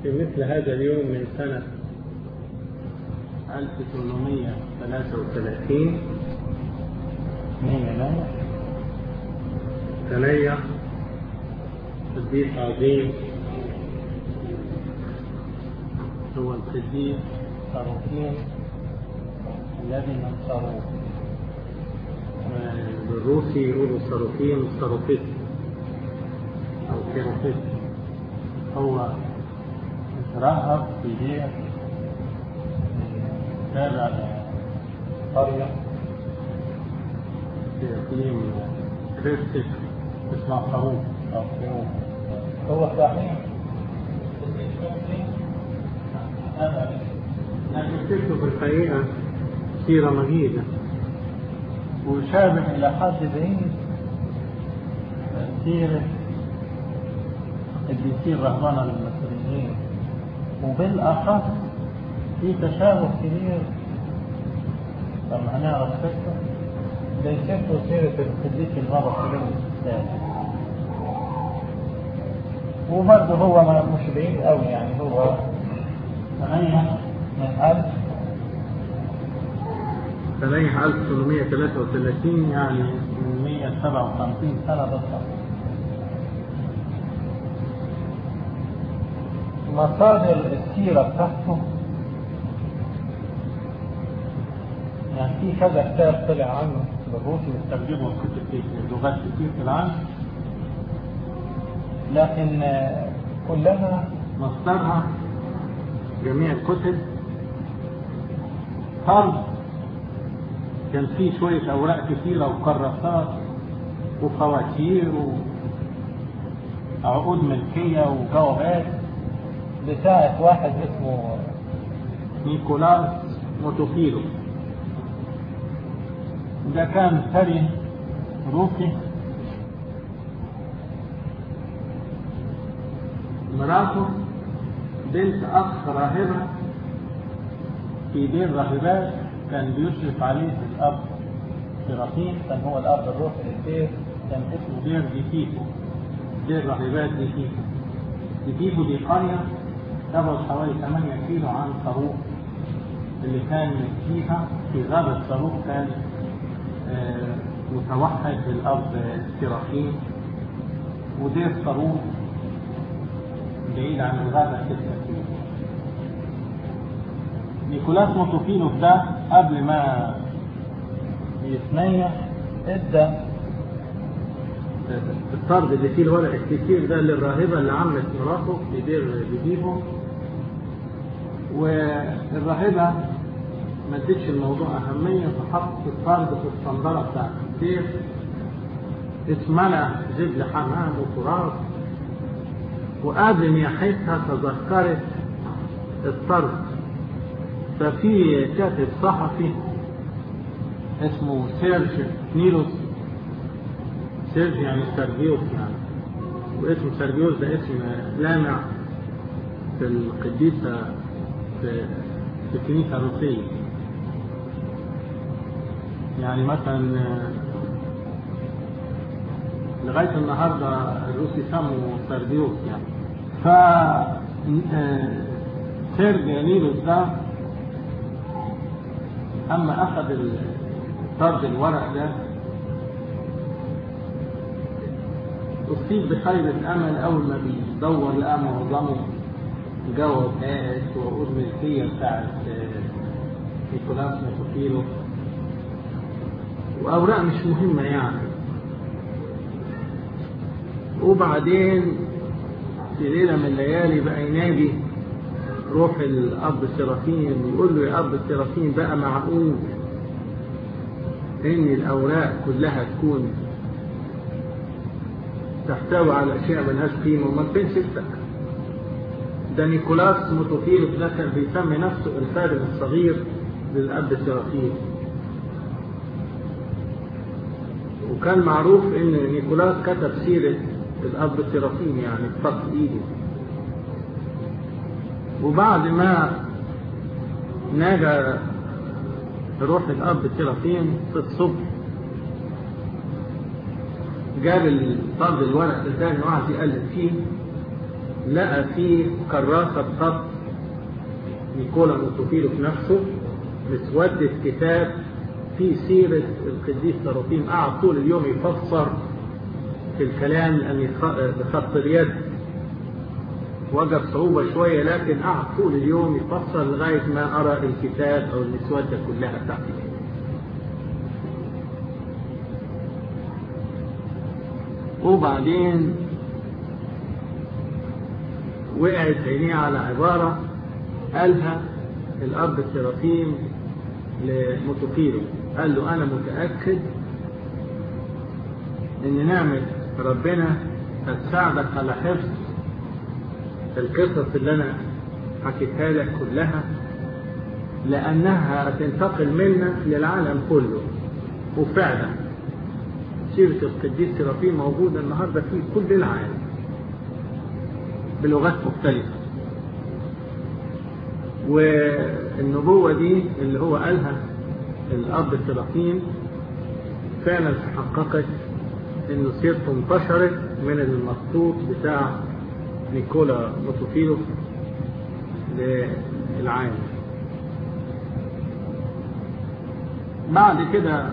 في مثل هذا اليوم من سنة 1833 مين يناير؟ ثنية قديس عظيم هو القديس صاروخين الذي نصروه آه، بالروسي يقولوا صاروخين صاروخيت أو كيروفيت هو اترهب في دير تابع لقرية في إقليم كريستيك اسمها خروف أو خروف هو صحيح لكن سيرته في الحقيقة سيرة مجيدة وشابه إلى حد بعيد سيرة قديسين رهبانة للمصريين وبالأخص في تشابه كبير لما هنعرف سيرته زي سيرته وسيرة القديس البابا كريم الثاني وبرضه هو ما- مش بعيد قوي يعني هو ثمانية من ألف تاريخ 1833 يعني من 157 سنة بالضبط مصادر السيرة بتاعته يعني في كذا كتاب طلع عنه بالروسي ترجمة كتب في لغات كتير في العالم لكن آه، كلها مصدرها جميع الكتب فرض كان فيه شوية أوراق كتيرة وكراسات وفواتير عقود ملكية وجوابات بتاعت واحد اسمه ونيكولاس موتوفيلو ده كان ثري روسي مراته بنت أخ راهبة في دير راهبات كان بيشرف عليه الأب سرافيم كان هو الأب الروحي للدير كان اسمه دير ديكيفو دير راهبات ديكيفو ديكيفو دي قرية تبعد حوالي 8 كيلو عن صاروخ اللي كان فيها في غابة صاروخ كان آه، متوحد بالأرض سرافيم ودير صاروخ بعيد عن الغابة 6 كيلو نيكولاس موتوفيلوف ده قبل ما يتنيح ادى الطرد اللي فيه الورق الكتير ده للراهبة اللي عملت مراته في دير بيجيبه والراهبة ما ادتش الموضوع أهمية فحطت الطرد في الصندلة بتاعت الدير اتملى زبل حمام وتراب وقبل نياحتها تذكرت الطرد ففي كاتب صحفي اسمه سيرج نيلوس سيرج يعني سيرجيوس يعني واسم سيرجيوس ده اسم لامع في القديسة في, في الكنيسة الروسية يعني مثلا آه، لغاية النهاردة الروس يسموا سيرجيوس يعني ف آه، سيرج نيلوس ده أما أخذ ال- طرد الورق ده أصيب بخيبة أمل أول ما بيدور لقى معظمه جوابات وعقود ملكية بتاعت آه، نيكولاس موتوفيلو وأوراق مش مهمة يعني وبعدين في ليلة من الليالي بقى ينادي روح الأب سرافين يقول له يا أب سرافين بقى معقول إن الأوراق كلها تكون تحتوي على أشياء ملهاش قيمة وما فين ستك ده نيكولاس موتوفيلوس ده كان بيسمي نفسه الخادم الصغير للأب سرافين وكان معروف إن نيكولاس كتب سيرة الأب سرافين يعني بخط إيده وبعد ما نجا روح الأب سرافين في الصبح جاب الطرد الورق ده تاني وقعد يقلب فيه لقى فيه كراسة خط نيكولا موتوفيلوس نفسه مسودة كتاب فيه سيرة القديس سراطيم قعد طول اليوم يفسر في الكلام لأن بخط اليد وجد صعوبة شوية لكن قعد طول اليوم يفسر لغاية ما أرى الكتاب أو المسودة كلها بتاعتي وبعدين وقعت عينيه على عبارة قالها الأب سرافيم لموتوكيلو قال له أنا متأكد إن نعمة ربنا هتساعدك على حفظ القصص اللي أنا حكيتها لك كلها لأنها هتنتقل منك للعالم كله وفعلا سيرة القديس سرافيم موجودة النهاردة في كل العالم بلغات مختلفة والنبوة دي اللي هو قالها الأب سرافيم فعلا تحققت إنه سيرته انتشرت من المخطوط بتاع نيكولا موتوفيلوس للعالم بعد كده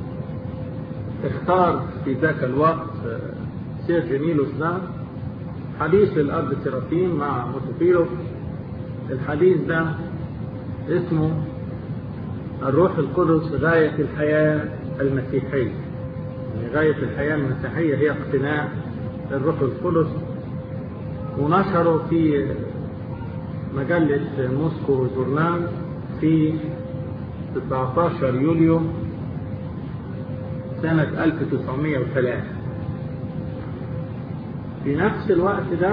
اختار في ذاك الوقت سير جميلوس ده حديث للأب سرافيم مع موتوفيلوس الحديث ده اسمه الروح القدس غاية الحياة المسيحية يعني غاية الحياة المسيحية هي اقتناء الروح القدس ونشره في مجلة موسكو جورنال في 19 يوليو سنة 1903 في نفس الوقت ده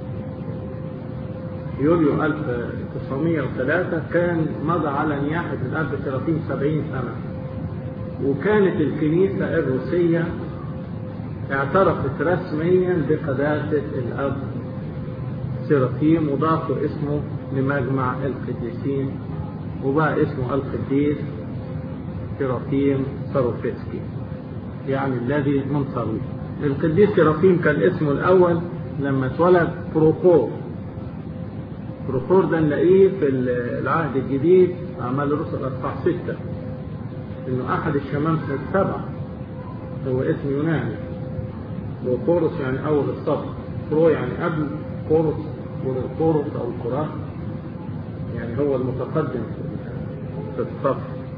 يوليو 1903 كان مضى على نياحة الأب سرافيم 70 سنة وكانت الكنيسة الروسية اعترفت رسميا بقداسة الأب سرافيم وضافوا اسمه لمجمع القديسين وبقى اسمه القديس سرافيم ساروفسكي يعني الذي من صاروخ القديس سرافيم كان اسمه الأول لما اتولد بروخور بروخور ده نلاقيه في العهد الجديد أعمال الرسل أصحاح ستة إنه أحد الشمامسة السبعة هو اسم يوناني وكورس يعني أول الصف برو يعني قبل كورس والكورس أو الكراس يعني هو المتقدم في الصف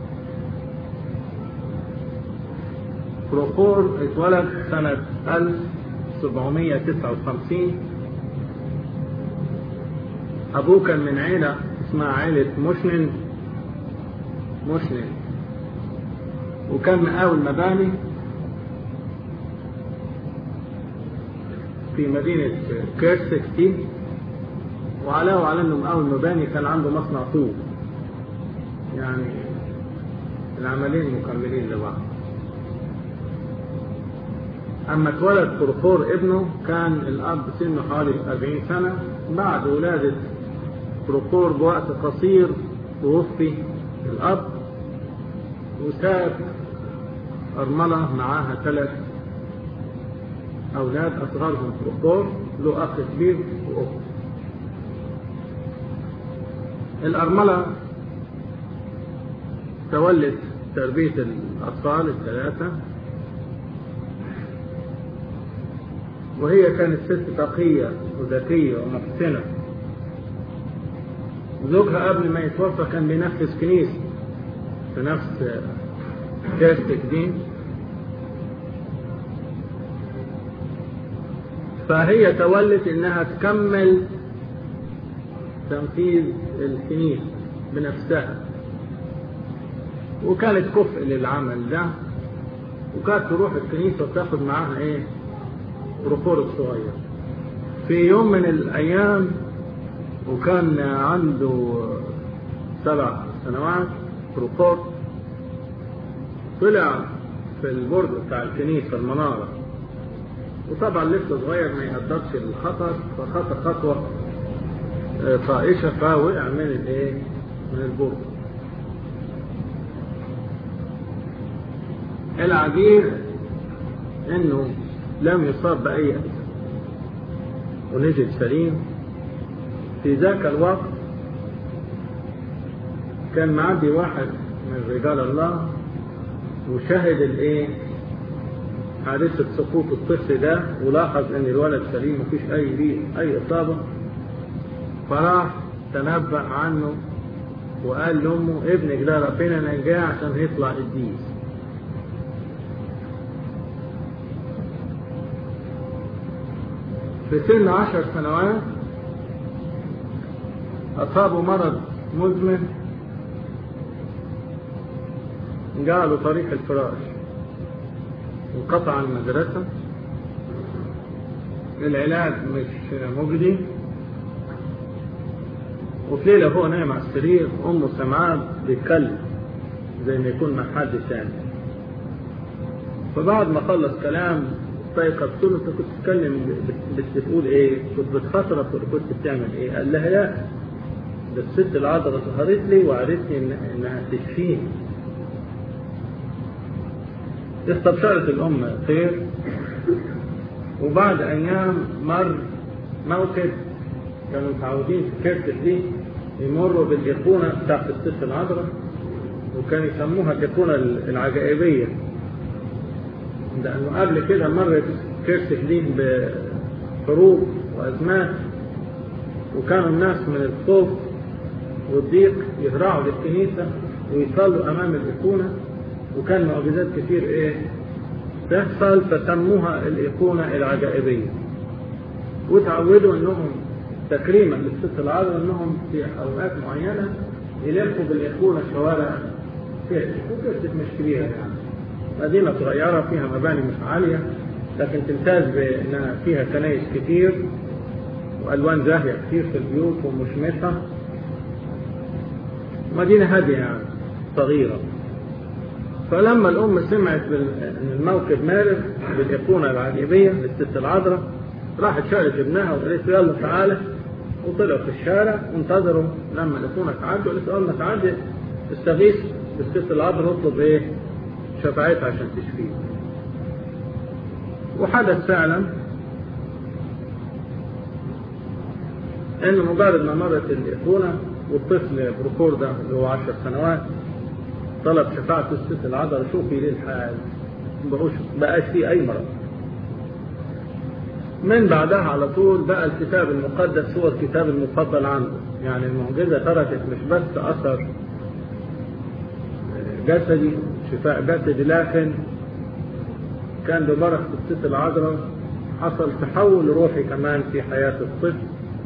بروخور اتولد سنة 1759 أبوه كان من عيلة اسمها عيلة موشنن موشنن وكان مقاول مباني في مدينة كيرسك دي وعلاه على انه مقاول مباني كان عنده مصنع طوب يعني العملين مكملين لبعض أما اتولد بروخور ابنه كان الأب سنه حوالي 40 سنة بعد ولادة بروخور بوقت قصير توفي الأب وساب أرملة معاها ثلاث أولاد أصغرهم بروخور له أخ كبير وأخت الأرملة تولت تربية الأطفال الثلاثة وهي كانت ست تقية وذكية ومحسنة زوجها قبل ما يتوفى كان بينفذ كنيسة في نفس كاستك دي فهي تولت انها تكمل تنفيذ الكنيسة بنفسها وكانت كفء للعمل ده وكانت تروح الكنيسة وتاخد معاها ايه ركور الصغير في يوم من الأيام وكان عنده سبع سنوات ركور طلع في البرج بتاع الكنيسة المنارة وطبعا لسه صغير ما يقدرش الخطر فخطى خطوة طائشة فوقع من الايه من البرج العجيب انه لم يصاب بأي أذى ونزل سليم في ذاك الوقت كان معدي واحد من رجال الله وشهد الايه حادثة سقوط الطفل ده ولاحظ ان الولد سليم مفيش اي ليه اي اصابة فراح تنبأ عنه وقال لامه ابنك ده ربنا نجاه عشان يطلع قديس في سن عشر سنوات أصابه مرض مزمن جعله طريق الفراش انقطع المدرسة العلاج مش مجدي وفي ليلة هو نايم على السرير أمه سمعاه بيتكلم زي ما يكون مع حد ثاني فبعد ما خلص كلام استيقظ قلت له انت كنت بتتكلم بتقول ايه؟ كنت بتخاطرك ولا كنت بتعمل ايه؟ قال لها لا ده الست العذراء ظهرت لي وعرفتني إن انها تشفيني استبشرت الأم خير وبعد أيام مر موكب كانوا متعودين في كرتة دي يمروا بالإيقونة بتاعت الست العذراء وكانوا يسموها الإيقونة العجائبية لأنه قبل كده مرت كرتة دي بحروب وأزمات وكانوا الناس من الخوف والضيق يهرعوا للكنيسة ويصلوا أمام الإيقونة وكان معجزات كتير ايه تحصل فسموها الايقونة العجائبية وتعودوا انهم تكريما للست العذراء انهم في اوقات معينة يلفوا بالايقونة شوارع كرتك وكرتك مش كبيرة يعني مدينة صغيرة فيها مباني مش عالية لكن تمتاز بانها فيها كنايس كتير والوان زاهية كتير في البيوت ومشمسة مدينة هادية يعني صغيرة فلما الأم سمعت أن الموكب مارس بالإيقونة العجيبية للست العذراء راحت شالت ابنها وقالت له يلا تعالى وطلعوا في الشارع وانتظروا لما الإيقونة تعدي وقالت أول ما تعدي استغيث بالست العذراء واطلب إيه شفاعتها عشان تشفيه وحدث فعلا إن مجرد ما مرت الإيقونة والطفل بروكور ده اللي هو 10 سنوات طلب شفاعة الست العذراء شوفي ليه الحال بقوش بقاش فيه أي مرض من بعدها على طول بقى الكتاب المقدس هو الكتاب المفضل عنده يعني المعجزة تركت مش بس أثر جسدي شفاء جسدي لكن كان ببركة الست العذراء حصل تحول روحي كمان في حياة الطفل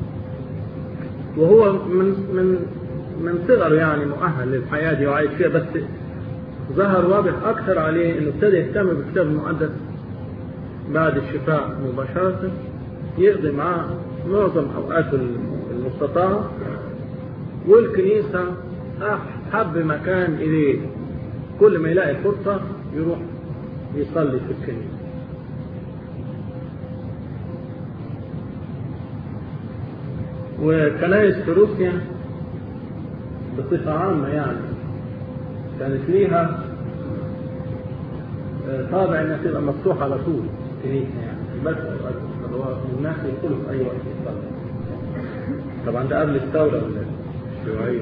وهو من من من صغر يعني مؤهل للحياة دي وعايش فيها بس ظهر واضح أكثر عليه إنه ابتدى يهتم بالكتاب المقدس بعد الشفاء مباشرة يقضي معاه معظم أوقاته المستطاعة والكنيسة أحب مكان إليه كل ما يلاقي فرصة يروح يصلي في الكنيسة وكنايس في روسيا بصفة عامة يعني كانت ليها طابع انها تبقى مفتوحة على طول كنيسة يعني بس الناس يدخلوا في اي وقت يصلوا طبعا ده قبل الثورة الشيوعية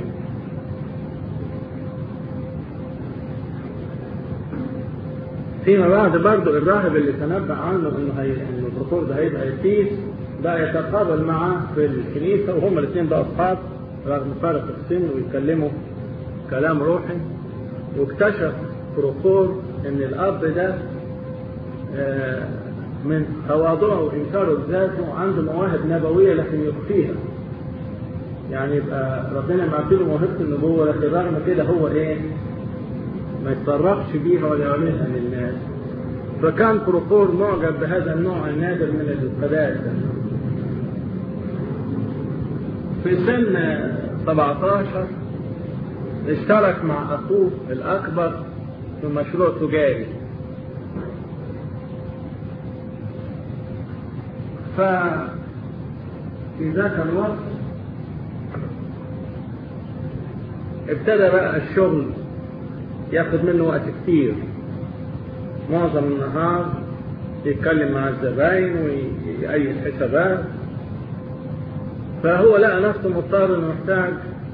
فيما بعد برضه الراهب اللي تنبأ عنه انه هي انه البروكور ده هيبقى يتيس بقى يتقابل معاه في الكنيسة وهما الاثنين بقى اصحاب رغم فارق السن ويتكلموا كلام روحي واكتشف بروكور ان الاب ده من تواضعه وانكاره لذاته عنده مواهب نبويه لكن يخفيها يعني يبقى ربنا معطيله موهبه النبوه لكن رغم كده هو ايه ما يتصرفش بيها ولا يعلنها للناس فكان بروكور معجب بهذا النوع النادر من القداسه في سن 17 اشترك مع أخوه الأكبر في مشروع تجاري ففي ذاك الوقت ابتدى بقى الشغل ياخد منه وقت كتير معظم النهار يتكلم مع الزباين ويأيد حسابات فهو لقى نفسه مضطر انه محتاج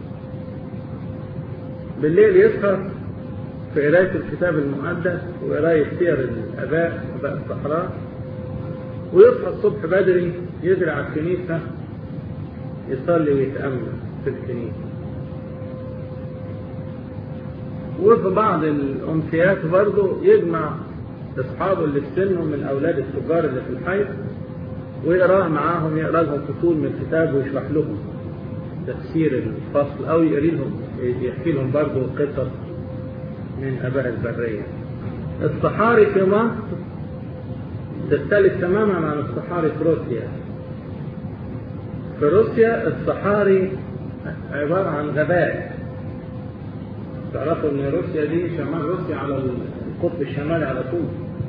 بالليل يسهر في قراية الكتاب المقدس وقراية سير الآباء آباء الصحراء ويصحى الصبح بدري يجري على الكنيسة يصلي ويتأمل في الكنيسة وفي بعض الأمسيات برضه يجمع أصحابه اللي في سنه من أولاد التجار اللي في الحي ويقراه معاهم يقرا لهم فصول من الكتاب ويشرح لهم تفسير الفصل أو يقري لهم يحكي لهم برضه قصص من أباء البرية. الصحاري في مصر تختلف تماما عن الصحاري في روسيا. في روسيا الصحاري عبارة عن غابات. تعرفوا إن روسيا دي شمال روسيا على القطب الشمالي على طول.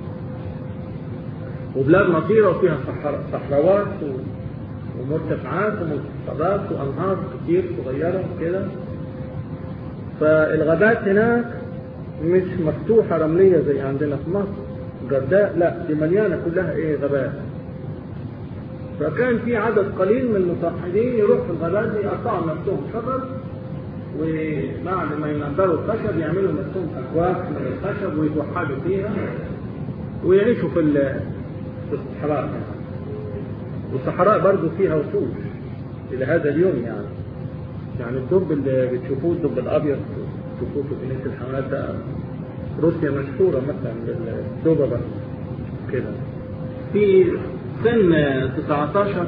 وبلاد مطيرة وفيها صحراوات ومرتفعات ومنخفضات وأنهار كتير صغيرة كده. فالغابات هناك مش مفتوحة رملية زي عندنا في مصر جرداء لا دي مليانة كلها ايه غابات فكان في عدد قليل من المصحدين يروح في الغابات دي يقطعوا نفسهم شجر وبعد ما ينضروا الخشب يعملوا نفسهم اكواخ من الخشب ويتوحدوا فيها ويعيشوا في في الصحراء يعني. والصحراء برضو فيها وحوش الى هذا اليوم يعني يعني الدب اللي بتشوفوه الدب الابيض تشوفوه في جنينه الحيوانات ده روسيا مشهوره مثلا بالدببه كده في سن 19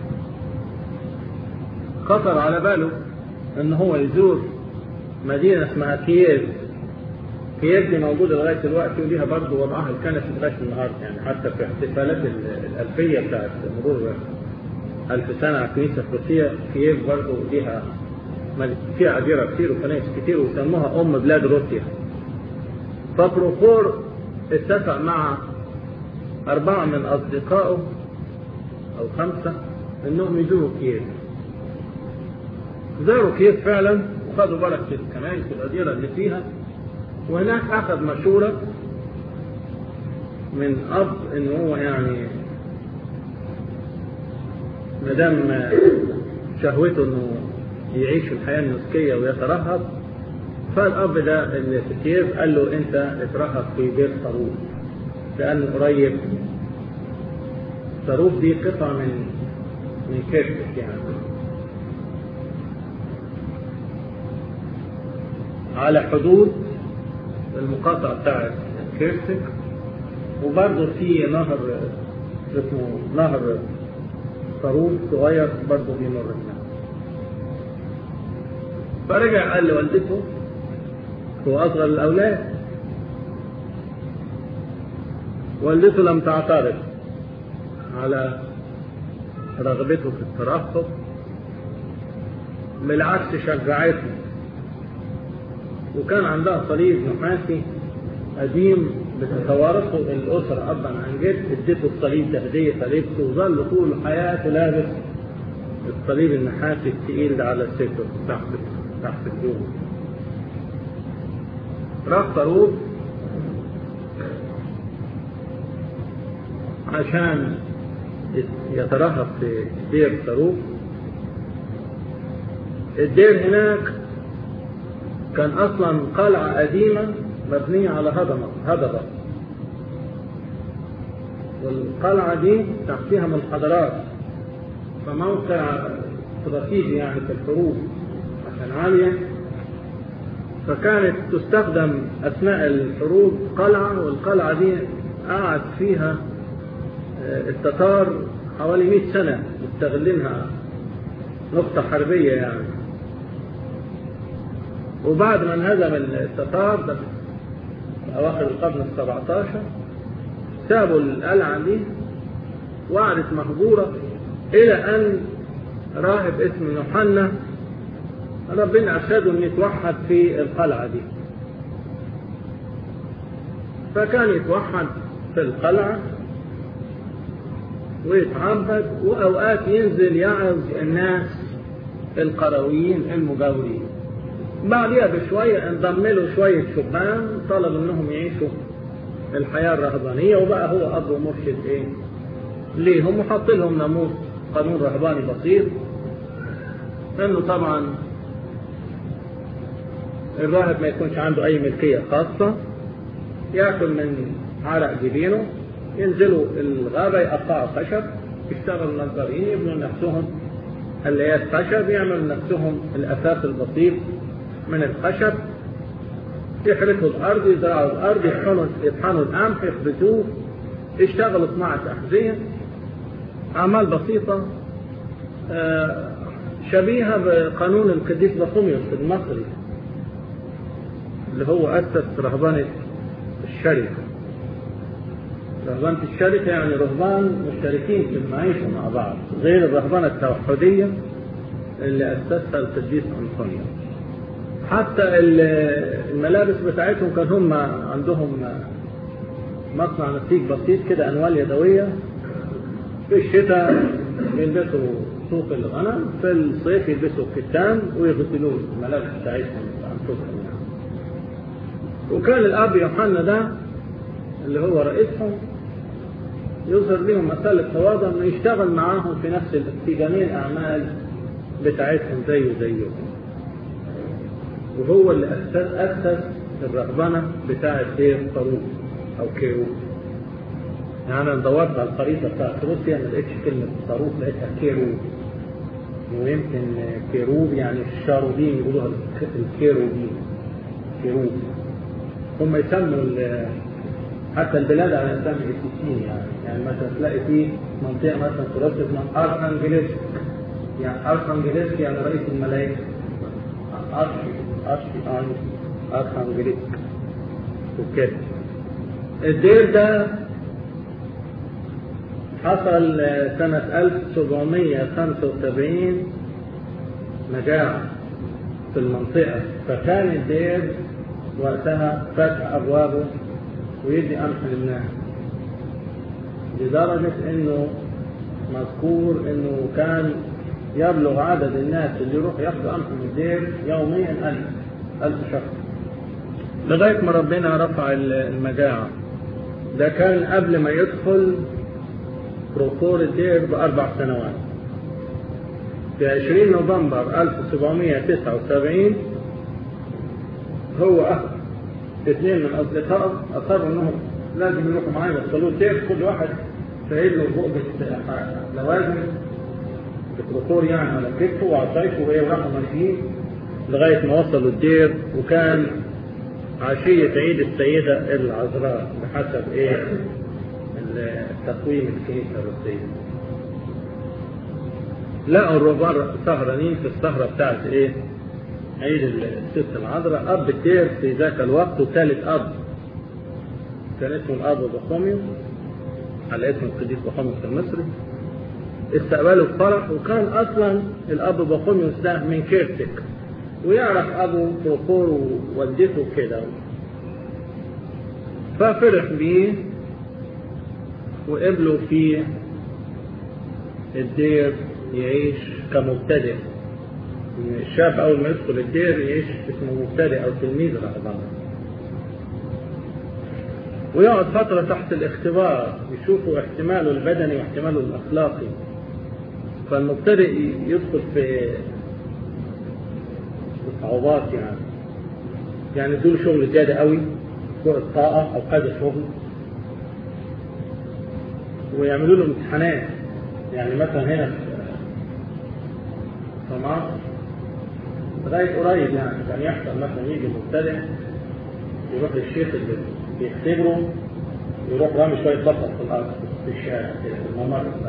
خطر على باله ان هو يزور مدينه اسمها كييف كييف دي موجوده لغايه دلوقتي وليها برضه وضعها الكنسي لغايه النهارده يعني حتى في احتفالات الالفيه بتاعت مرور ألف سنة على الكنيسة في روسيا كييف برضه ليها فيها أديرة كتير وكنائس كتير وسموها أم بلاد روسيا. فبروخور اتفق مع أربعة من أصدقائه أو خمسة إنهم يزوروا كييف. زاروا كييف فعلا وخدوا بركة الكنائس والأديرة اللي فيها وهناك أخذ مشورة من أب إن هو يعني ما دام شهوته إنه يعيش الحياة النسكية ويترهب فالأب ده اللي في كييف قال له أنت اترهب في بيت صاروخ لأنه قريب صاروخ دي قطعة من من كيركس يعني على حدود المقاطعة بتاعت كيرسك وبرضه في نهر اسمه نهر صاروخ صغير برضه بيمر هناك فرجع قال لوالدته هو أصغر الأولاد والدته لم تعترض على رغبته في الترهب بالعكس شجعته وكان عندها صليب نحاسي قديم بتتوارثه الأسرة أبا عن جد اديته الصليب ده هدية فلبسه وظل طول حياته لابس الصليب النحاسي الثقيل ده على الستر تحت تحت الجوع راح صاروخ عشان يترهب في دير صاروخ الدير هناك كان اصلا قلعة قديمة مبنية على هضبة هضبة والقلعة دي تحتها منحدرات فموقع استراتيجي يعني في الحروب عشان عالية فكانت تستخدم أثناء الحروب قلعة والقلعة دي قعد فيها التتار حوالي 100 سنة مستغلينها نقطة حربية يعني وبعد ما انهزم التتار ده في أواخر القرن السبعة عشر سابوا القلعة دي وقعدت مهجورة إلى أن راهب اسمه يوحنا ربنا أرشده أن يتوحد في القلعة دي فكان يتوحد في القلعة ويتعبد وأوقات ينزل يعظ الناس القرويين المجاورين بعدها بشوية انضم له شوية شبان طلب انهم يعيشوا الحياة الرهبانية وبقى هو أب ومرشد إيه؟ ليهم وحط لهم ناموس قانون رهباني بسيط انه طبعا الراهب ما يكونش عنده اي ملكية خاصة ياكل من عرق جبينه ينزلوا الغابة يقطعوا خشب يشتغلوا نجارين يبنوا لنفسهم هليات خشب يعملوا لنفسهم الأساس البسيط من الخشب يحرثوا الأرض يزرعوا الأرض يطحنوا يطحنوا القمح يخبزوه يشتغلوا صناعة أحذية أعمال بسيطة آه، شبيهة بقانون القديس بطوميوس المصري اللي هو أسس رهبنة الشركة رهبنة الشركة يعني رهبان مشتركين في المعيشة مع بعض غير الرهبنة التوحدية اللي أسسها القديس أنطونيوس حتى الملابس بتاعتهم كان هم عندهم مصنع نسيج بسيط كده أنوال يدوية في الشتاء يلبسوا صوف الغنم في الصيف يلبسوا كتان ويغسلوا الملابس بتاعتهم أنفسهم يعني. وكان الأب يوحنا ده اللي هو رئيسهم يظهر لهم مسألة التواضع انه يشتغل معاهم في نفس في جميع الأعمال بتاعتهم زيه زيهم وهو اللي أسس, أسس الرهبنة بتاعة دير صاروخ أو كيروب يعني أنا دورت على الخريطة بتاعت روسيا ما لقيتش كلمة صاروخ لقيتها كيروب ويمكن كيروب يعني الشاروبين يقولوها الكيروبين كيروب هم يسموا حتى البلاد على اسم السيسين يعني يعني مثلا تلاقي في منطقه مثلا في روسيا اسمها ارخانجلسك يعني ارخانجلسك يعني رئيس الملائكه ارشي ارشي ارخانجلسك وكده الدير ده حصل سنة 1775 مجاعة في المنطقة فكان الدير وقتها فتح أبوابه ويدي قمح للناس لدرجة انه مذكور انه كان يبلغ عدد الناس اللي يروح ياخدوا قمح من الدير يوميا ألف ألف شخص لغاية ما ربنا رفع المجاعة ده كان قبل ما يدخل بروفور الدير بأربع سنوات في 20 نوفمبر 1779 هو أخذ اثنين من اصدقائه اصروا انهم لازم يروحوا معاه يوصلوه الدير كل واحد شايل له بؤجة لوازم بروفور يعني على كتفه وعصايته وهي وراحوا ماشيين لغاية ما وصلوا الدير وكان عشية عيد السيدة العذراء بحسب ايه تقويم الكنيسة الروسية لقوا الرهبان سهرانين في السهرة بتاعت ايه عيد الست العذراء اب الدير في ذاك الوقت وثالث اب كان اسمه الاب بخوميوس على اسم القديس بخوميوس المصري استقبلوا بفرح وكان اصلا الاب بخوميوس ده من كيرتك ويعرف ابو بروكور ووالدته كده ففرح بيه وقبلوا في الدير يعيش كمبتدئ الشاب أول ما يدخل الدير يعيش اسمه مبتدئ أو تلميذ رهبان ويقعد فترة تحت الاختبار يشوفوا احتماله البدني واحتماله الأخلاقي فالمبتدئ يدخل في صعوبات يعني يعني يدول شغل زيادة قوي فوق الطاقة أو كذا شغل ويعملوا له امتحانات يعني مثلا هنا في مصر لغاية قريب يعني كان يحصل مثلا يجي مبتدئ يروح للشيخ اللي بيختبره يروح رامي شوية بصل في الأرض في الشارع كده في الممر بتاع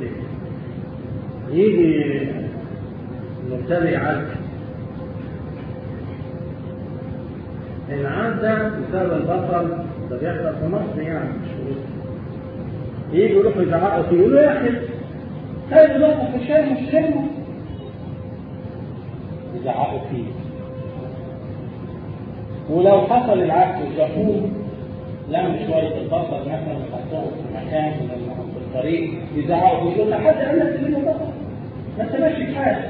يجي المبتدئ يعدي إن عدى بسبب البصل ده بيحصل في مصر يعني مش في مصر يجي يروحوا يزعقوا فيه يقولوا يا أخي هاي البصل في الشارع مش حلو يزعقوا فيه ولو حصل العكس الزقوم لم شوية البصل مثلا يحطوه في مكان من في الطريق يزعقوا يقول لك حد قال لك تجيب بصل ما انت ماشي في حالك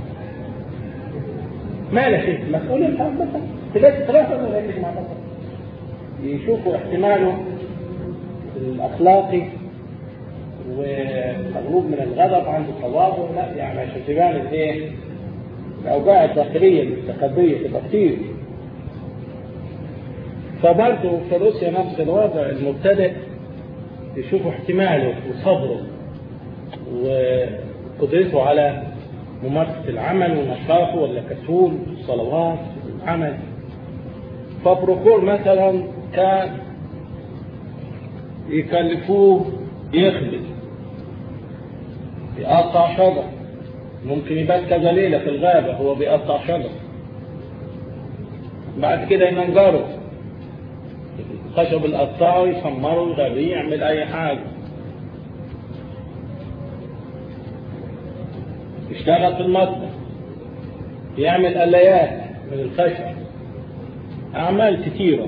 مالك انت مسؤول انت عن بصل تلاقي ثلاثة ولا يجي مع بصل يشوفوا احتماله الاخلاقي ومغلوب من الغضب عنده تواضع لا يعني عشان تبان الايه الأوجاع الداخلية المستخبية تبقى كتير فبرضه في روسيا نفس الوضع المبتدئ يشوفوا احتماله وصبره وقدرته على ممارسة العمل ونشاطه ولا كسول الصلوات والعمل فبروكور مثلا كان يكلفوه يخبز يقطع شجر ممكن يبات كذا ليلة في الغابة هو بيقطع شجر بعد كده ينجره الخشب اللي قطعه يسمره يغليه يعمل أي حاجة يشتغل في المطبخ يعمل قلايات من الخشب أعمال كثيرة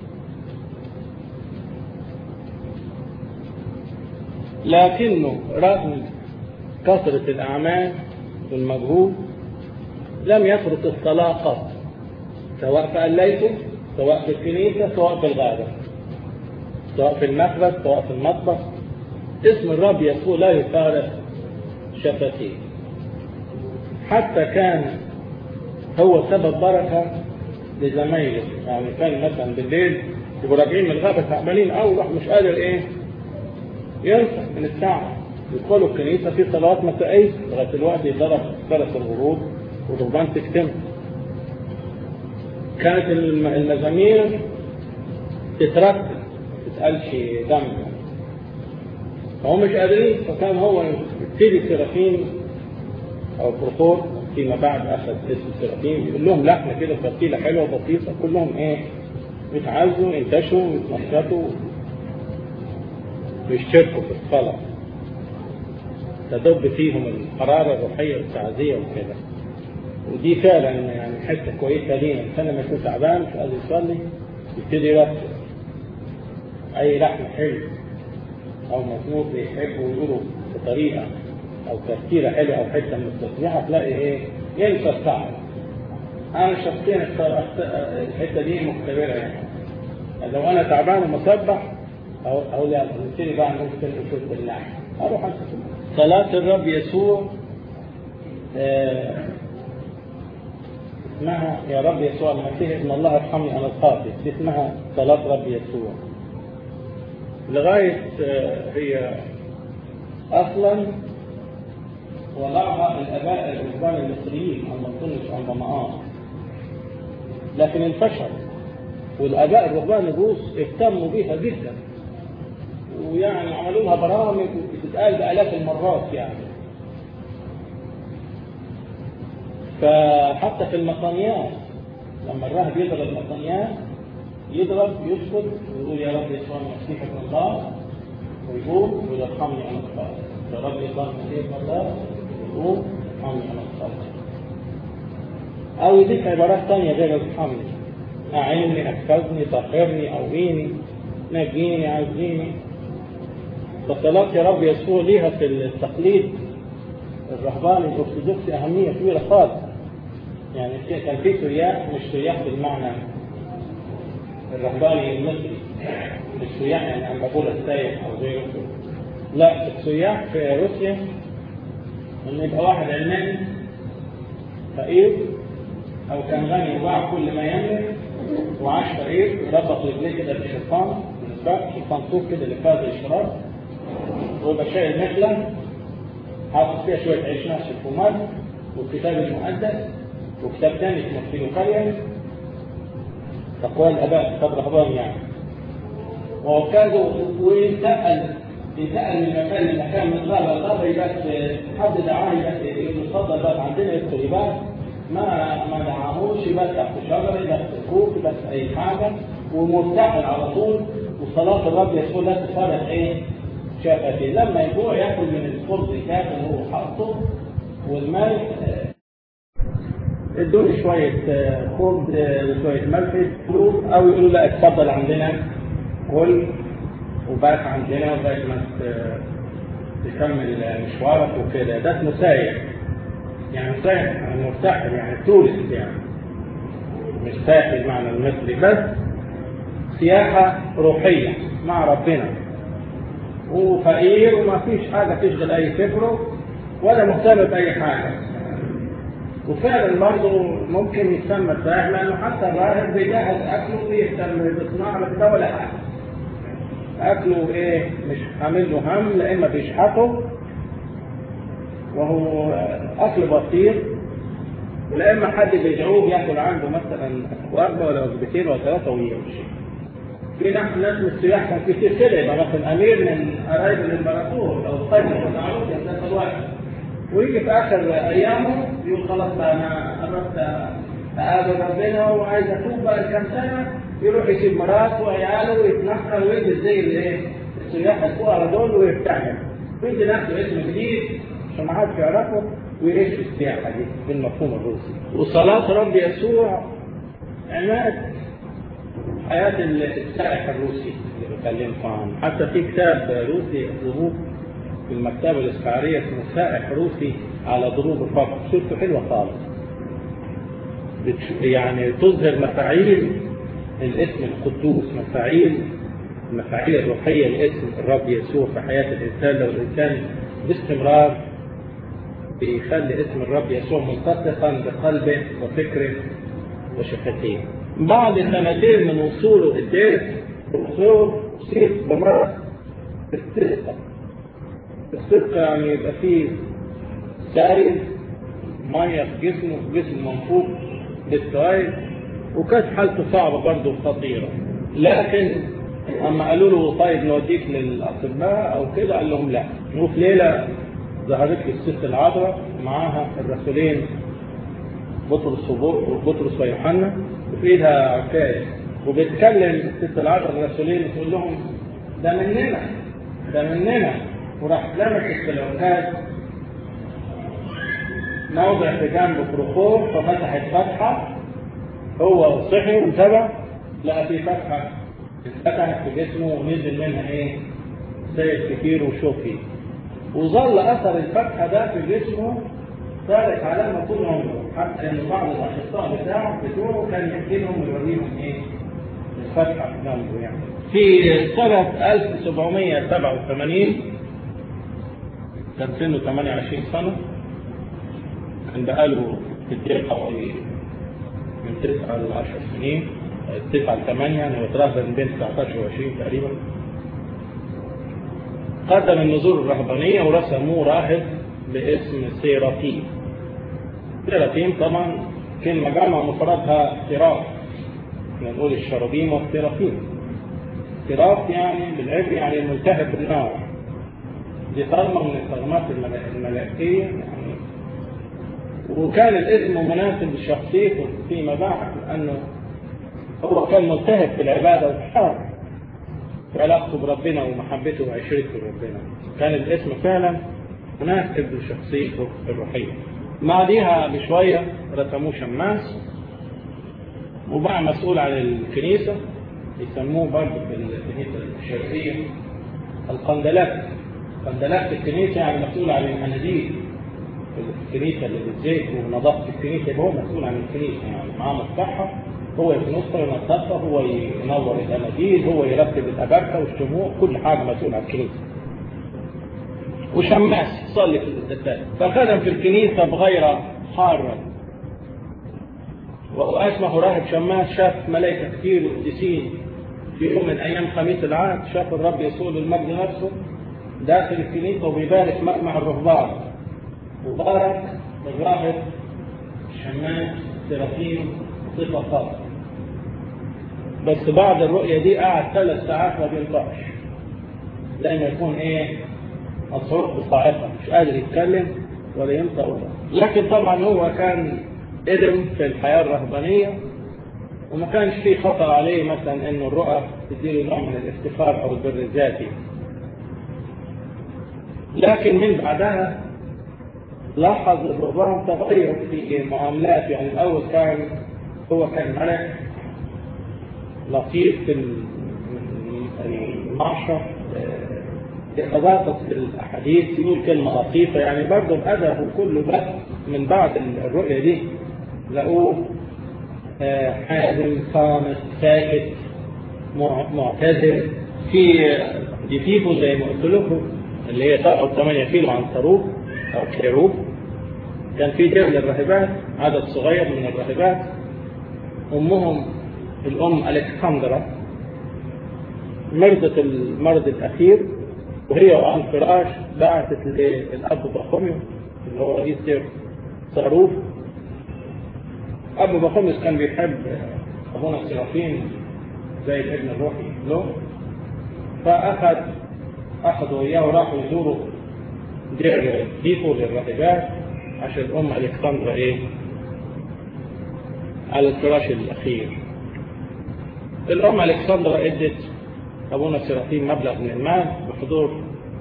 لكنه رغم كثرة الأعمال والمجهود لم يترك الصلاة قط سواء في قليته سواء في الكنيسة سواء في الغابة سواء في المخبز سواء في المطبخ اسم الرب يسوع لا يفارق شفتيه حتى كان هو سبب بركة لزمايله يعني كان مثلا بالليل يبقوا راجعين من الغابة تعبانين أوي راح مش قادر إيه ينسى من الساعة يدخلوا الكنيسة في صلوات مسائية لغاية الوقت يضرب ثلاث الغروب والرهبان تكتمل كانت المزامير تترتب ما تتقالش دم فهم مش قادرين فكان هو يبتدي سيرافيم او بروتور فيما بعد اخذ اسم سيرافيم يقول لهم لحن كده ترتيله حلوه بسيطه كلهم ايه يتعزوا ينتشوا يتنشطوا ويشتركوا في الصلاه تدب فيهم الحراره الروحيه والتعزيه وكده ودي فعلا يعني حته كويسه لينا الانسان لما يكون تعبان مش قادر يصلي يبتدي يرتب اي لحن حلو او مزمور بيحبوا يقولوا بطريقه او تفكيره حلوه او حته من التصبيح هتلاقي ايه ينسى التعب انا شخصيا الحته دي مختبرها يعني لو انا تعبان ومصبح او او لا نبتدي بقى نمسك نشوف اللحن اروح صلاه الرب يسوع آه اسمها يا رب يسوع المسيح ابن الله ارحمني انا الخاطئ دي اسمها صلاة رب يسوع لغاية هي اصلا وضعها الاباء الرهبان المصريين عن منطنش عن ضمآن لكن انتشر والاباء الرهبان الروس اهتموا بيها جدا ويعني عملوا لها برامج بتتقال بالاف المرات يعني فحتى في المطانيات لما الراهب يضرب المطانيات يضرب يسكت ويقول يا رب يسوع المسيح ابن الله ويقول ويرحمني انا الخاطئ يا رب يسوع المسيح ابن الله ويقول ارحمني انا الخاطئ او يضيف عبارات ثانيه غير ارحمني اعني احفظني طهرني قويني نجيني عزيني فصلاة يا رب يسوع ليها في التقليد الرهباني الارثوذكسي اهميه كبيره خالص يعني كان في سياح مش سياح بالمعنى الرهباني المصري مش سياح يعني عم بقول السايح او زي لا السياح في روسيا انه يبقى واحد علماني فقير او كان غني وباع كل ما يملك وعاش فقير ربط رجليه كده بشيطان من الباب شيطان طوب كده اللي فاز الشراب ويبقى شايل مخله حاطط فيها شويه عيش ناشف ومر والكتاب المقدس وكتاب ثاني اسمه فيلوكاليا تقوى الاباء كتاب رهبان يعني وكادوا وانتقل انتقل من مكان لمكان من غابه لغابه يبقى حد دعاه يبقى يتفضل بقى عندنا يدخل يبقى ما ما دعاهوش يبقى تحت شجره يبقى في كوك يبقى في اي حاجه ومرتاح على طول وصلاه الرب يسوع لا تفرق ايه شفتي لما يجوع ياكل من الخبز كافي اللي هو حاطه والملح ادوا شوية خبز وشوية ملح او يقولوا لا اتفضل عندنا كل وبارك عندنا لغاية ما تكمل مشوارك وكده ده اسمه سايح يعني سايح يعني مرتحل يعني تورست يعني مش سايح بالمعنى المصري بس سياحة روحية مع ربنا وفقير وما فيش حاجة تشغل أي فكره ولا مهتم بأي حاجة وفعلا برضه ممكن يسمى السائح لانه حتى الراهب بيجهز اكله ويهتم بصناعه ده ولا حاجه. اكله ايه مش عامل له هم لا اما بيشحته وهو اكل بسيط ولا اما حد بيدعوه ياكل عنده مثلا وجبه ولا وجبتين ولا ثلاثه ويمشي. في ناس ناس من السياح كان كتير كده يبقى مثلا امير من قرايب الامبراطور او القيد والعروض يمتلك واحد ويجي في اخر ايامه يقول خلاص بقى انا قربت اقابل ربنا وعايز اتوب بقى كام سنه يروح يسيب مراته وعياله ويتنقل ويلبس زي الايه السياح الفقراء دول ويرتاح ويدي نفسه اسم جديد عشان ما حدش يعرفه ويعيش في السياحه دي بالمفهوم الروسي وصلاه رب يسوع عماد حياه السائح الروسي اللي بكلمكم عنه حتى في كتاب روسي اطلبوه في المكتبه الاسكعريه اسمه سائح روسي على ضروب الفقر صورته حلوه خالص يعني تظهر مفاعيل الاسم القدوس مفاعيل المفاعيل الروحيه لاسم الرب يسوع في حياه الانسان لو الانسان باستمرار بيخلي اسم الرب يسوع ملتصقا بقلبه وفكره وشفتيه. بعد سنتين من وصوله الدير الدكتور أصيب بمرض السرقة. السرقة يعني يبقى فيه سائل مية في جسمه جسم منفوخ بالسوائل وكانت حالته صعبة برضه وخطيرة لكن أما قالوا له طيب نوديك للأطباء أو كده قال لهم لا وفي ليلة ظهرت له الست العذراء معاها الرسولين بطرس وبطرس ويوحنا وفي ايدها عكاز وبتكلم الست العذراء الرسولين وتقول لهم ده مننا ده مننا وراح لمست في العكاز موضع في جنب كروكور ففتحت فتحه هو صحي وانتبه لقى في فتحه اتفتحت في جسمه ونزل منها ايه؟ سيل كتير وشوكي وظل اثر الفتحه ده في جسمه ثابت علامه طول عمره حتى ان بعض الاخصائي بتاعه بتوعه كان يحكي لهم ويوريهم ايه؟ الفتحه في جنبه يعني. في سنه 1787 كان سنه 28 سنه كان بقاله في الدير حوالي من 9 ل 10 سنين 9 ل 8 يعني هو تراهن بين 19 و 20 تقريبا قدم النذور الرهبانية ورسموه راهب باسم سيرافيم سيرافيم طبعا كلمة جمع مفردها سراف احنا نقول الشرابيم والسيرافيم سراف يعني بالعبري يعني ملتهب بالنار دي طغمة من الطغمات الملائكية يعني وكان الاسم مناسب لشخصيته فيما بعد لأنه هو كان ملتهب في العبادة والحرب في علاقته بربنا ومحبته وعشرته بربنا كان الاسم فعلا مناسب لشخصيته الروحية بعديها بشوية رسموه شماس وبقى مسؤول عن الكنيسة يسموه برضه في الكنيسة الشرقية القندلات قندلات الكنيسة يعني مسؤول عن المناديل في الكنيسة اللي بالزيت ونظافة الكنيسة يبقى هو مسؤول عن الكنيسة يعني معاه مفتاحها هو ينصر ينظفها هو ينور الاناديل هو يرتب الاباركه والشموع كل حاجه مسؤول عن الكنيسه وشماس يصلي في القداسات فخدم في الكنيسه بغير حاره واسمه راهب شماس شاف ملائكه كتير وقديسين في يوم من ايام خميس العهد شاف الرب يسوع المجد نفسه داخل الكنيسه وبيبارك مجمع الرهبان وبارك الراهب شماس سرافيم صفة خاصة بس بعد الرؤية دي قعد ثلاث ساعات ما بينطقش لأنه يكون إيه مصروف بصاعقة مش قادر يتكلم ولا ينطق ولا لكن طبعا هو كان قدم في الحياة الرهبانية وما كانش فيه خطر عليه مثلا إنه الرؤى تديله نوع من الافتخار أو البر الذاتي لكن من بعدها لاحظ الرهبان تغير في معاملات يعني الأول كان هو كان ملك لطيف في المعشر بإضافة الأحاديث يقول كلمة لطيفة يعني برضه بأدبه كله بس من بعد الرؤية دي لقوه حازم صامت ساكت معتذر في جفيفه زي ما قلت لكم اللي هي تقعد 8 كيلو عن صاروخ أو كيروب كان في دير للراهبات عدد صغير من الراهبات أمهم الأم ألكسندرا مرضت المرض الأخير وهي على الفراش بعثت للأب بخوميوس اللي هو رئيس دير صاروف أبو بخوميوس كان بيحب أبونا سيرافين زي الابن الروحي له فأخذ أخذوا إياه وراحوا يزوروا دير ديفو للراهبات عشان الأم ألكسندرا إيه على الفراش الأخير الأم ألكسندرا ادت أبونا سيرافين مبلغ من المال بحضور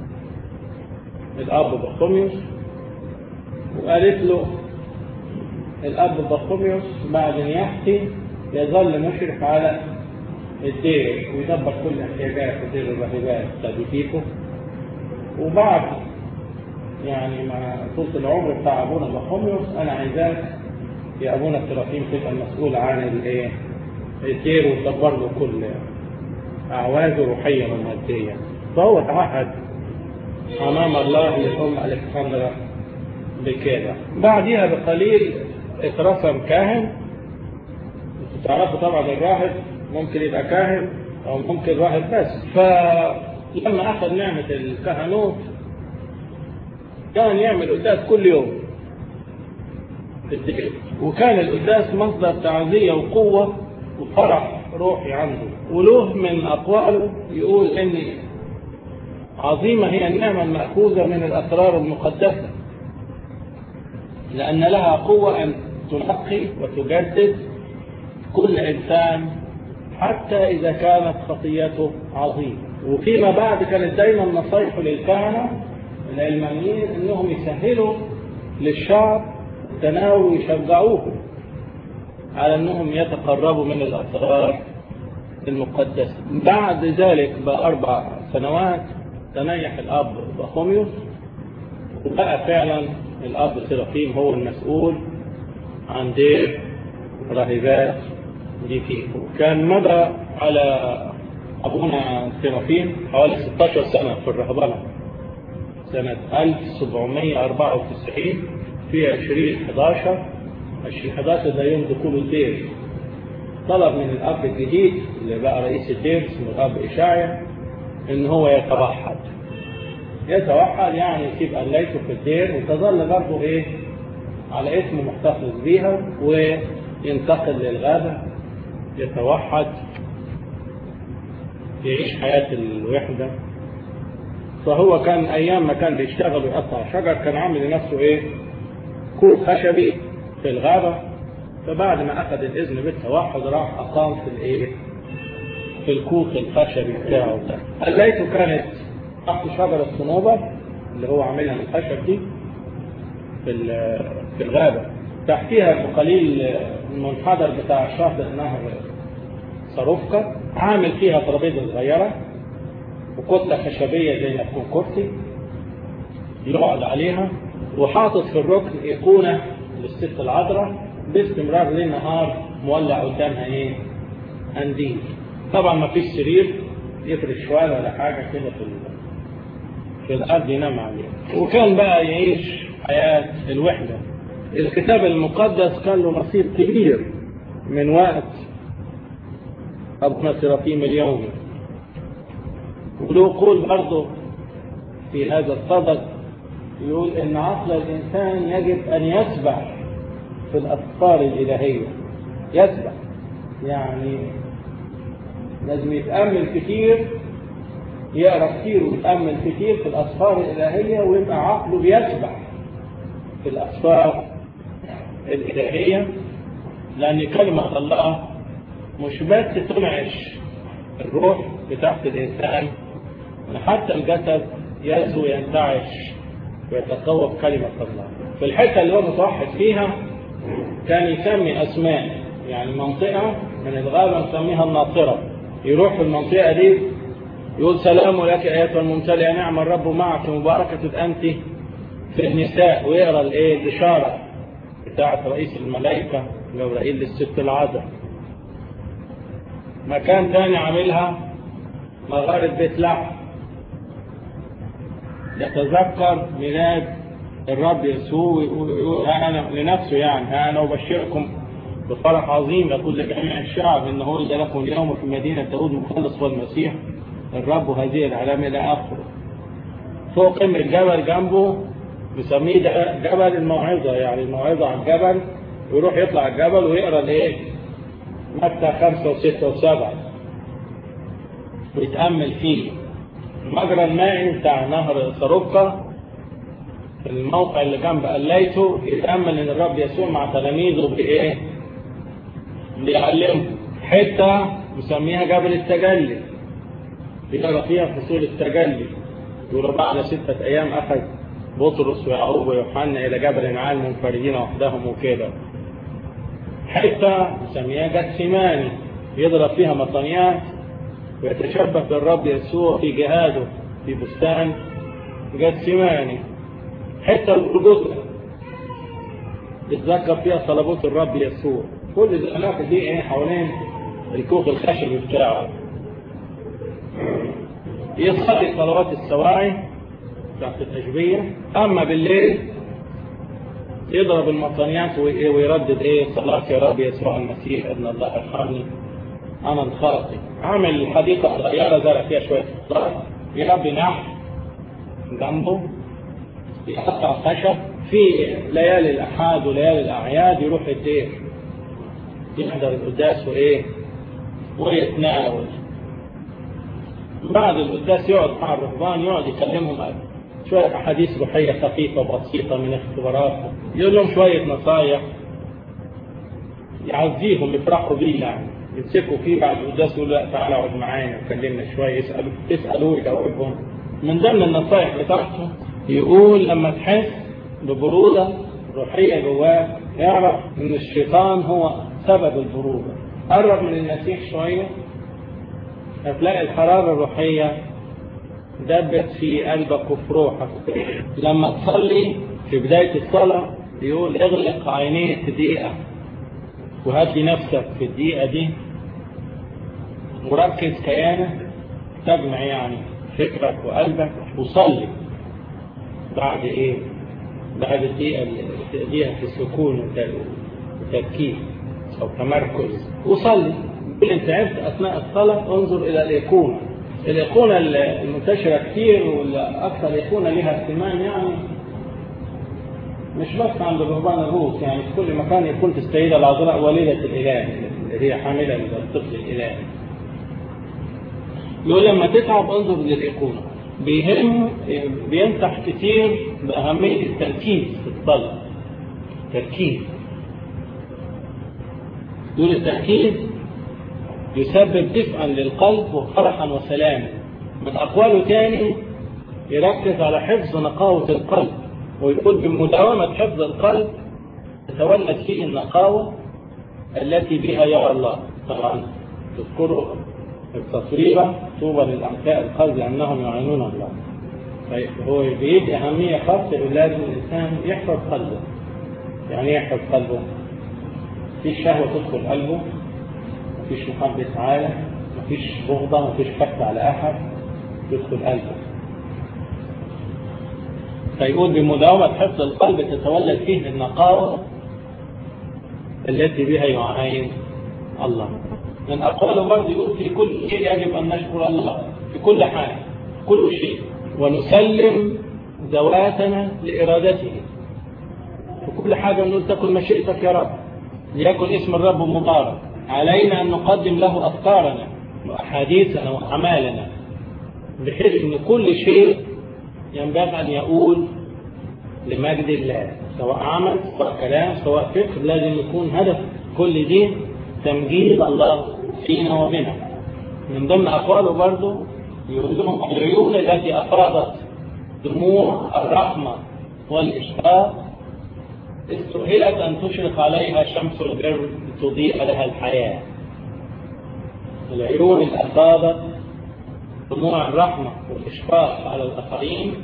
الأب بخوميوس وقالت له الأب بخوميوس بعد نياحتي يظل مشرف على الدير ويدبر كل احتياجات دير الراهبات تابيتيكو وبعد يعني مع طول العمر بتاع ابونا بخوميوس انا عايزاك يا ابونا سيرافيم تبقى المسؤول عن الايه الدير وتدبر له كل اعوازه روحيا وماديا فهو تعهد امام الله لام الكسندرا بكده بعدها بقليل اترسم كاهن انتوا تعرفوا طبعا الراهب ممكن يبقى كاهن او ممكن راهب بس فلما اخذ نعمه الكهنوت كان يعمل قداس كل يوم في الدير وكان القداس مصدر تعزية وقوة وفرح روحي عنده وله من أقواله يقول إن عظيمة هي النعمة المأخوذة من الأسرار المقدسة لأن لها قوة أن تنقي وتجدد كل إنسان حتى إذا كانت خطيته عظيمة وفيما بعد كانت دايما نصيحه للكهنة العلمانيين انهم يسهلوا للشعب التناول ويشجعوهم على انهم يتقربوا من الاسرار المقدسه. بعد ذلك باربع سنوات تنيح الاب بخوميوس وبقى فعلا الاب سيرافيم هو المسؤول عن دير راهبات دي فيه كان مضى على ابونا سيرافيم حوالي 16 سنه في الرهبنه سنة 1794 في 2011 2011 ده يوم دخول الدير طلب من الأب الجديد اللي بقى رئيس الدير اسمه الأب إشاعيا إن هو يتوحد يتوحد يعني يسيب قلايته في الدير وتظل برضه إيه على اسمه محتفظ بيها وينتقل للغابة يتوحد يعيش حياة الوحدة فهو كان ايام ما كان بيشتغل ويقطع شجر كان عامل لنفسه ايه كوخ خشبي في الغابه فبعد ما اخذ الاذن بالتوحد راح اقام في الايه في الكوخ الخشبي بتاعه ده قليته كانت تحت شجره صنوبر اللي هو عاملها من الخشب دي في في الغابه تحتيها بقليل المنحدر بتاع شاطئ نهر صاروفكا عامل فيها ترابيزه صغيره وكتلة خشبية زي ما تكون كرسي يقعد عليها وحاطط في الركن أيقونة للست العذراء باستمرار ليل نهار مولع قدامها إيه؟ قنديل. طبعا ما فيش سرير يفرش شوال ولا حاجة كده في في الأرض ينام عليها. وكان بقى يعيش حياة الوحدة. الكتاب المقدس كان له نصيب كبير من وقت أبونا سرافيم اليومي وله قول برضه في هذا الصدد يقول ان عقل الانسان يجب ان يسبح في الافكار الالهيه يسبح يعني لازم يتامل كتير يقرا كتير ويتامل كتير في الاسفار الالهيه ويبقى عقله بيسبح في الاسفار الالهيه لان كلمه الله مش بس تنعش الروح بتاعت الانسان حتى الجسد يسوى ينتعش ويتقوى بكلمة الله في الحتة اللي هو متوحد فيها كان يسمي أسماء يعني منطقة من الغابة نسميها الناصرة يروح في المنطقة دي يقول سلام لك أيتها الممتلئة نعم الرب معك مباركة أنت في النساء ويقرا الايه الإشارة بتاعة رئيس الملائكة جبرائيل للست العذراء مكان تاني عاملها مغارة بيت لحم يتذكر ميلاد الرب يسوع ويقول انا لنفسه يعني انا ابشركم بفرح عظيم يقول لجميع الشعب ان هو لكم اليوم في مدينه داود مخلص والمسيح الرب هذه العلامه الى اخره فوق قمه الجبل جنبه بيسميه ده جبل الموعظه يعني الموعظه على الجبل ويروح يطلع الجبل ويقرا الايه؟ متى خمسه وسته وسبعه ويتامل فيه المجرى المائي بتاع نهر ساروكا في الموقع اللي جنب قليته يتامل ان الرب يسوع مع تلاميذه بايه؟ بيعلمهم حته مسميها جبل التجلي بيقرا فيها فصول التجلي يقول بعد ستة أيام أخذ بطرس ويعقوب ويوحنا إلى جبل عال منفردين وحدهم وكده حتة مسميها جتسيماني يضرب فيها مطنيات ويتشبه بالرب يسوع في جهاده في بستان جتسيماني حتة الجزء يتذكر فيها صلبوت الرب يسوع كل الأماكن دي ايه حوالين الكوخ الخشبي بتاعه يصلي صلوات السواعي بتاعت التشبيه اما بالليل يضرب المطنيات ويردد ايه صلاة يا رب يسوع المسيح ابن الله ارحمني انا الخاطئ عامل حديقة صغيرة زرع فيها شوية خضار يربي نحل جنبه يقطع خشب في ليالي الاحاد وليالي الاعياد يروح الدير يحضر القداس وايه ويتناول بعد القداس يقعد مع الرهبان يقعد يكلمهم شوية أحاديث روحية خفيفة بسيطة من اختبارات يقول لهم شوية نصايح يعزيهم يفرحوا بيه يعني يمسكوا فيه بعد القداس يقولوا لا تعالى اقعد معانا وكلمنا شوية يسألوا يسألوه يجاوبهم من ضمن النصايح بتاعته يقول لما تحس ببرودة روحية جواك اعرف ان الشيطان هو سبب البرودة قرب من المسيح شوية هتلاقي الحرارة الروحية دبت في قلبك وفي روحك لما تصلي في بداية الصلاة يقول اغلق عينيك دقيقة وهات لي نفسك في الدقيقة دي وركز كيانك تجمع يعني فكرك وقلبك وصلي بعد ايه؟ بعد الدقيقة اللي تقضيها في السكون وتركيز أو تمركز وصلي إن تعبت أثناء الصلاة انظر إلى الأيقونة الأيقونة المنتشرة كتير والأكثر أيقونة لها اهتمام يعني مش بس عند الرهبان الروس يعني في كل مكان يكون السيدة العذراء والدة الإله اللي هي حاملة للطفل الإلهي يقول لما تتعب انظر للأيقونة بيهم بينصح كتير بأهمية التركيز في الصلاة تركيز دون التركيز يسبب دفئا للقلب وفرحا وسلاما من أقواله تاني يركز على حفظ نقاوة القلب ويقول بمداومة حفظ القلب تتولد فيه النقاوة التي بها يرى الله طبعا تذكروا التصريبة طوبى للأنقياء القلب لأنهم يعينون الله هو بيدي أهمية خاصة لازم الإنسان يحفظ قلبه يعني ايه يحفظ قلبه مفيش شهوة تدخل قلبه مفيش محبة عالم مفيش بغضة مفيش حقد على أحد يدخل قلبه فيقول بمداومة حفظ القلب تتولد فيه النقاوة التي بها يعاين الله من أقواله برضه يقول في كل شيء يجب أن نشكر الله في كل حال كل شيء ونسلم ذواتنا لإرادته في كل حاجة نقول تكن مشيئتك يا رب ليكن اسم الرب مبارك علينا أن نقدم له أفكارنا وأحاديثنا وأعمالنا بحيث أن كل شيء ينبغي أن يقول لمجد الله سواء عمل سواء كلام سواء فكر لازم يكون هدف كل دي تمجيد الله فينا وبنا من ضمن أقواله برضه يقول لهم العيون التي أفرضت دموع الرحمة والإشفاق استهلت أن تشرق عليها شمس البر لتضيء لها الحياة العيون اللي أفاضت دموع الرحمة والإشفاق على الآخرين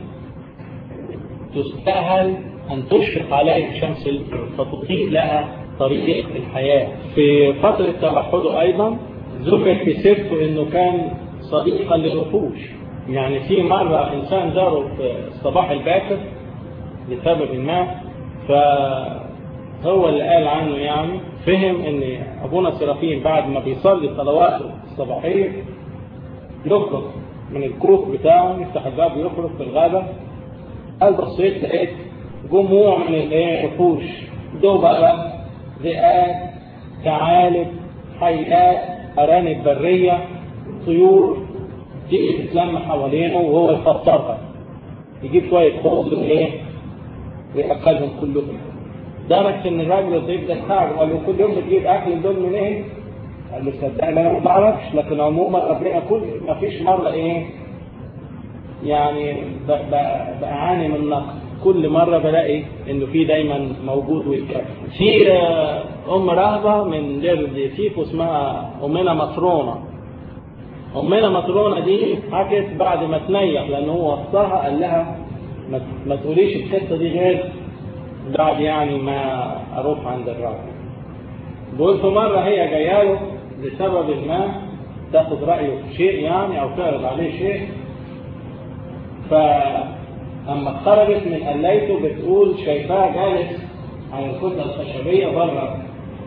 تستاهل أن تشرق عليها شمس البر فتضيء لها طريق الحياة في فترة توحده أيضا ذكر في سيرته أنه كان صديقا للوحوش يعني في مرة إنسان زاره في الصباح الباكر لسبب ما فهو اللي قال عنه يعني فهم ان ابونا سرافيم بعد ما بيصلي صلواته الصباحيه يخرج من الكوخ بتاعه يفتح الباب ويخرج في الغابه قال بصيت لقيت جموع من الايه وحوش دببة ذئاب ثعالب حيات ارانب بريه طيور تيجي تتلم حوالينه وهو يفطرها يجيب شويه خبز وايه وياكلهم كلهم درجة ان الراجل الضيف ده تعب وقال له كل يوم بتجيب اكل دول منين؟ قال له صدقني انا ما بعرفش لكن عموما ربنا كل ما فيش مره ايه يعني بعاني من نقص كل مرة بلاقي انه في دايما موجود ويتكفل. في ام رهبة من دير سيفو اسمها امنا مطرونة. امنا مطرونة دي حكت بعد ما تنيح لان هو وصاها قال لها ما تقوليش القصة دي غير بعد يعني ما اروح عند الراجل. بقول في مرة هي جاية له لسبب ما تاخد رأيه في شيء يعني او تعرض عليه شيء فأما خرجت من قليته بتقول شايفاه جالس على الكتلة الخشبية بره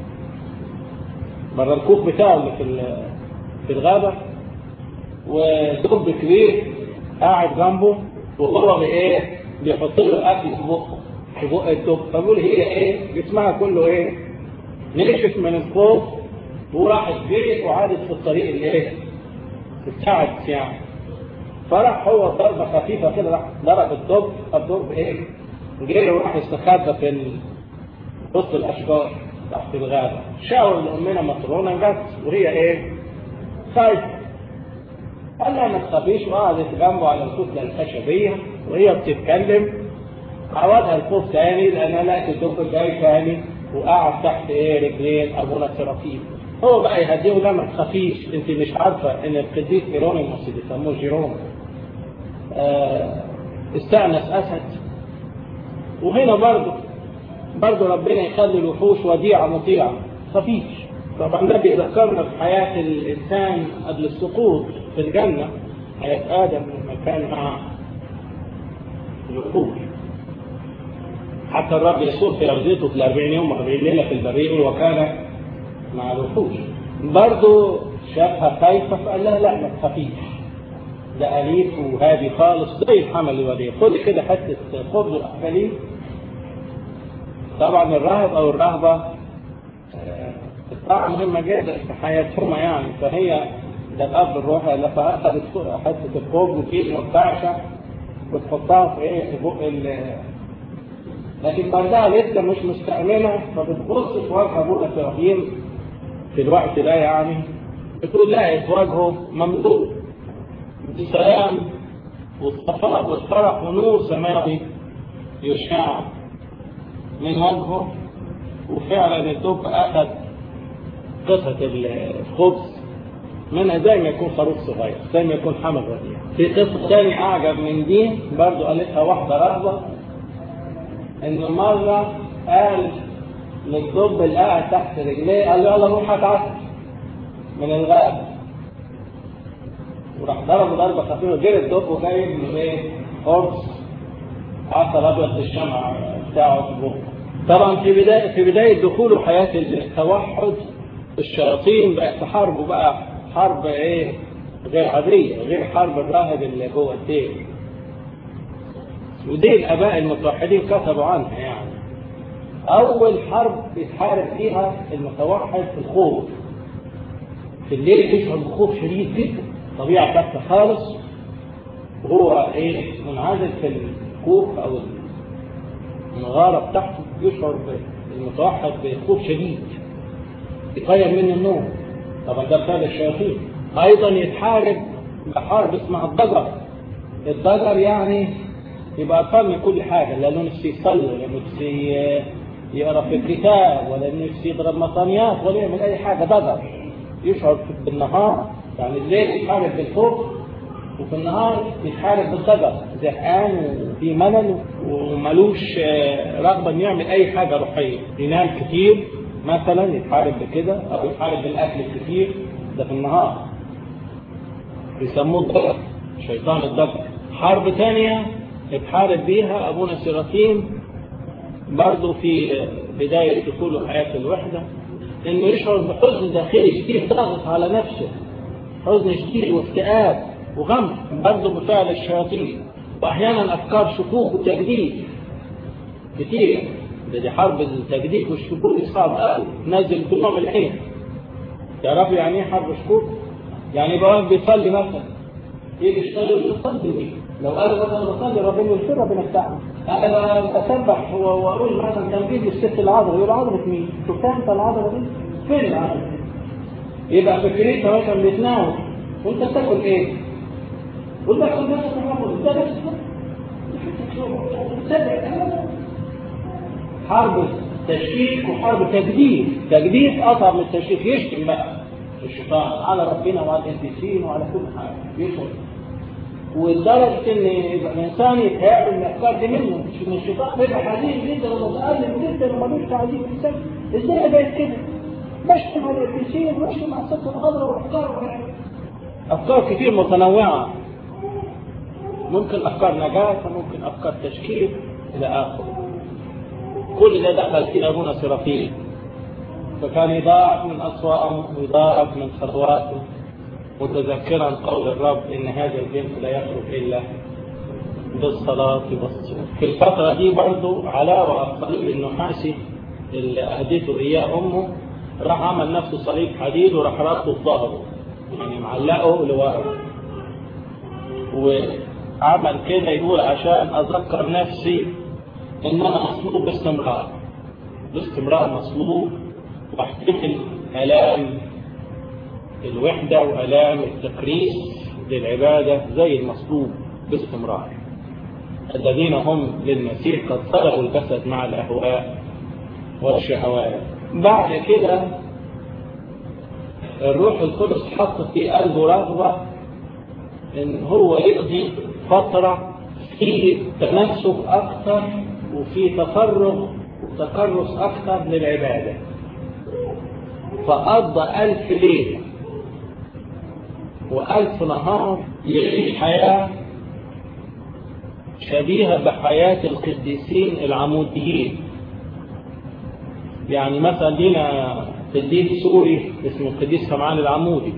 بره الكوخ بتاعه اللي في في الغابة ودب كبير قاعد جنبه وهو بايه بيحط له اكل في بقه في بق الدب فبقول هي ايه جسمها كله ايه نشف من الخوف وراحت جريت وعادت في الطريق اللي ايه ابتعدت يعني فراح هو ضربة خفيفة كده راح ضرب الدب الدب ايه جري وراح يستخبى في ال... وسط الاشجار تحت الغابة شاور لأمنا مطرونة جت وهي ايه خايفة قال لها ما تخافيش وقعدت جنبه على الكتلة الخشبية وهي بتتكلم عودها الخوف تاني لأن أنا لقيت الدب جاي تاني وقعد تحت ايه رجلين أبونا سرافيل هو بقى يهديه لا ما تخافيش انت مش عارفة ان القديس ايرونيموس بيسموه جيروم آه استأنس أسد وهنا برضه برضه ربنا يخلي الوحوش وديعة مطيعة خفيف طبعا ده بيذكرنا في حياة الإنسان قبل السقوط في الجنة حياة آدم لما كان مع الوحوش حتى الرب يسوع في أرضيته في الأربعين يوم وأربعين ليلة في البرية وكان مع الوحوش برضه شافها خايفة فقال لها لا ما تخافيش ده أليف وهادي خالص زي الحمل الوليد خد كده حتة خبز وأكليه طبعا الراهب أو الراهبة الطاعة مهمة جدا في حياتهما يعني فهي ده الأب الروحي قال لها أخذت حتة الخبز وكيس والكعشة وتحطها في إيه في بق ال لكن بعدها لسه مش مستأمنة فبتبص في وجه أبونا إبراهيم في الوقت ده يعني بتقول لقيت وجهه مملوء بالسلام والصفاء والفرح ونور سماوي يشع من وجهه وفعلا الدب اخذ قطعة الخبز منها زي ما يكون خروف صغير زي ما يكون حمل رضيع في قصة تاني أعجب من دي برضو قالتها واحدة رهبة إن مرة قال للدب اللي قاعد تحت رجليه قال له يلا روح اتعسل من الغابة وراح ضربه ضربة خفيفة جري الدب وجايب له ايه؟ قرص عسل ابيض الشمع بتاعه في بقه. طبعا في بداية في بداية دخوله حياة التوحد الشياطين بقت تحاربه بقى حرب ايه؟ غير عادية غير حرب الراهب اللي جوه الدين. ودي الآباء المتوحدين كتبوا عنها يعني. أول حرب بيتحارب فيها المتوحد في الخوف. في الليل يشعر بخوف شديد جدا طبيعة ثابتة خالص وهو ايه منعزل في الكوخ او المغارة بتاعته يشعر المتوحد بخوف شديد يطير منه النوم طبعا ده بسبب الشياطين ايضا يتحارب بحرب اسمها الضجر الضجر يعني يبقى اطفال من كل حاجه لا نفسي يصلي ولا نفسي يقرا في الكتاب ولا نفسي يضرب مطانيات ولا يعمل اي حاجه ضجر يشعر بالنهار يعني الليل يتحارب بالخوف وفي النهار يتحارب بالضجر زهقان وفي ملل وملوش رغبه انه يعمل اي حاجه روحيه ينام كتير مثلا يتحارب بكده او يتحارب بالاكل الكتير ده في النهار بيسموه الضجر شيطان الضجر حرب ثانيه اتحارب بيها أبونا سيرافيم برضه في بداية دخوله حياة الوحدة إنه يشعر بحزن داخلي شديد ضغط على نفسه حزن شديد واكتئاب وغم برضه بفعل الشياطين وأحيانا أفكار شكوك وتجديد كتير ده دي حرب التجديد والشكوك صعب قوي نازل دموع العين تعرفوا يعني ايه حرب شكوك؟ يعني يبقى بيصلي مثلا يجي يشتغل يصلي دي لو قال مثلا بصلي ربنا يغفر ربنا بتاعنا انا بسبح واقول مثلا تنفيذ الست العذراء يقول عذراء مين؟ شفتها انت العذراء دي؟ فين العذراء؟ يبقى في الكنيسه مثلا بتناول وانت بتاكل ايه؟ قول لك كل نفسك تناول ده بس حرب تشكيك وحرب تجديد تجديد اصعب من التشكيك يشتم بقى الشيطان على ربنا وعلى القديسين وعلى كل حاجه يشتم ولدرجه ان يبقى الانسان يتهيأ ان الافكار دي منه مش من الشيطان بيبقى حزين جدا ومتألم جدا وملوش تعذيب الانسان ازاي بقت كده؟ بشتم على القديسين وبشتم على الست الخضراء وافكار افكار كتير متنوعه ممكن افكار نجاه ممكن افكار تشكيك الى اخره كل ده دخل في ابونا سرافيل فكان يضاعف من اصواتهم ويضاعف من ثرواته متذكرا قول الرب ان هذا البنت لا يخرج الا بالصلاة والصوم. في الفترة دي برضه علاوة الصليب النحاسي اللي أهدته إياه أمه راح عمل نفسه صليب حديد وراح ربطه في ظهره يعني معلقه لورا وعمل كده يقول عشان أذكر نفسي ان انا مصلوب باستمرار باستمرار مصلوب واحتمل الام الوحده والام التكريس للعباده زي المصلوب باستمرار الذين هم للمسيح قد صلبوا الجسد مع الاهواء والشهوات بعد كده الروح القدس حط في قلبه رغبه ان هو يقضي فتره في تنسك اكثر وفي تفرغ وتكرس أكثر للعبادة فقضى ألف ليلة وألف نهار يعيش حياة شبيهة بحياة القديسين العموديين يعني مثلا لينا قديس سوري اسمه القديس سمعان العمودي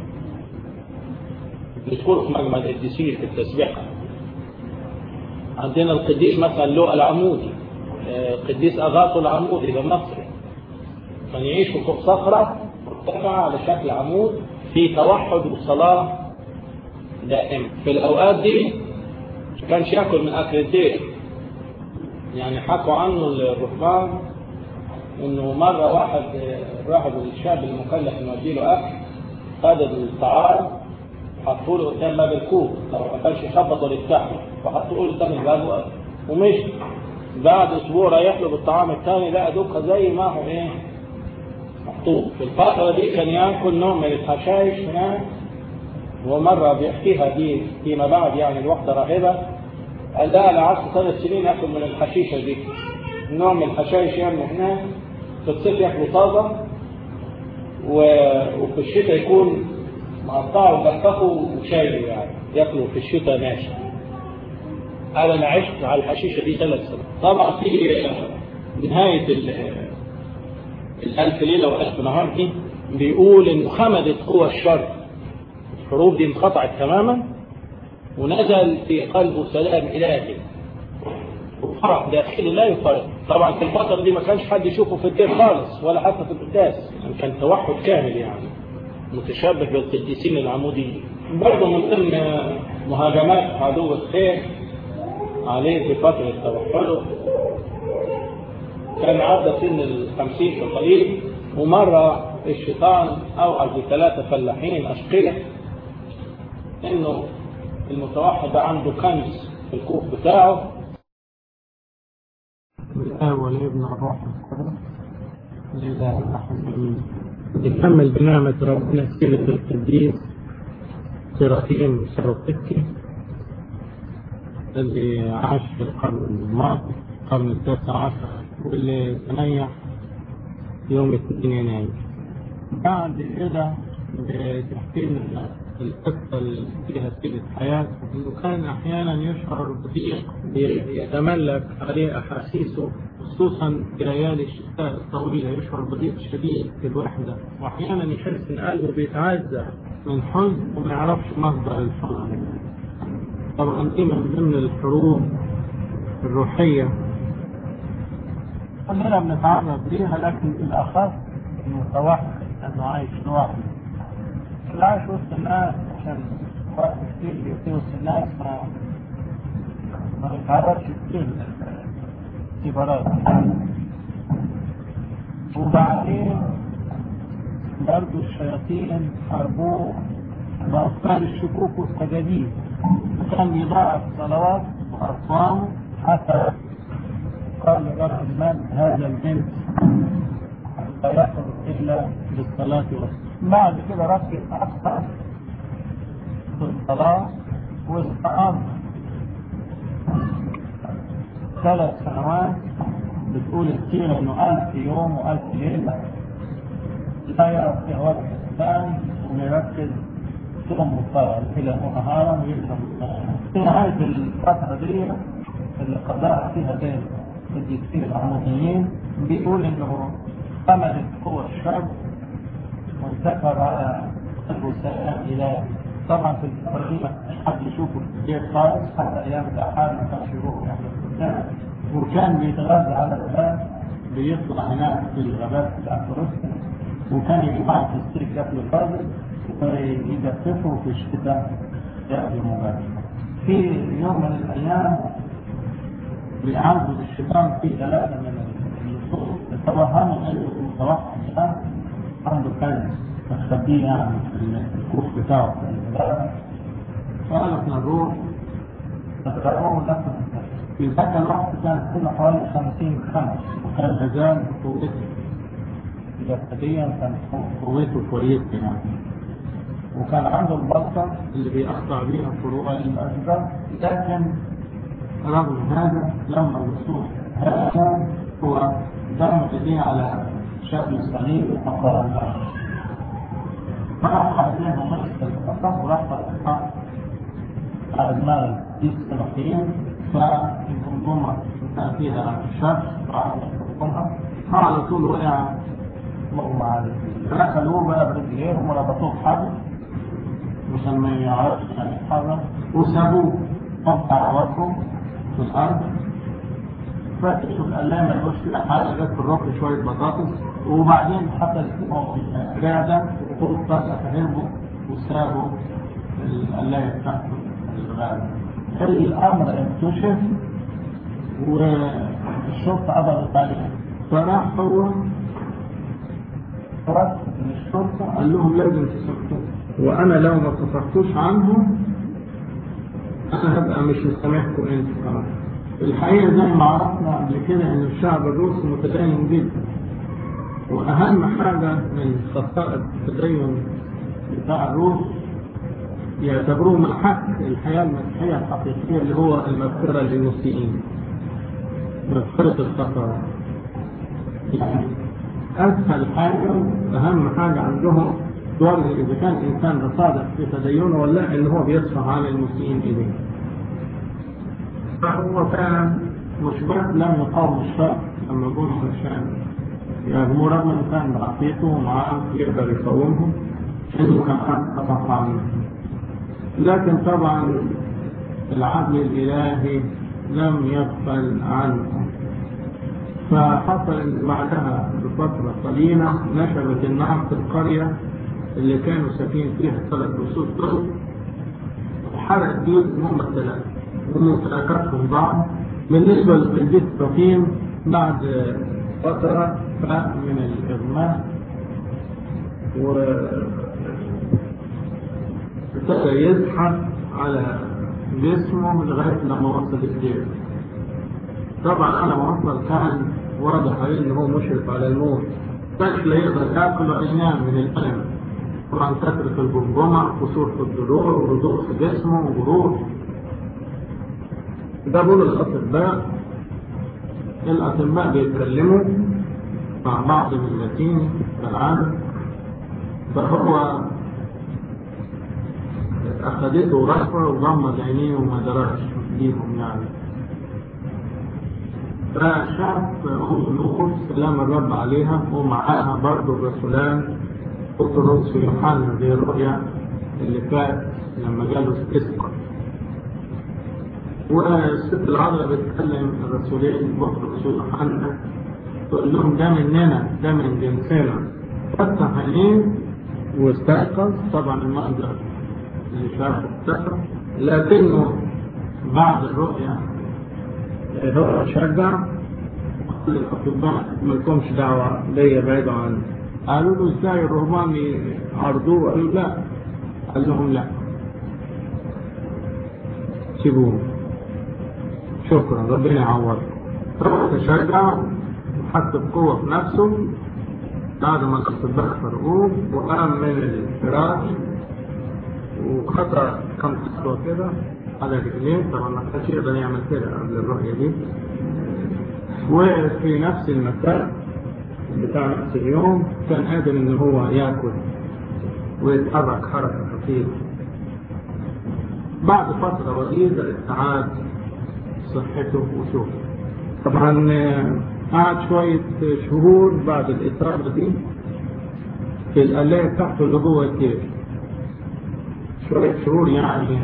بتكون في مجمع القديسين في التسبيحة عندنا القديس مثلا لؤى العمودي قديس أغاثو العمودي ده مصري كان يعيش فوق صخرة مرتفعة على شكل عمود في توحد وصلاة دائمة في الأوقات دي ما كانش ياكل من أكل الدير يعني حكوا عنه الرهبان إنه مرة واحد راح الشاب المكلف إنه يديله أكل خد الطعام حطوا له قدام باب الكوب لو ما كانش يخبط ولا يفتحه فحطوا له قدام الباب ومشي بعد اسبوع رايح له بالطعام الثاني لقى دوكا زي ما هو ايه محطوط في الفترة دي كان ياكل نوع من الحشائش هناك ومرة بيحكيها دي فيما بعد يعني الوحدة راهبة قال لها لعشر ثلاث سنين اكل من الحشيشة دي نوع من الحشائش يعني هناك في الصيف ياكلوا طازة و... وفي الشتاء يكون مقطعه وجففه وشايله يعني ياكلوا في الشتاء ناشف قال انا عشت على الحشيشه دي ثلاث سنين طبعا في نهايه الالف ليله والف نهار دي بيقول ان خمدت قوى الشر الحروب دي انقطعت تماما ونزل في قلبه سلام الهي وفرح داخلي لا يفرق طبعا في الفتره دي ما كانش حد يشوفه في الدير خالص ولا حتى في القداس يعني كان توحد كامل يعني متشابه بالقديسين العموديين برضه من ضمن مهاجمات عدو الخير عليه في فترة توحده كان عدى سن الخمسين في قليل ومرة الشيطان أوعد لثلاثة فلاحين أشقية إنه المتوحد ده عنده كنز في الكوخ بتاعه الأول ابن الروح لله الرحمن يكمل بنعمة ربنا سيرة القديس سرافيم سروقتكي الذي عاش في القرن الماضي القرن التاسع عشر واللي تنيح يوم 2 يناير بعد كده بتحكي لنا القصة اللي فيها سيرة حياته إنه كان أحيانا يشعر بضيق يتملك عليه أحاسيسه خصوصا في ليالي الشتاء الطويلة يشعر بضيق شديد في الوحدة وأحيانا يحس إن قلبه بيتعزى من حزن وما يعرفش مصدر الحزن طبعا دي من ضمن الحروب الروحية كلنا بنتعرض ليها لكن الأخص المتوحد أنه عايش لوحده اللي عايش وسط الناس عشان وقت كتير بيقضي وسط الناس ما ما بيتعرضش كتير للاختبارات وبعدين برضه الشياطين حاربوه بأفكار الشكوك والتجاديد كان يضاعف صلوات وأصوامه حتى قال لرب المال هذا الجنس لا يخرج إلا بالصلاة والصلاة بعد كده ركز أكثر في الصلاة واستقام ثلاث سنوات بتقول كتير انه ألف يوم وألف ليلة لا يعرف فيها وقت ثاني ويركز صوم وصلاة ليلا ونهارا ويشرب الصلاة في نهاية الفترة دي اللي قضاها فيها بين الدكتور العموديين بيقول انه ثمنت قوة الشعب وانتكر على قلبه سلام إلهي طبعا في الفترة دي ما حد يشوفه كتير خالص حتى أيام الأحاد ما كانش يروح يعني وكان بيتغذى على الغابات بيطلع هناك في الغابات بتاعت روسيا وكان يجمع في الستريك ياكل الراجل ويجففه في الشتاء يأكل مباشرة في يوم من الأيام بيعالجوا الشيطان في ثلاثة من النصوص توهموا انه المتوحد ده عنده كلب مستخبيه يعني في الكوخ بتاعه في البلد فقالوا احنا نروح نتقربوا لكم في ذاك الوقت كان كله حوالي 50 خمس وكان غزال قوته جسديا كان قوته كويسة يعني وكان عنده البلطة اللي بيقطع بيها فروع الأشجار لكن رغم هذا لما الوصول هذا هو ضم ايديه على شكل صليب وقال الله فراح عليه ممثل القصص وراح فتحها على دماغ الديس الأخير فالجمجمة كان فيها الشمس وعلى الجمجمة فعلى طول وقع مغمى عليه دخلوه بقى برجليه وربطوه بحبل عشان ما يعرفش يتحرك وسابوه قطع وجهه في الأرض فاكتشف القلام ما يقولش كده حاجة جت في الركن شوية بطاطس وبعدين حتى الاستماع قاعدة وطول الطاسة فهربوا وسابوا القلاية بتاعته الغابة الأمر اكتشف والشرطة قبضت عليه فراح هو رد للشرطة قال لهم لازم تسكتوا وأنا لو ما تصرفتوش عنهم أنا هبقى مش مسامحكم أنتوا كمان الحقيقة زي ما عرفنا قبل كده إن الشعب الروسي متدين جدا وأهم حاجة من خصائص التدين بتاع الروس يعتبروه محك الحياة المسيحية الحقيقية اللي هو المغفرة للمسيئين مغفرة الخطايا يعني أسهل حاجة أهم حاجة عندهم توري إذا كان إنسان صادق في تدينه ولا لا إن هو بيصفح عن المسيئين إليه فهو كان مش بس لم يقاوم الشر لما يقول عشان يهاجموه رغم انه كان بعقيته ومعاه يقدر يقاومهم انه كان خطف عنه لكن طبعا العدل الالهي لم يغفل عنه فحصل ان بعدها بفتره قليله نشبت النار في القريه اللي كانوا ساكنين فيها ثلاث رسول دول وحرقت بيوت هم الثلاثه ومشاركتهم بعض بالنسبة للقديس الرحيم بعد فترة فاق من الإغماء و ابتدى يزحف على جسمه لغاية لما وصل الدير طبعا أنا ما وصل كان واضح عليه إن هو مشرف على الموت كانش لا يقدر ياكل ولا ينام من الألم طبعا كثرة الجمجمة قصور في الضلوع ورضوء في جسمه وجروح جابوا له الأطباء الأطباء بيتكلموا مع بعض باللاتيني كالعادة فهو أخذته رهبة وغمض عينيه وما دركش بيهم يعني فشاف أم الأخت سلام الرب عليها ومعاها برضه الرسولان بطرس ويوحنا دي الرؤيا اللي فات لما جاله استسقى والست العذراء بتكلم الرسولين بطرس ويوحنا تقول لهم ده مننا ده من جنسنا فتح عينيه واستيقظ طبعا المقدر اللي شافه استيقظ لكنه بعد الرؤيا هو شجع وقال للأطباء ما لكمش دعوة ليا بعيد عني قالوا له ازاي الرهبان يعرضوه قالوا لا قال لهم لا سيبوه شكرا ربنا يعوضك تشجع وحس بقوة في نفسه بعد ما الأطباء فرقوه وقام من الفراش وخطأ كم خطوة كده على رجليه طبعا ما كانش يقدر يعمل كده قبل الرؤية دي وفي نفس المساء بتاع نفس اليوم كان قادر ان هو ياكل ويتحرك حركة خفيفة بعد فترة وجيزة استعاد صحته وشوفه طبعا قعد شوية شهور بعد الإصابة دي في الآلية بتاعته اللي جوه الجيش شوية شهور يعني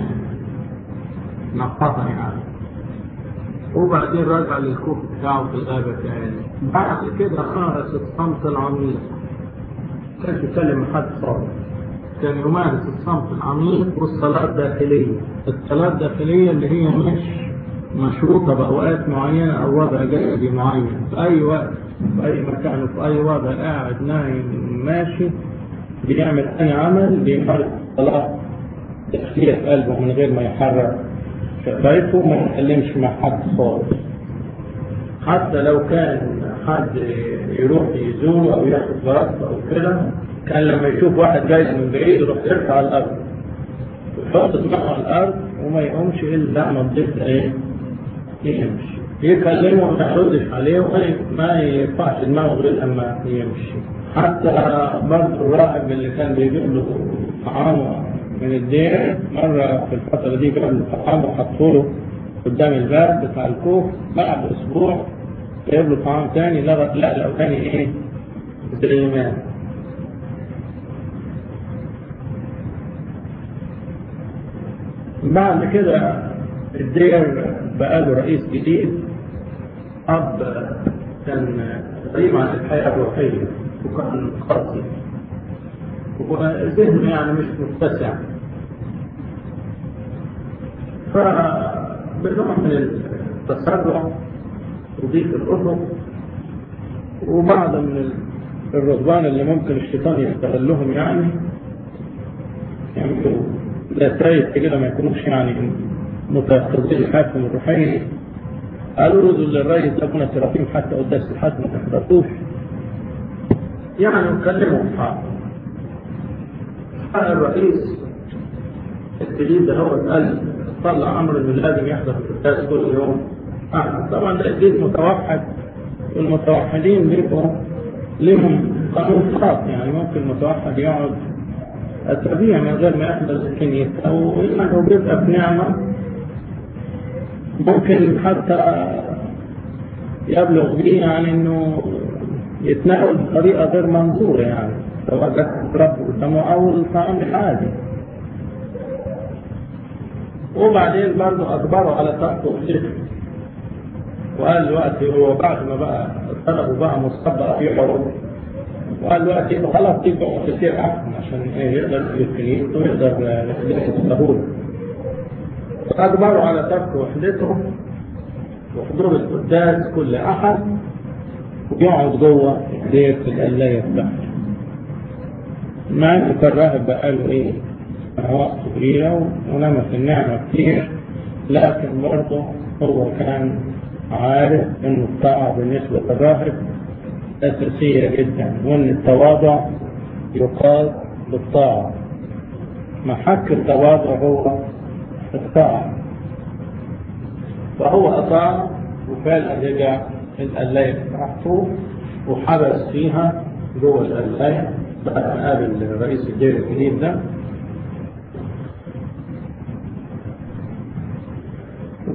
نقطة يعني وبعدين رجع للكوخ بتاعه في الغابة تاني بعد كده مارس الصمت العميق كان يتكلم حد صالح كان يمارس الصمت العميق والصلاة الداخلية الصلاة الداخلية اللي هي مش مشروطة بأوقات معينة أو وضع جسدي معين في أي وقت في أي مكان وفي أي وضع قاعد نايم ماشي بيعمل أي عمل بيمارس الصلاة داخلية في قلبه من غير ما يحرك شفايفه ما يتكلمش مع حد خالص حتى لو كان حد يروح يزوره او ياخد براسه او كده كان لما يشوف واحد جاي من بعيد يروح يرفع على الارض يحط دماغه على الارض وما يقومش الا لما الضيف ايه يمشي يكلمه ما يردش عليه وما يرفعش دماغه غير لما يمشي حتى برضه الراهب اللي كان بيجيب له طعامه من الدير مرة في الفترة دي جاب له طعام وحطوا له قدام الباب بتاع الكوخ بعد أسبوع جايب له طعام تاني لا لا لو تاني إيه زي ما بعد كده الدير بقى له رئيس جديد أب كان غريب عن الحياة الروحية وكان قاسي وذهنه يعني مش متسع فبنوع من التسرع وضيق الأفق وبعض من الرهبان اللي ممكن الشيطان يستغلهم يعني يعملوا لسايس كده ما يكونوش يعني متيقظين حياتهم الروحية قالوا ردوا للرئيس ابونا سرافيم حتى قداس الحد ما تحضرتوش يعني وكلموا اصحابه الرئيس الجديد ده هو قال طلع امر انه لازم يحضر القداس كل يوم آه. طبعا ده الجديد متوحد والمتوحدين بيبقوا لهم قانون خاص يعني ممكن متوحد يقعد اسابيع من غير ما يحضر الكنيسه او انه بيبقى بنعمه ممكن حتى يبلغ به يعني انه يتناول بطريقه غير منظوره يعني سواء جسد رب قدامه او الطعام العادي وبعدين برضه اجبره على ترك اجرته وقال دلوقتي هو بعد ما بقى طلبه بقى مصطبع في حروب وقال دلوقتي خلاص تبقى كتير احسن عشان ايه يقدر يدخل ويقدر يدخل بسهوله فاجبره على ترك وحدته وحضور القداس كل احد ويقعد جوه دير في القلايه بتاعته مع انه كان راهب بقاله ايه سنوات كبيرة ولمس النعمة كتير لكن برضه هو كان عارف انه الطاعة بالنسبة للراهب أساسية جدا وان التواضع يقال بالطاعة محك التواضع هو الطاعة فهو أطاع وفعلا رجع القلاية بتاعته وحبس فيها جوه القلاية بعد ما قابل رئيس الدير الجديد ده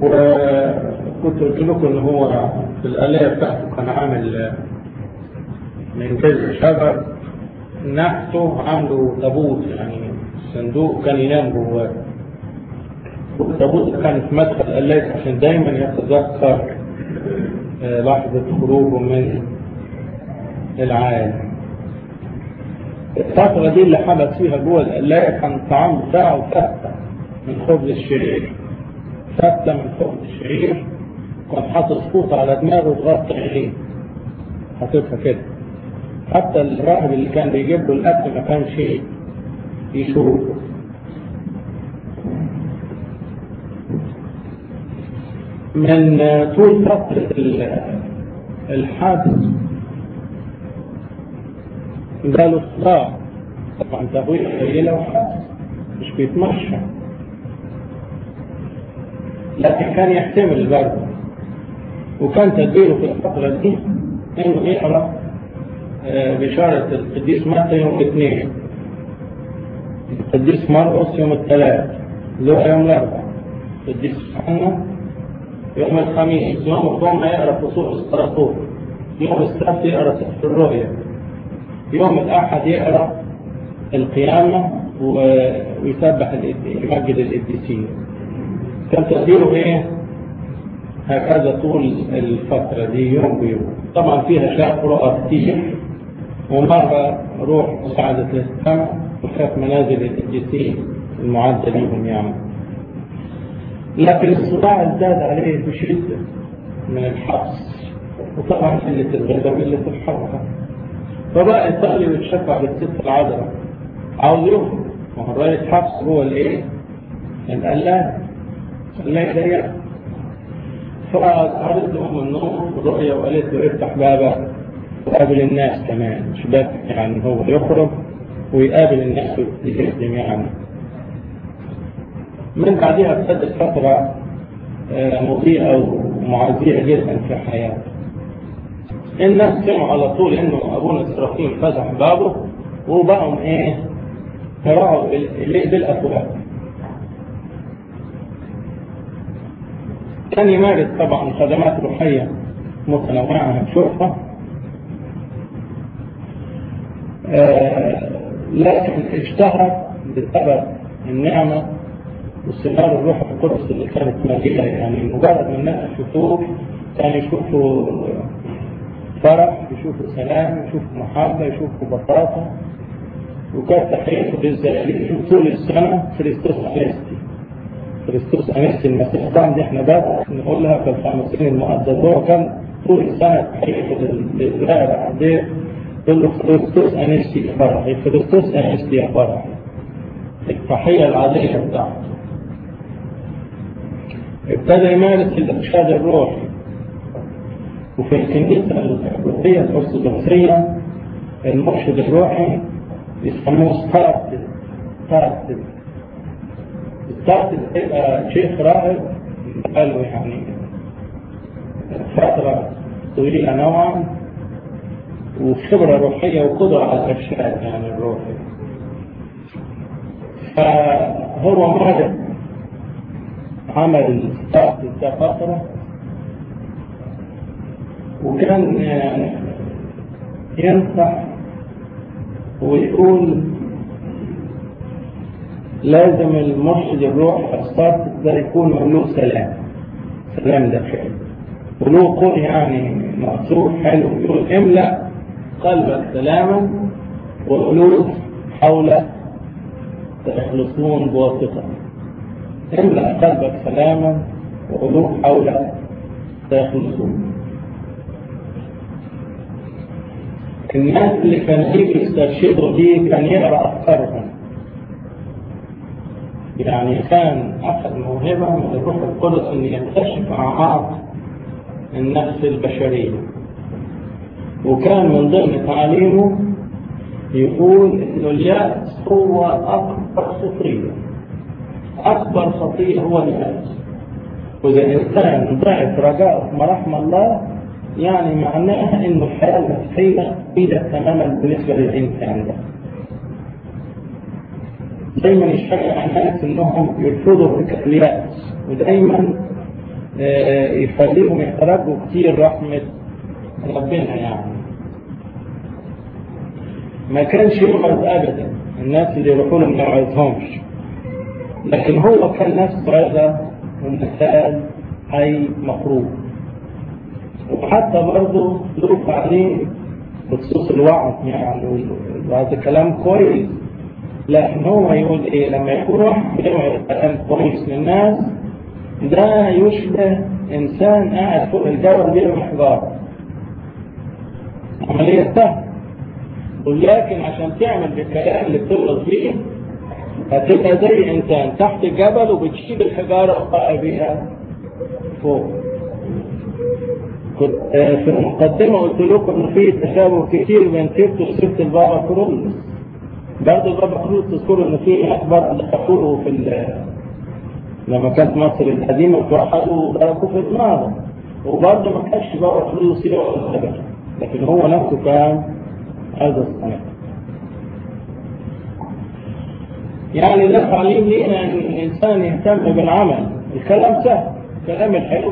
وكنت قلت لكم ان هو في الآلية بتاعته كان عامل من جذع شجر نحته عامله تابوت يعني صندوق كان ينام جواه والتابوت كان في مدخل الآلية عشان دايما يتذكر لحظة خروجه من العالم الفترة دي اللي حدث فيها جوه القلاية كان الطعام بتاعه فتة من خبز الشعير فتة من خبز الشعير كان حاطط فوطة على دماغه وتغطي عينيه حاططها كده حتى الراهب اللي كان بيجيب له الأكل ما كانش يشوفه من طول فترة الحبس جاله صداع طبعا تهويل قليلة وحبس مش بيتمشى لكن كان يحتمل برضه وكان تدبيره في الفترة دي انه يقرا بشارة القديس متى يوم الاثنين القديس مرقس يوم الثلاث لوقا يوم الاربعاء القديس يوحنا يوم الخميس يوم الجمعة يقرا فصول السرطور يوم السبت يقرا سفر الرؤيا يوم الأحد يقرا القيامة ويسبح يمجد القديسين كان تقديره ايه؟ هكذا طول الفترة دي يوم بيوم طبعا فيها شاف رؤى كتير ومرة روح مساعدة السماء وشاف منازل القديسين المعدة لهم يعني لكن الصداع ازداد عليه بشدة من الحبس وطبعا قلة الغذاء وقلة الحركة فبقى يسأل ويتشفع بالست العذراء عاوز يخرج ما هو رئيس حبس هو الايه؟ القلان الله ضيق فقعدت له ام النور رؤيا وقالت له افتح بابك وقابل الناس كمان مش بس يعني هو يخرج ويقابل الناس ويخدم يعني من بعدها ابتدت فترة مضيئة ومعزية جدا في حياته الناس سمعوا على طول انه ابونا اسرافيل فتح بابه وبقوا ايه يراعوا اليه بالابواب كان يمارس طبعا خدمات روحية متنوعة هنشوفها آه لكن اشتهر بسبب النعمة واستمرار الروح القدس اللي كانت موجودة يعني مجرد ما الناس يشوفوه كانوا يشوفوا فرح يشوفوا سلام يشوفوا محبة يشوفوا بساطة وكانت تحيته بالزائرين طول السنة كريستوس أنستي كريستوس أنستي المسيح طبعا دي احنا بس نقولها في الخمسين المقدس هو كان طول السنة تحيته للزائر عنديه يقول له كريستوس أنستي فرح كريستوس أنستي فرح التحية العادية بتاعته ابتدى يمارس الإرشاد الروحي وفي الكنيسة الأرثوذكسية الأرثوذكسية المرشد الروحي يسموه ستارتل ستارتل ستارتل يبقى شيخ راهب قالوا يعني فترة طويلة نوعا وخبرة روحية وقدرة على الإرشاد يعني الروحي فهو مهدف عمل ستارتل ده فترة وكان ينصح ويقول لازم المرشد الروح الصادق ده يكون له سلام سلام داخلي وله قول يعني مقصود حلو يقول املأ قلبك سلاما وقلوب حولك سيخلصون بواسطة املأ قلبك سلاما وقلوب حولك سيخلصون الناس اللي كان يجي يسترشدوا دي كان يقرا افكارهم يعني كان اخذ موهبه من الروح القدس ان يكتشف اعماق النفس البشريه وكان من ضمن تعليمه يقول انه اليأس هو اكبر خطيه اكبر خطيه هو اليأس واذا الانسان ضعف رجاءه في مراحم الله يعني معناها انه الحياه النفسيه بعيده تماما بالنسبه للانسان ده. دايما يشجع الناس انهم يرفضوا فكره الياس ودايما آه، يخليهم يترجوا كتير رحمة ربنا يعني ما كانش يوعظ ابدا الناس اللي يروحوا له ما يوعظهمش لكن هو كان نفسه هذا ومثال حي مخروج وحتى برضه له عليه بخصوص الوعظ يعني الوعظ كلام كويس لكن هو يقول ايه لما يكون واحد بيوعظ كلام كويس للناس ده يشبه انسان قاعد فوق الجبل بيرمي حجاره عمليه سهله ولكن عشان تعمل بالكلام اللي بتغلط فيه هتبقى زي انسان تحت الجبل وبتشيل الحجاره وقع بيها فوق كنت آه، في المقدمه قلت لكم ان في تشابه كتير بين سيرته وسيره البابا كرولوس برضه البابا كرولوس تذكروا ان في اخبار دخلوه في ال- لما كانت مصر القديمه توحدوا ضربوه في دماغه وبرضه ما كانش بابا كرولوس يقعد ابدا لكن هو نفسه كان هذا الصنع يعني ده تعليم لينا ان الانسان يهتم بالعمل الكلام سهل الكلام الحلو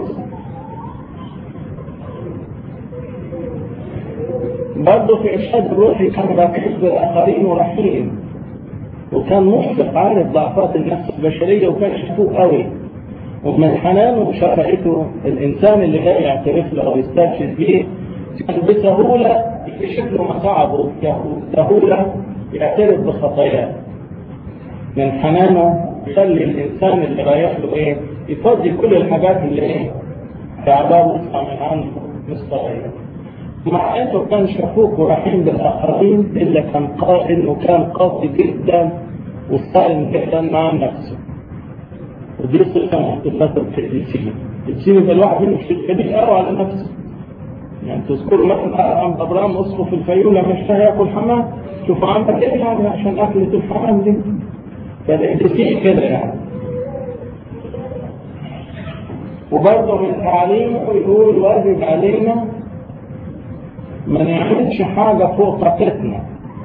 برضه في ارشاد الروحي كان ركز بالاخرين ورحيم وكان مشفق عارف ضعفات النفس البشريه وكان شفوق قوي ومن حنانه وشفقته الانسان اللي جاي يعترف له او يسترشد بيه كان بسهوله يكشف له مصاعبه بسهوله يعترف بخطاياه من حنانه يخلي الانسان اللي رايح له ايه يفضي كل الحاجات اللي ايه تعبان يطلع من عنده مستقيم مع انه كان شفوق ورحيم بالاخرين الا كان قائل وكان قاسي جدا وصائم جدا مع نفسه ودي صفه من صفات القديسين القديسين يبقى الواحد منهم شديد قوي على نفسه يعني تذكروا مثلا عم ابراهيم اسقف في الفيوم لما اشتهى ياكل حمام شوف عندك ايه يعني عشان اكله الحمام دي فالقديسين كده يعني وبرضه من تعليمه يقول واجب علينا ما نعملش حاجة فوق طاقتنا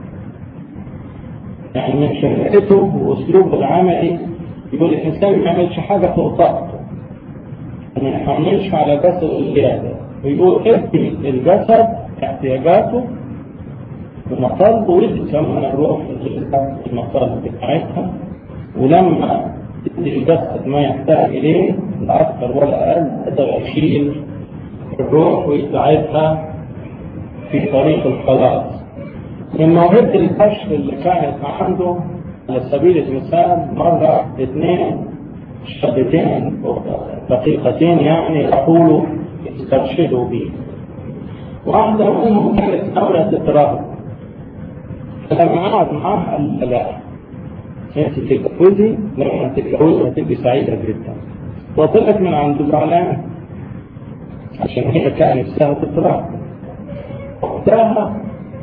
يعني من شريعته واسلوبه العملي يقول الانسان ما يعملش حاجة فوق طاقته ما يحملش على جسد الزيادة ويقول ادي الجسد احتياجاته بمطالبه وادي كمان الروح المطالب بتاعتها ولما تدي الجسد ما يحتاج اليه لا اكثر ولا اقل يقدر يشيل الروح ويساعدها في طريق الخلاص من موهبة الكشف اللي كانت عنده على سبيل المثال مرة اثنين شابتين دقيقتين يعني يقولوا يسترشدوا به واحدة منهم كانت ناوية تتراهب فلما قعد معاها قال لا انت تتجوزي لما تتجوزي هتبقي سعيدة جدا وطلعت من عنده زعلانة عشان هي كانت نفسها تتراهب اختها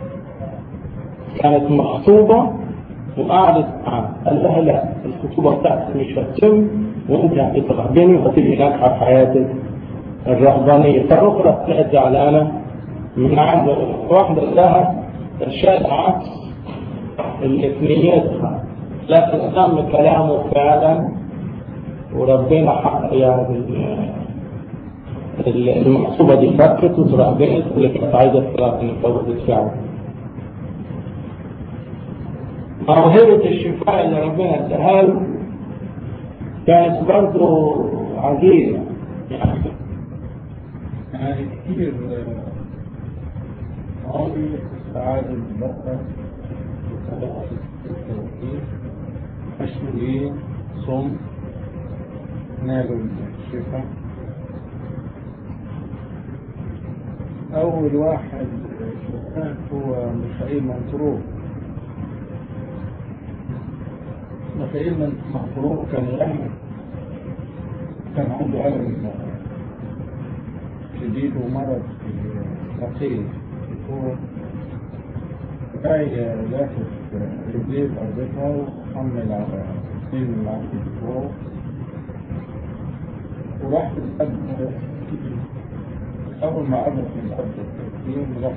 كانت مخطوبة وقعدت معاه قال لها لا الخطوبة بتاعتك مش هتتم وانت هتترهبني وهتبقي ناجحة في حياتك الرهبانية فالأخرى طلعت زعلانة من عند واحدة لها إرشاد عكس الاثنيتها لكن تم كلامه فعلا وربنا حق يعني المقصوبة دي فكت وترهبنت اللي كانت عايزة تترهبن اتجوزت فعلا موهبة الشفاء اللي ربنا اداها له كانت برضه عجيبة يعني يعني كتير قوي السعادة البقرة مشهورين صم نالوا الشفاء أول واحد شفاه هو ميخائيل منصور ميخائيل منصور كان يعمل كان عنده ألم شديد ومرض خطير هو جاي لافف رجليه بأرضتها وحمل على سنين العافية فوق وراح الأب أول ما قبل من الأب التكريم راح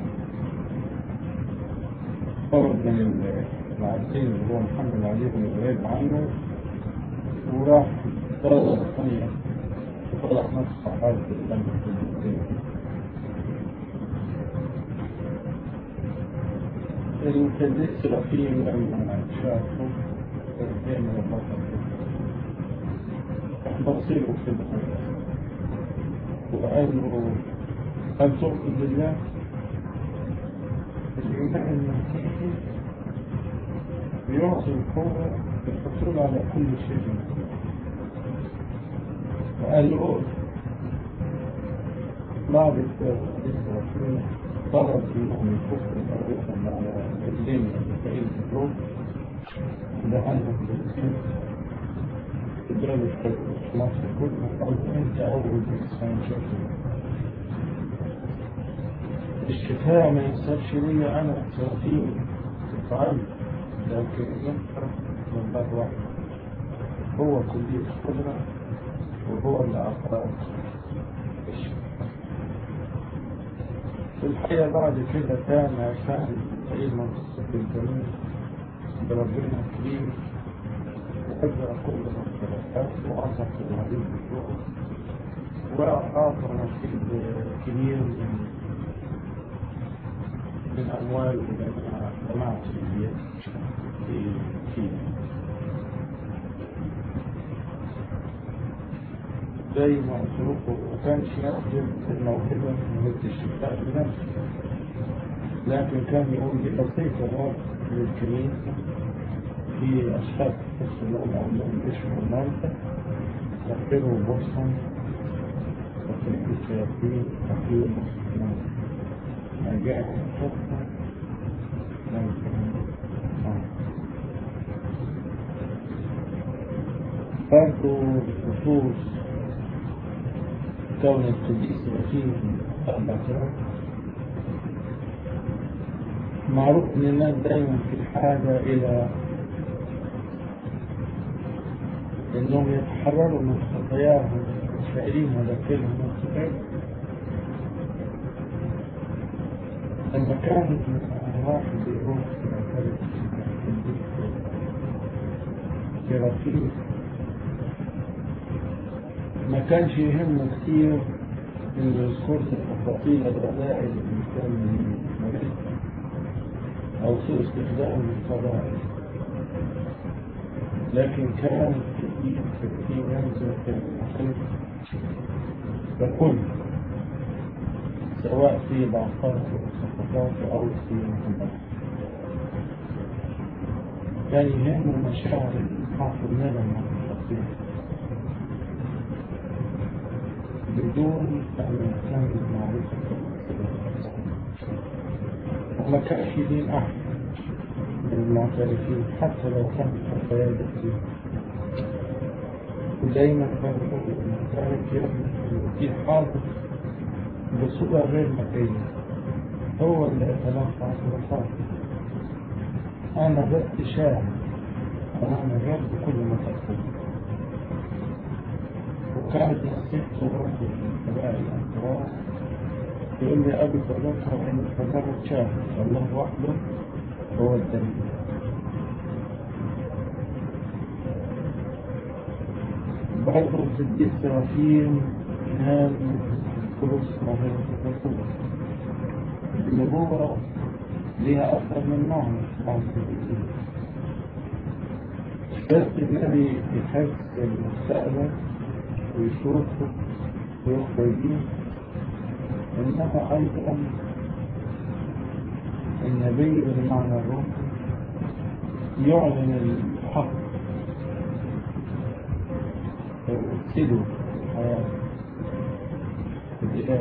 خرج من العرسين اللي هو محمد عليهم الغريب عنه وراح طلب الثانية طلع نص حالة الدم في الدنيا الكدس الأخير لما شافه دائما البطل بصيره في الدنيا وقال له هل تؤمن بالله؟ الإيمان المسيحي بيعطي القوة الحصول على كل شيء وقال له بعض الرسول طلب فيهم الكفر الأرض على الدين فإن الروح لأنه بالإسلام لدرجة الإخلاص كله قال أنت أول إنسان شكله الشفاء ما يصيرش لي أنا توفيق تفعل لكن ينفع من باب واحد هو كلية القدرة وهو اللي أعطاك الشفاء في الحقيقة بعد كده كان عشان سيد منصور الجميل بربنا كبير وأجرى كل المختلفات وأعطى العديد بالروح وأعطى نصيب كبير من من أموال جماعة البيت في كينيا زي ما قلت لكم ما كانش يقدر الموهبة من الشفاء بنفسه لكن كان يقول دي بسيطة للكنيسة في أشخاص تحس إنهم عندهم اسم الموتى يقبلوا بوسطن وفي الشياطين تقييم جاء الصدفة برضو بخصوص كون القديس فيه أربعة معروف ان الناس دايما في الحاجة الى انهم يتحرروا من خطاياهم وشائرين مذاكرهم والسبب لما كان واحد يروح في مكان في رفيق ما كانش يهمه كتير ان يذكر التفاصيل الرذائل اللي كان مريض أو سوء استخدام الفضائل لكن كان كثير كثير ينزل في الحقيقة ككل سواء في ضعفات وسقطات أو في محبات كان يهم مشاعر الإصحاح الندم الشخصية بدون أن يعتمد معرفة وما كانش دين أحد من المعترفين حتى لو كان خطايا كتير ودايما كان يقول المعترف يؤمن في حاضر بصورة غير مرئية هو اللي يتلقى صرفات أنا بس شاهد أمام الرب بكل ما تقول وكانت نصيحته برضه من قبائل الأنصار يقول لي أبي تذكر أن تذكرت شاهد الله وحده هو الدليل برضه الصديق سرافيم كان فلوس موهبة الرسول النبوة ليها أكثر من نوع من أشخاص الصديقين بس النبي يحس المستقبل ويشوفه ويخبر بيه إنما أيضا النبي بمعنى الروح يعلن الحق ويبتدوا الحياة الإله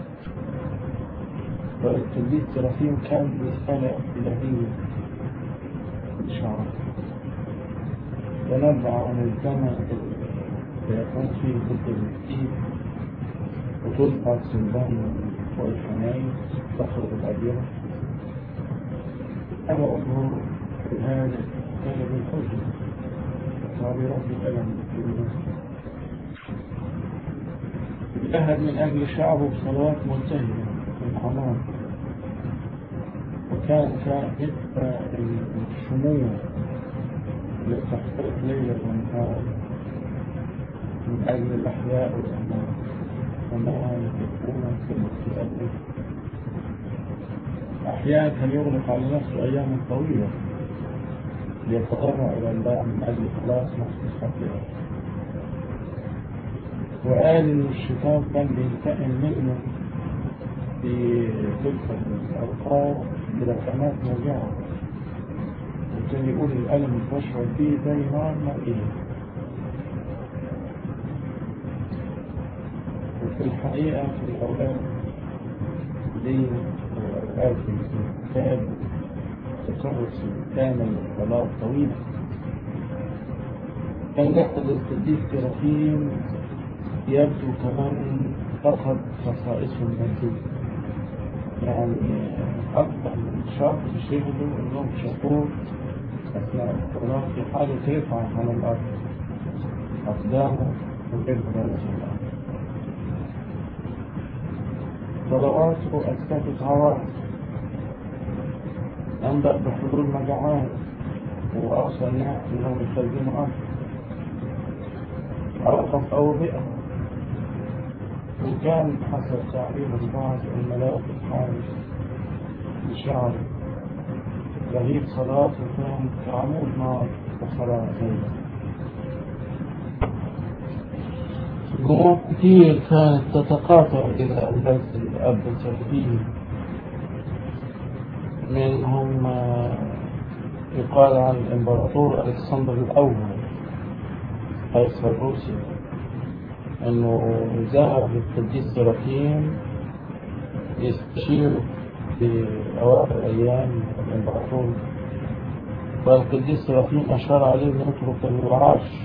فالتلبيس سرافيم كان رسالة إلهية إشارة تنبع عن الزمن اللي يكون فيه ضد المسيح وتلقى السلبان والحنين تخرج الأديرة أنا أمر في هذا كان بالحزن صار رب الألم في النفس جاهد من أجل شعبه بصلوات منتهية في الحمام وكان كان الشموع اللي تحترق ليلا ونهارا من أجل الأحياء والأموات وما يكون في الأرض أحيانا كان يغلق على نفسه أياما طويلة ليتضرع إلى الله من أجل خلاص نفسه الخطيئة وقال إن الشيطان كان بينتقم منه في تلك الأوقات بلكمات موجعة وكان يقول الألم اللي بشعر فيه زي نار مائية وفي الحقيقة في الأوقات دي الأوقات الكتاب تكرس كامل صلاة طويلة كان يحدث القديس سرافيم يبدو كمان فقد خصائصه المادية يعني أكثر من شخص شهدوا أنهم شافوه أثناء الصلاة في حالة ترفع على الأرض أقدامه وغير ذلك الأرض صلواته أسكتت عوارض أنبأ بحضور مجاعات وأوصى الناس أنهم يخزنوا أرض أوقف أوبئة وكان حسب تعبير البعض الملاك الخامس بشعر لهيب صلاة وكان كعمود نار وصلاة ليلة جموع كتير كانت تتقاطع إلى أولاد الأب التربية منهم يقال عن الإمبراطور ألكسندر الأول قيصر روسيا انه ذهب للقديس سرافيم يستشير في اواخر ايام الامبراطور فالقديس سرافيم اشار عليه انه يترك الوعاش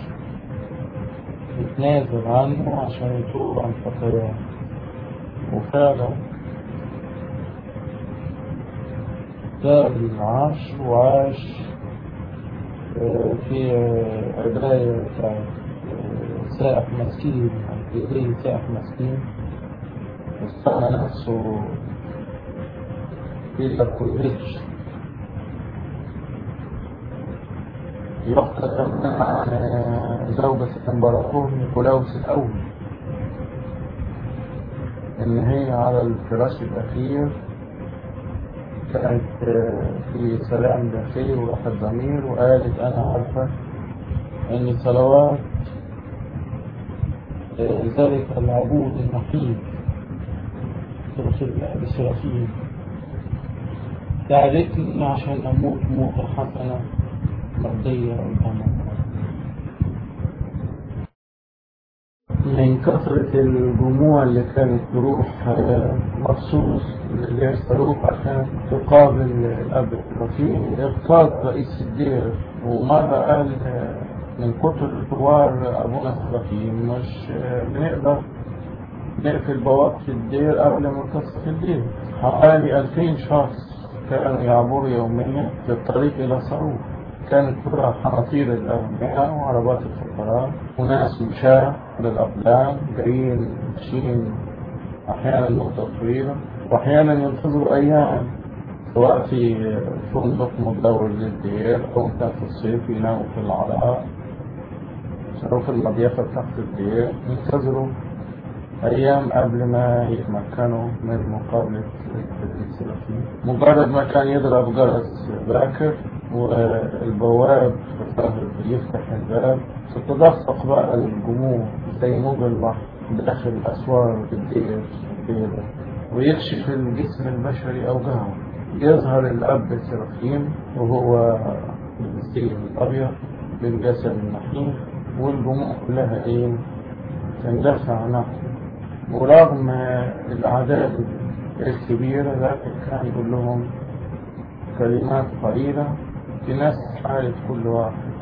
يتنازل عنه عشان يتوب عن خطاياه وفعلا تاب العاش وعاش في عباية بتاعت سائح مسكين بإيديه سائح مسكين واستعمل نفسه في الكويتش يحكى عن زوجة الإمبراطور نيكولاوس الأول إن هي على الفراش الأخير كانت في سلام داخلي وراحت ضمير وقالت أنا عارفة إن صلوات ذلك العبود النقيب بسرافيل ساعدتني عشان أموت موتة حسنة مرضية قدام من كثرة الجموع اللي كانت تروح مخصوص ليرسلوك عشان تقابل الأب الرفيق اغتاظ رئيس الدير ومرة قال من كتر حوار أبونا إبراهيم مش بنقدر نقفل بوابة الدير قبل ما نكسر الدير حوالي 2000 شخص كانوا يعبروا يوميا في الطريق إلى صاروخ كانت ترى حناطير الأغنياء وعربات الفقراء وناس مشاة بالأقلام جايين ماشيين أحيانا نقطة طويلة وأحيانا ينتظروا أيام سواء في فندق مدور للدير أو كان في الصيف يناموا في العراء أو في المضيفة تحت الدير ينتظروا أيام قبل ما يتمكنوا من مقابلة السلفيين مجرد ما كان يضرب جرس باكر والبواب يفتح الباب تتدفق بقى الجموع زي موج البحر داخل أسوار الدير البيضاء ويكشف الجسم البشري أوجاعه يظهر الأب سرافيم وهو بالسجن الأبيض بالجسد النحيف والجموع كلها إيه تندفع نحو ورغم الأعداد الكبيرة لكن كان يقول لهم كلمات قليلة تنسى حالة كل واحد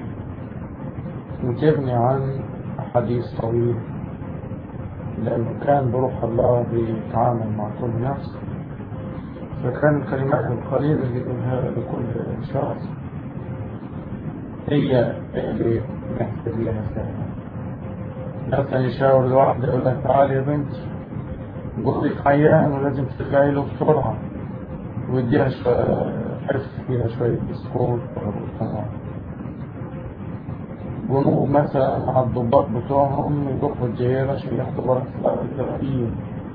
وتغني عن حديث طويل لأنه كان بروح الله بيتعامل مع كل نفس فكان الكلمات القليلة اللي يقولها لكل شخص هي اللي نحتاج لها فعلا مثلا يشاور الواحدة يقول لها تعالي يا بنتي جوزك عيان ولازم ترجعي له بسرعة ويديها شوية حرف فيها شوية بسكوت وبرطمان الجنوب مثلا مع الضباط بتوعهم يروحوا الجزيرة عشان ياخدوا بركة الأرض الترفيه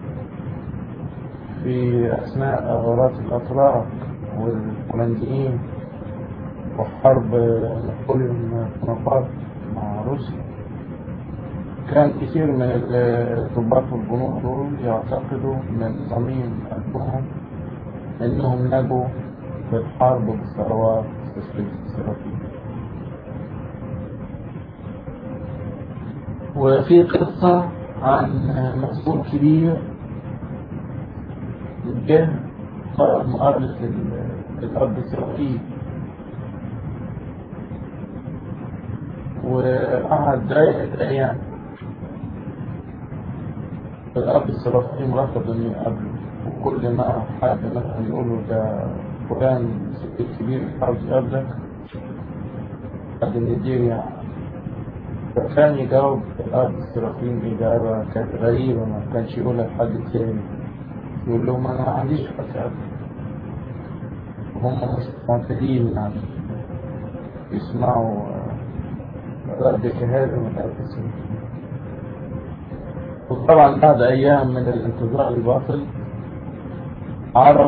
في أثناء غارات الأتراك والهولنديين وحرب نابليون بونابرت مع روسيا كان كثير من الضباط والجنود دول يعتقدوا من صميم قلبهم انهم نجوا في الحرب بالثروات السرافين وفي قصة عن مسؤول كبير جه مقابلة الأرض السرافين وقعد عدة أيام الأب السرافين رفض إنه يقابله وكل ما حد مثلا يقول له ده فلان كبير عاوز يقابلك حد نيجيريا فكان يجاوب الأب السرافين إجابة كانت غريبة ما كانش يقولها لحد تاني يقول لهم أنا ما عنديش وقت أقابلك هم مش معتادين يعني يسمعوا رد شهادة من الأب السرافين وطبعا بعد أيام من الانتظار الباطل عرف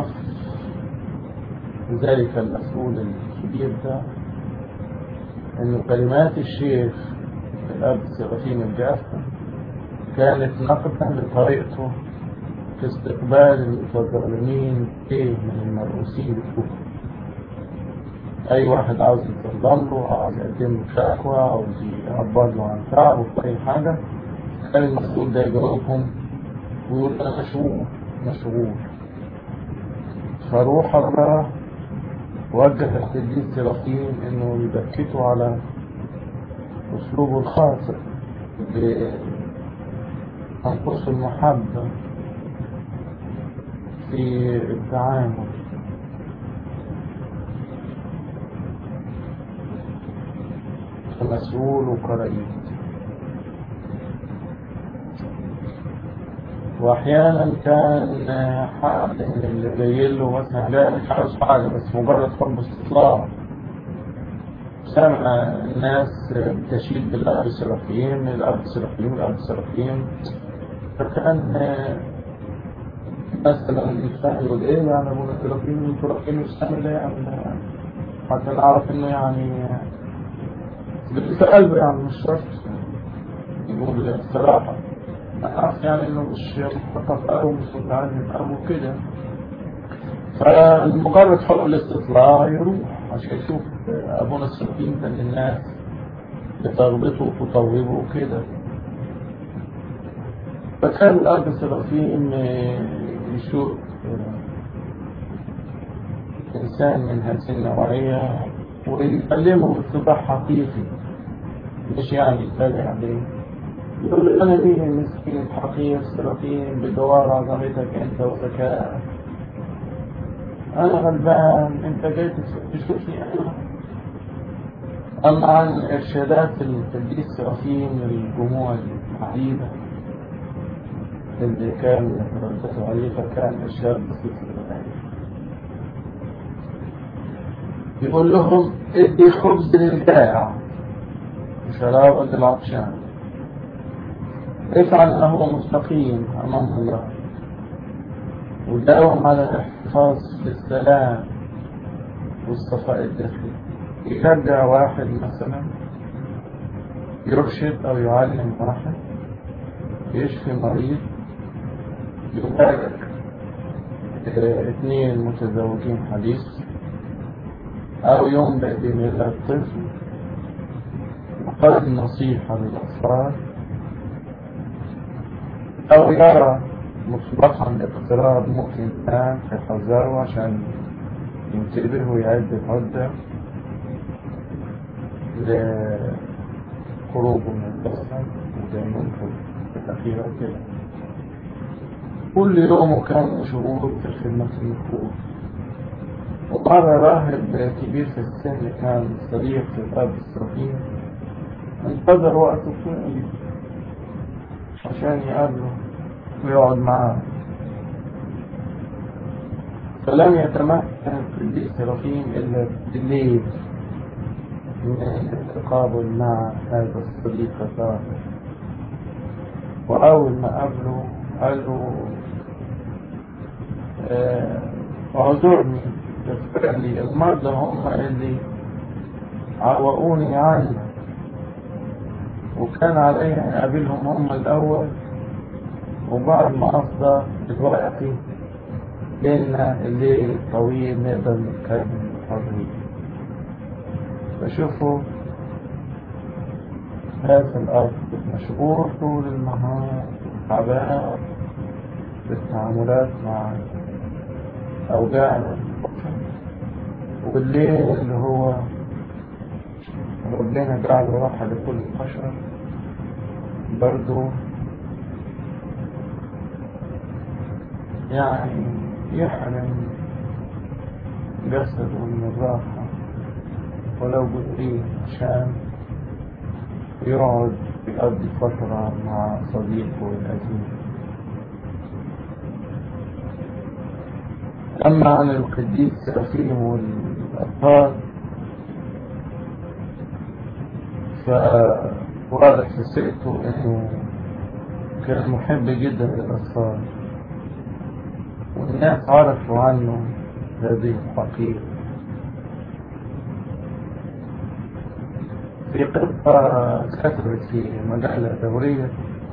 ذلك المسؤول الكبير ده أن كلمات الشيخ الأب سرافين الجافة كانت نقدا لطريقته في استقبال المتظلمين إيه من المرؤوسين الكفر أي واحد عاوز يتظلم له عاوز يقدم له شكوى عاوز يعبر له عن تعبه في أي حاجة كان المسؤول ده يجاوبهم ويقول أنا مشغول مشغول فروح الله وجه القديس سرافيم إنه يبكته على أسلوبه الخاطئ بأنقص المحبة في التعامل كمسؤول وكرئيس واحيانا كان حد اللي جاي له مثلا لا مش عاوز حاجه بس مجرد حب استطلاع سمع الناس تشيد بالارض السرافيين الارض السرافيين الارض السرافيين فكان مثلا الانسان يقول ايه يعني ابونا السرافيين انتوا رايحين السنه ده يعني حتى نعرف انه يعني في قلبه يعني مش شرط يقول الصراحه أعرف يعني إنه مش مثقف أو مش متعلم أو كده فمجرد حب الاستطلاع يروح عشان يشوف أبونا السفين كان الناس بتربطه وتطوبه وكده فكان الأب السلفين يشوف إنسان من هذه النوعية ويكلمه باصطلاح حقيقي مش يعني يتابع عليه يقول أنا ليه مسكين حقير سلاطين بدوار عظمتك أنت وذكائك أنا غلبان أنت جاي تشوفني أنا أما عن إرشادات القديس سرافين للجموع العديدة اللي كان ردته عليه فكان إرشاد بسيط يقول لهم ادي خبز للجائع وشراب للعطشان افعل أنه مستقيم أمام الله وداوم على الاحتفاظ بالسلام والصفاء الداخلي يشجع واحد مثلا يرشد أو يعلم واحد يشفي مريض يبارك اثنين متزوجين حديث أو ينبئ بميلاد طفل وقد نصيحة للأطفال أو يرى مصباحا اقتراب ممكن الآن يحذره عشان ينتبه ويعد العدة لخروجه من الدرسة وزي ما قلت في الأخيرة كده كل يوم كان مشغول في خدمة النفوس ومرة راهب كبير في السن كان صديق في الأب الصغير انتظر وقت طويل عشان يقابله ويقعد معاه فلم يتمكن القديس سرافيم إلا بالليل من التقابل مع هذا الصديق الظاهر وأول ما قابله قال له آه، اعذرني اغفر لي المرضى هم اللي عوقوني عنك وكان علي أن أقابلهم هم الأول وبعد ما أفضى دلوقتي بيننا الليل الطويل نقدر نتكلم بحرية فشوفوا هذا الأرض مشغول طول النهار تعبان بالتعاملات مع أوجاع والليل اللي هو ربنا جعل راحة لكل البشر برضو يعني يحرم جسده من الراحة ولو جزئين عشان يقعد يقضي فترة مع صديقه العزيز أما عن القديس سرافيم والأطفال فواضح في سيرته إنه كان محب جدا للأطفال والناس عرفوا عنه هذه الحقيقة في قصة كتبت في مجلة دورية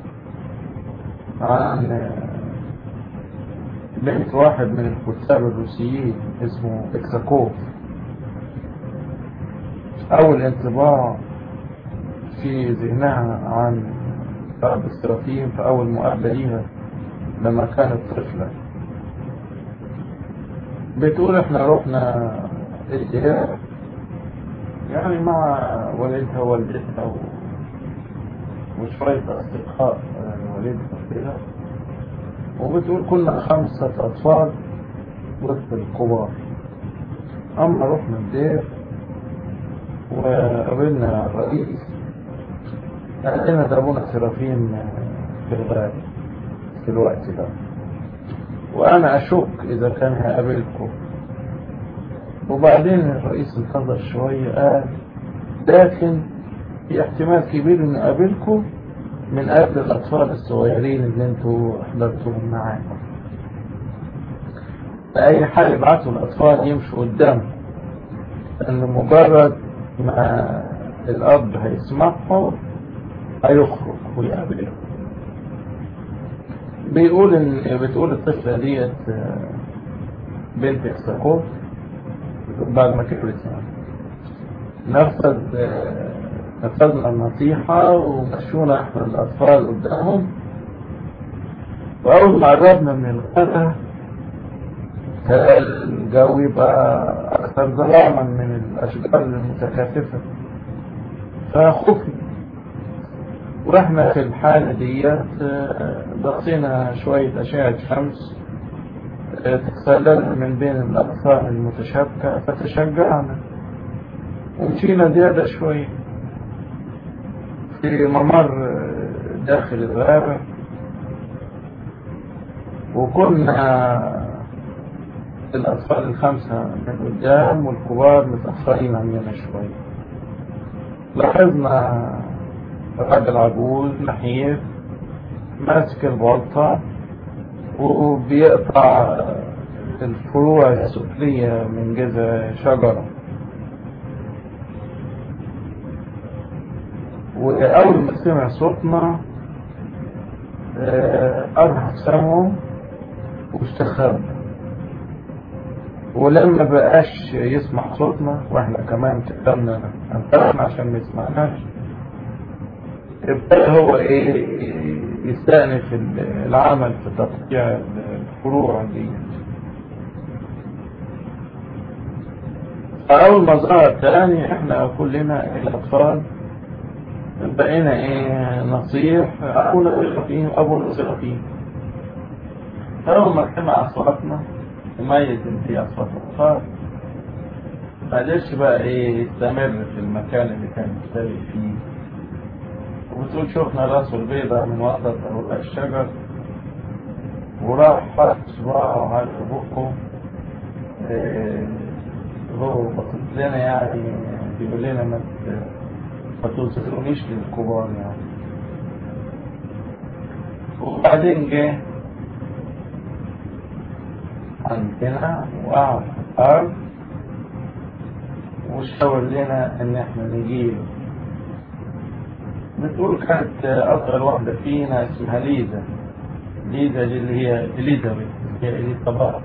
عن بنت واحد من الكتاب الروسيين اسمه إكساكوف أول انطباع في ذهنها عن أرض السرافيم في أول مقابلة ليها لما كانت طفلة بتقول احنا رحنا الجهاد يعني مع والدها ووالدتها و... وشوية أصدقاء والدها كده وبتقول كنا خمسة أطفال وسط الكبار أما رحنا الدير وقابلنا الرئيس قال لنا ده أبونا سرافيم في الغالب في الوقت ده وأنا أشك إذا كان هقابلكم وبعدين الرئيس انتظر شوية قال لكن في احتمال كبير إن أقابلكم من أجل الأطفال الصغيرين اللي انتوا حضرتوهم معانا فأي حال يبعتوا الأطفال يمشوا قدام لأن مجرد ما الأب هيسمعهم هيخرج ويقابلهم بيقول إن بتقول الطفلة ديت بنت إكساكوف بعد ما كبرت يعني نفذ نفذنا النصيحة ومشونا احنا الأطفال قدامهم وأول ما قربنا من الغدا الجو يبقى أكثر ظلاما من الأشجار المتكاثفة فخفنا ورحنا في الحالة ديت بصينا شوية أشعة شمس تتسلل من بين الأغصان المتشابكة فتشجعنا ومشينا زيادة شوية في ممر داخل الغابة وكنا الأطفال الخمسة من قدام والكبار متأخرين عننا شوية لاحظنا راجل عجوز نحيف ماسك البلطة وبيقطع الفروع السفلية من جذع شجرة وأول ما سمع صوتنا أرهق سمعه واستخبى ولما بقاش يسمع صوتنا واحنا كمان تقدرنا انتبهنا عشان ما يسمعناش ابتدى هو ايه يستأنف العمل في تقطيع الفروع دي فأول ما ظهر تاني احنا كلنا الأطفال بقينا ايه نصيح أبونا سرافين أبونا سرافين فأول ما سمع أصواتنا يميز إن في أصوات أطفال معلش بقى ايه يستمر في المكان اللي كان يشتغل فيه وبتقول شفنا راسه البيضاء من وسط أوراق الشجر وراح حط صباعه على بقه إيه هو بصت لنا يعني بيقول لنا ما ما توصلونيش للكبار يعني وبعدين جه عندنا وقعد على الأرض وشاور لنا إن إحنا نجيب بتقول كانت أصغر واحدة فينا اسمها ليزا ليزا دي اللي هي إليزابيث هي إليزابيث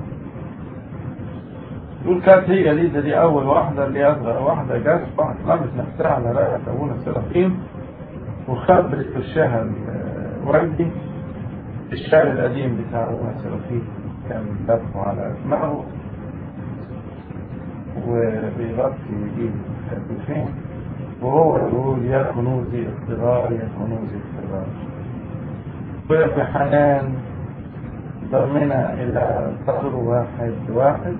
تقول كانت هي ليزا دي أول واحدة اللي أصغر واحدة جت لمت نفسها على رأس أبونا سرافيم وخبرت في الشهر والدي الشعر القديم بتاع أبونا سرافيم كان بيدفع على أسمائه وبيغطي يجيب فين وهو يقول يا كنوزي الصغار يا كنوزي الصغار وفي حنان ضمنا إلى صدر واحد واحد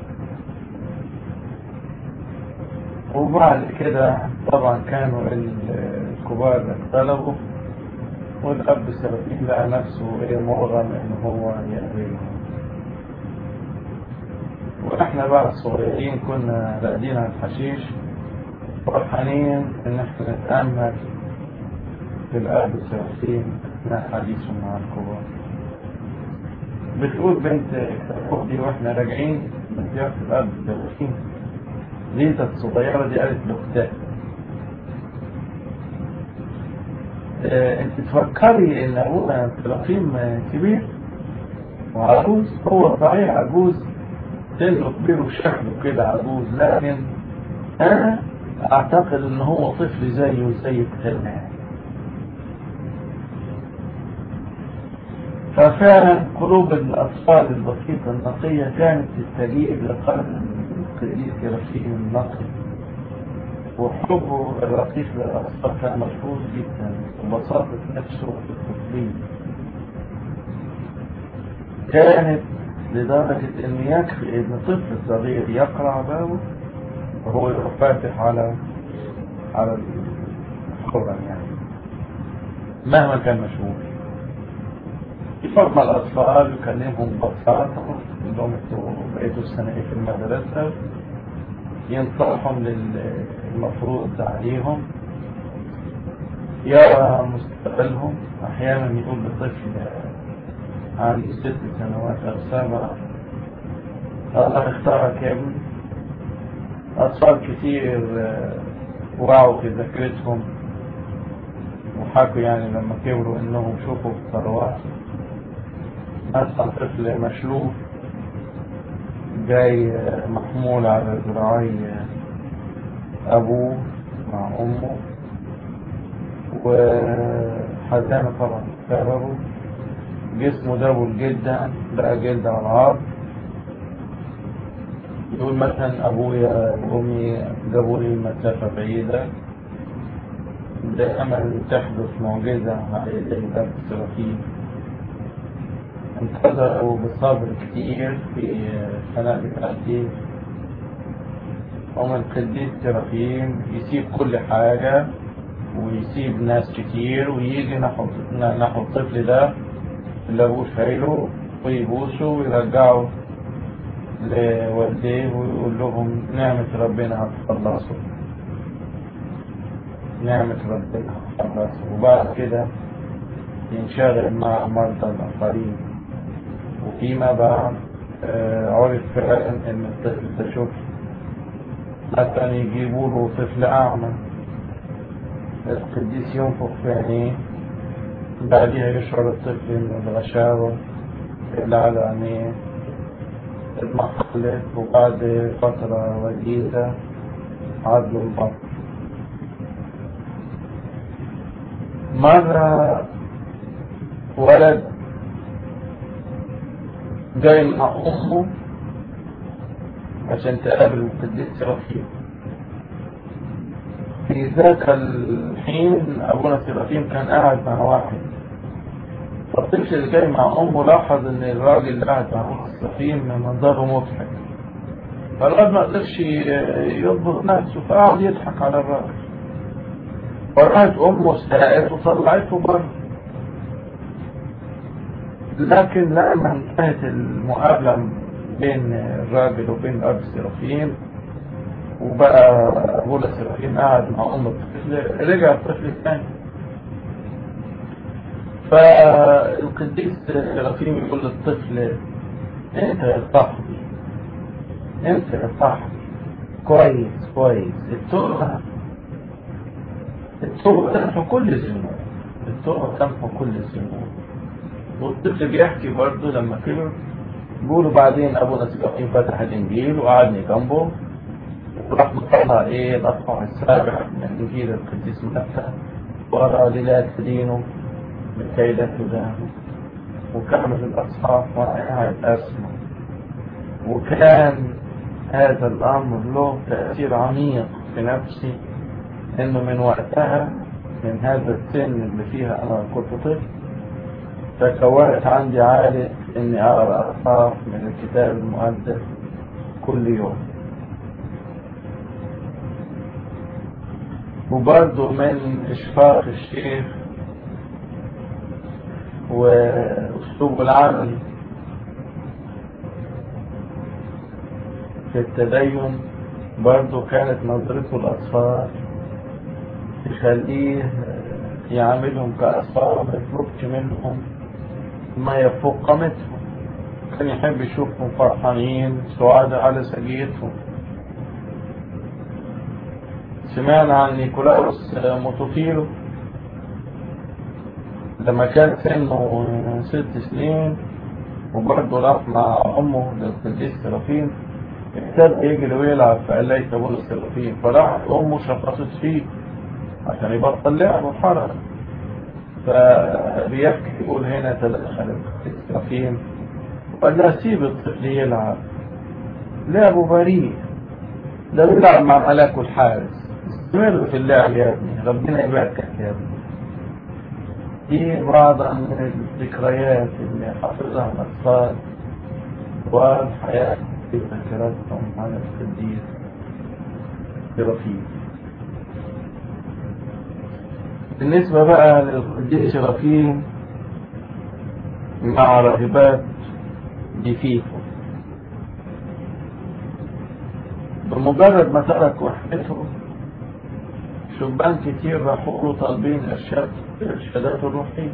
وبعد كده طبعا كانوا الكبار اختلفوا والأب سرافيل لقى نفسه إيه مرغم إن هو يقابلهم وإحنا بقى الصغيرين كنا راقدين على الحشيش فرحانين إن إحنا نتأمل في الأب سرافيل أثناء حديثه مع الكبار بتقول بنت أختي وإحنا راجعين من زيارة الأب سرافيل ليزا الصغيرة دي قالت لاختها آه، انت تفكري ان ابونا سرافيم كبير وعجوز هو صحيح عجوز سنه كبير وشكله كده عجوز لكن انا اعتقد ان هو طفل زيه وزي التاني ففعلا قلوب الاطفال البسيطه النقيه كانت تستجيب لقلب القديس سرافيم النقي وحبه الرقيق للأطفال كان مشهور جدا وبساطة نفسه في التقليد كانت لدرجة إن يكفي إن طفل صغير يقرع بابه وهو يروح فاتح على على الحرم يعني مهما كان مشهور يفرق الأطفال يكلمهم ببساطة يقول لهم انتوا بقيتوا السنة إيه في المدرسة ينصحهم للمفروض عليهم يرى مستقبلهم أحيانا يقول للطفل عنده ست سنوات أو سبع الله اختارك يا ابني أطفال كتير وعوا في ذاكرتهم وحكوا يعني لما كبروا إنهم شوفوا ثروات مثلا طفل مشلوف جاي محمول على ذراعي أبوه مع أمه وحزانة طبعا سببه جسمه دبل جدا بقى جلد على العظم يقول مثلا أبويا وأمي جابوا لي مسافة بعيدة ده أمل تحدث معجزة على يدي الأب السرافيل انتظروا بصبر كتير في سنة التأثير ومن القديس سرافيم يسيب كل حاجة ويسيب ناس كتير ويجي نحو نحو الطفل ده اللي أبوه شايله ويبوسه ويرجعه لوالديه ويقول لهم نعمة ربنا هتخلصوا نعمة ربنا هتخلصوا وبعد كده ينشغل مع مرضى الآخرين وفيما بعد آه عرف فعلا ان الطفل ده شوف مثلا يجيبوا له طفل اعمى القديس ينفخ في عينيه بعدها يشعر الطفل ان الغشاوة اللي على عينيه اتمحلت وبعد فترة وجيزة عدلوا البطن مرة ولد جاي مع أمه عشان تقابل القديس سرافيم في ذاك الحين أبونا سرافيم كان قاعد مع واحد فالطفل اللي جاي مع أمه لاحظ إن الراجل اللي قاعد مع أبونا سرافيم منظره مضحك فالواد ما قدرش يضبط نفسه فقعد يضحك على الراجل فراحت أمه استاءت وطلعته بره لكن لما انتهت المقابلة بين الراجل وبين الأب سرافيم وبقى بولس الرحيم قاعد مع ام الطفل رجع الطفل الثاني فالقديس سرافيم يقول للطفل انت يا صاحبي انت يا صاحبي كويس كويس التوبة التوبة تمحو كل الذنوب التوبة تمحو كل الذنوب والطفل بيحكي برضه لما كبر بيقولوا بعدين ابونا سيبقين فتح الانجيل وقعدني جنبه وراح مطلع ايه الاصحاح السابع من انجيل القديس متى وقرا لي لا تدينه لكي لا تدانوا وكمل الاصحاح وانا قاعد اسمع وكان هذا الامر له تاثير عميق في نفسي انه من وقتها من هذا السن اللي فيها انا كنت طفل تكونت عندي عادة اني اقرا اصحاح من الكتاب المقدس كل يوم وبرضه من اشفاق الشيخ واسلوبه العملي في التدين برضه كانت نظرته للاطفال تخليه يعاملهم كأطفال ما يطلبش منهم ما يفوق قامتهم كان يحب يشوفهم فرحانين سعداء على سجيتهم سمعنا عن نيكولاوس موتوفيلو لما كان سنه ست سنين وبرضه راح مع أمه للقديس سرافين ابتدى يجري ويلعب في قلاية أبو السرافين فراح أمه شفطت فيه عشان يبطل لعب وحرج فبيحكي يقول هنا تدخل السرافين وقال لها سيب الطفل يلعب لعبه بريء ده بيلعب مع ملاك الحارس استمر في اللعب يا ابني ربنا يباركك يا ابني دي بعض من الذكريات اللي حافظها الأطفال والحياة في ذاكرتهم على القديس برفيق بالنسبة بقى للقديس رفيق مع راهبات ديفيفو بمجرد ما ترك وحدته شبان كتير راحوا له طالبين ارشاد الارشادات الروحيه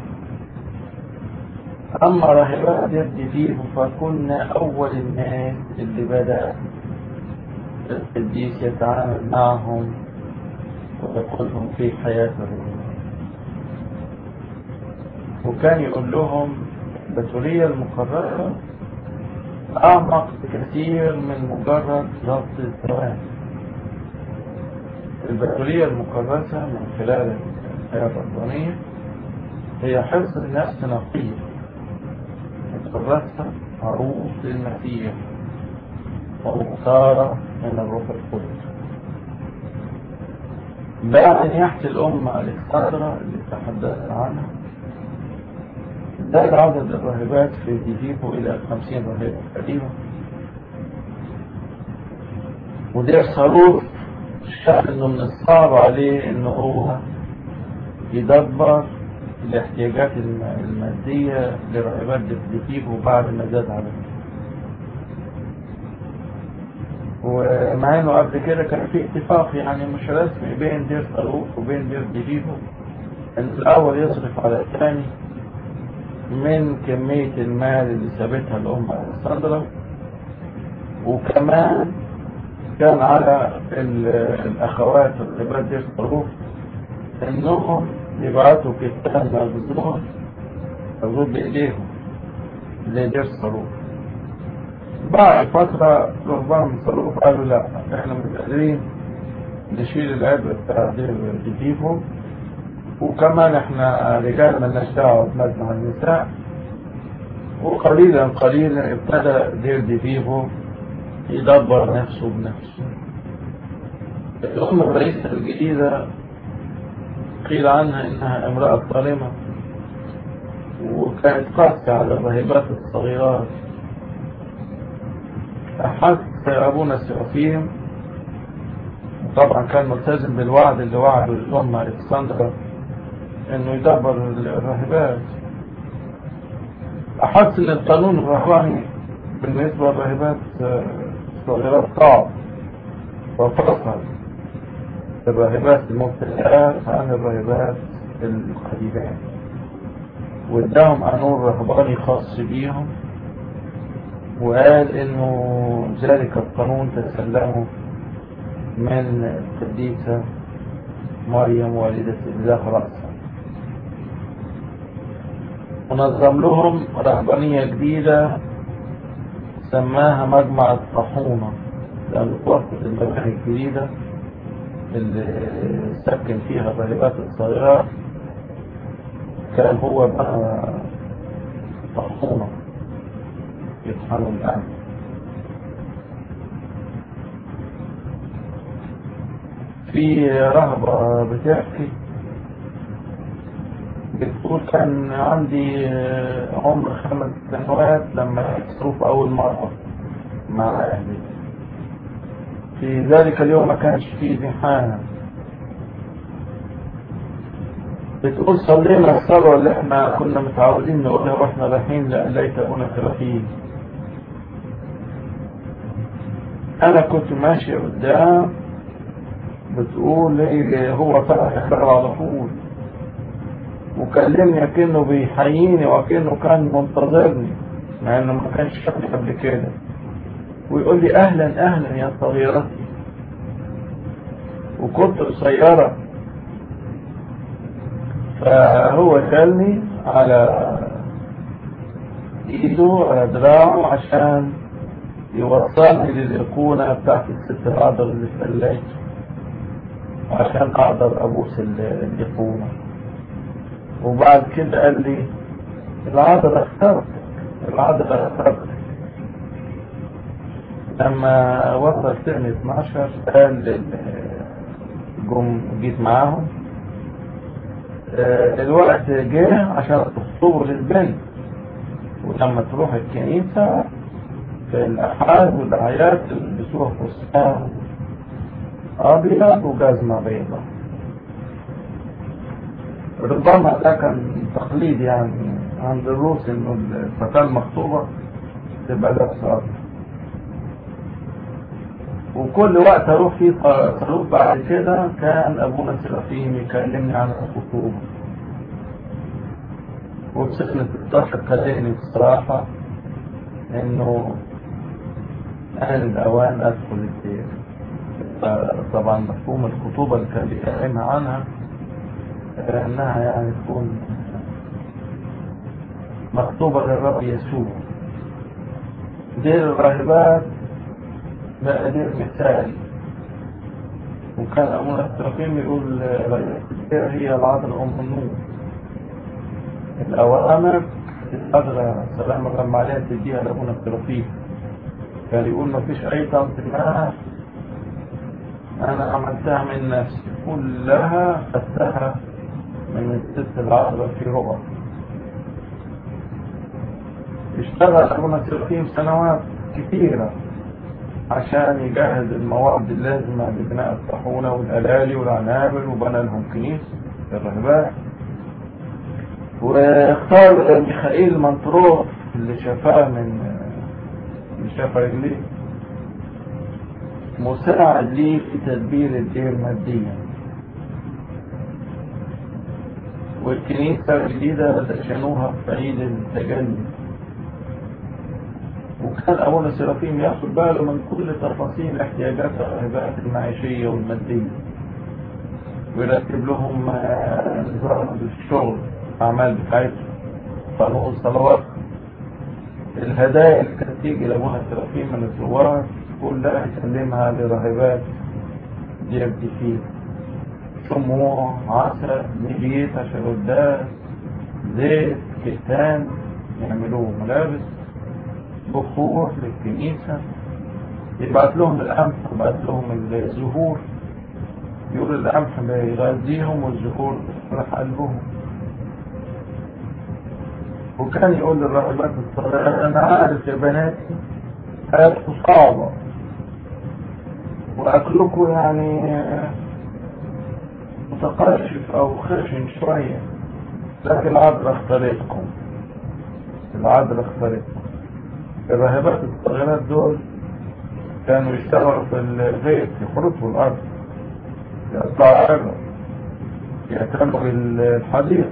اما راهبات يد فيه فكنا اول الناس اللي بدا القديس يتعامل معهم ويدخلهم في حياته وكان يقول لهم البتولية المقررة أعمق بكثير من مجرد ضبط الزواج البتولية المكرسة من خلال الحياة الربانية هي حفظ النفس نقية مكرسة عروض للمسيح ومختارة من الروح القدس بعد نياحة الأمة الإكسترا اللي تحدثنا عنها زاد عدد الراهبات في ديفيبو إلى خمسين راهبة تقريبا ودير صاروخ شاف انه من الصعب عليه انه هو يدبر الاحتياجات المادية لراهبات ديفيبو بعد ما زاد عددها ومع انه قبل كده كان في اتفاق يعني مش رسمي بين دير صاروخ وبين دير ديفيبو ان الاول يصرف على الثاني من كمية المال اللي سابتها الأمة الصدرة وكمان كان على الأخوات العباد دي الظروف إنهم يبعتوا كتاب مخزون مخزون بإيديهم لدير الصاروخ بعد فترة رهبان من الصاروخ قالوا لا احنا مش قادرين نشيل العبء بتاع دير جديدهم وكمان احنا رجال مالناش دعوه بمجمع النساء وقليلا قليلا ابتدى دير دي فيفو يدبر نفسه بنفسه الأم الرئيسة الجديدة قيل عنها إنها امرأة ظالمة وكانت قاسية على الراهبات الصغيرات أحس أبونا سيرافيم طبعا كان ملتزم بالوعد اللي وعده الأمة الكسندرا انه يدبر الراهبات احس ان القانون الرهباني بالنسبة للراهبات صغيرات صعب وفصل الراهبات المبتدئات عن الراهبات القديمات واداهم قانون رهباني خاص بيهم وقال انه ذلك القانون تسلمه من القديسة مريم والدة الله رأسا ونظم لهم رهبانية جديدة سماها مجمع الطاحونة لأن وقت المجمع الجديدة اللي سكن فيها الراهبات الصغيرة كان هو بقى طاحونة يطحنوا الآن في رهبة بتحكي بتقول كان عندي عمر خمس سنوات لما أصرف أول مرة مع أهلي في ذلك اليوم ما كانش فيه زحام بتقول صلينا الصلاة اللي احنا كنا متعودين نقولها واحنا رايحين ليت أبونا ثلاثين أنا كنت ماشي قدام بتقول إيه هو فتح الباب على طول وكلمني كأنه بيحييني وكأنه كان منتظرني مع إنه ما كانش شافني قبل كده ويقول لي أهلا أهلا يا صغيرتي وكنت قصيرة فهو شالني على ايده على دراعه عشان يوصلني للأيقونة بتاعت الست العذر اللي في الليل عشان أقدر أبوس الأيقونة وبعد كده قال لي العذر اخترتك العذر اخترتك لما وصل سنة 12 قال جم جيت معاهم الوقت جه عشان تخطبوا للبنت ولما تروح الكنيسة في الأحاد والأعياد يلبسوها فستان أبيض وجزمة بيضاء ربما ده كان تقليد يعني عند الروس إنه الفتاة المخطوبة تبقى لابسة أبيض وكل وقت اروح فيه صاروخ بعد كده كان ابونا سرافيم يكلمني عن الخطوبة وبسنة 16 كلمني بصراحة انه آن الاوان ادخل الدير طبعا مفهوم الخطوبة اللي كان بيكلمها عنها انها يعني تكون مخطوبة للرب يسوع دير الراهبات مقادير مثالي وكان أبونا الترقيم يقول هي العذراء أم النور الأوامر الأدرى سلام لما عليها تديها لأبونا الترقيم كان يقول ما فيش أي تنظيمات أنا عملتها من نفسي كلها خدتها من الست العذراء في ربع اشتغل أبونا الترقيم سنوات كثيرة عشان يجهز المواد اللازمة لبناء الطاحونة والألالي والعنابر وبنى لهم كنيسة الرهبان واختار ميخائيل منطروف اللي شافاه من اللي شاف رجليه مساعد ليه في تدبير الدير ماديا والكنيسة الجديدة دشنوها في عيد التجلي وكان أبونا سرافيم ياخد باله من كل تفاصيل احتياجات الراهبات المعيشية والمادية ويرتب لهم نظام الشغل أعمال بتاعتهم صلوات صلوات الهدايا اللي كانت تيجي لأبونا سرافيم من الزوار كلها يسلمها لراهبات جبت فيه شموع عسل نبيت شرودات زيت كتان يعملوه ملابس بخور للكنيسة يبعت لهم القمح يبعت لهم الزهور يقول القمح بيغذيهم والزهور فرح قلبهم وكان يقول للراهبات الصغيرة أنا عارف يا بناتي حياتكم صعبة وأكلكم يعني متقشف أو خشن شوية لكن العذراء اختارتكم العذراء اختارتكم الراهبات الصغيرات دول كانوا يشتغلوا في الغيط يخرطوا الأرض يقطعوا حجر يهتموا بالحديقة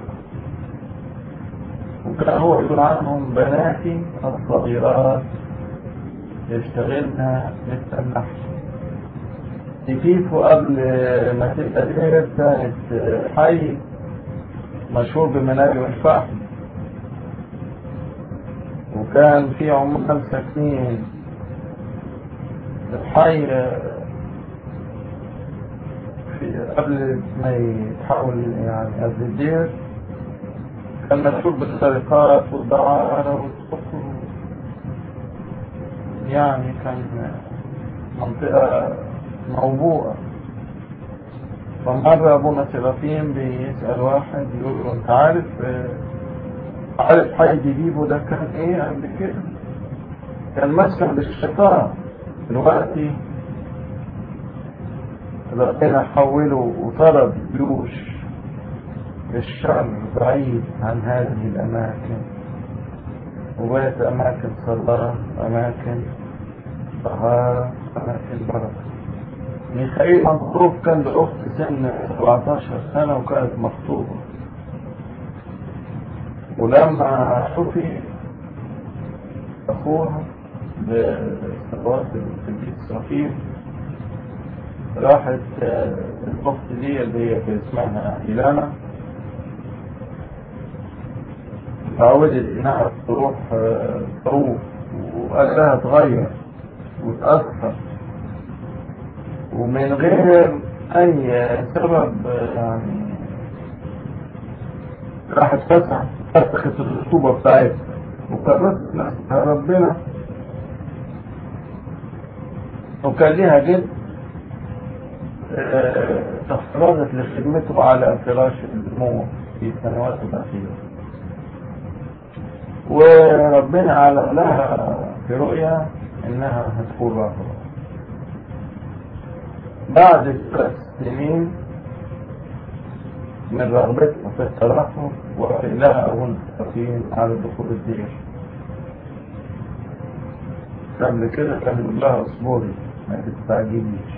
وكان هو يقول عنهم بناتي الصغيرات يشتغلن مثل النحل تكيفه قبل ما تبقى دير كانت حي مشهور بمنابع الفحم وكان في عمال ساكنين الحي في قبل ما يتحول يعني قبل الدير كان مشهور بالسرقات والدعارة والسكر يعني كان منطقة موبوءة فمرة أبونا سرافيم بيسأل واحد يقول له أنت عارف عارف حي بيبو ده كان إيه قبل كده؟ كان مسكن للشيطان دلوقتي ربنا حوله وطلب جيوش للشر بعيد عن هذه الأماكن وبقت أماكن صلاة أماكن طهارة أماكن بركة ميخائيل مخطوب كان بأخت سن 17 سنة وكانت مخطوبة ولما شفي أخوها بصلوات القديس إسرافيل راحت الأخت دي اللي هي اسمها إيلانا تعودت إنها تروح تروح وقال لها تغير وتأثر ومن غير أي سبب يعني راحت فتح فتحت الخطوبة بتاعتها وقررت نفسها ربنا وكان ليها جد تفرغت لخدمته على فراش الموت في السنوات الأخيرة وربنا علق لها في رؤيا انها هتكون راهبة بعد ثلاث سنين من رغبتها في الترحم وفي لها أبونا التقييم على دخول الدير قبل كده كان يقول لها اصبري ما تستعجليش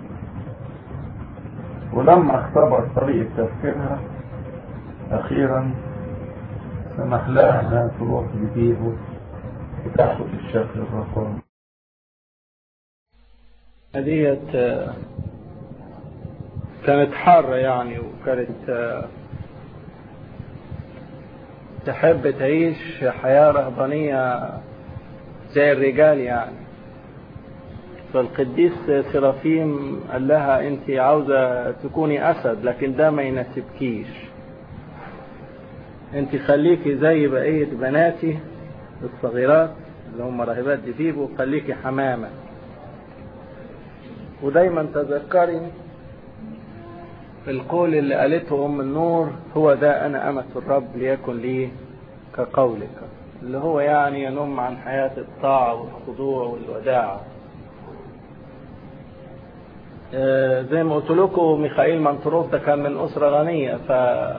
ولما اختبر طريقة تفكيرها أخيرا سمح لها انها تروح لبيته وتاخد الشكل الرقم ديت كانت حارة يعني وكانت تحب تعيش حياة رهبانية زي الرجال يعني فالقديس سرافيم قال لها انت عاوزة تكوني اسد لكن ده ما يناسبكيش انت خليكي زي بقية بناتي الصغيرات اللي هم راهبات ديفيبو خليكي حمامة ودايما تذكري القول اللي قالته ام النور هو ده انا امة الرب ليكن لي كقولك اللي هو يعني ينم عن حياة الطاعة والخضوع والوداعة آه زي ما قلت لكم ميخائيل منطروف ده كان من أسرة غنية ف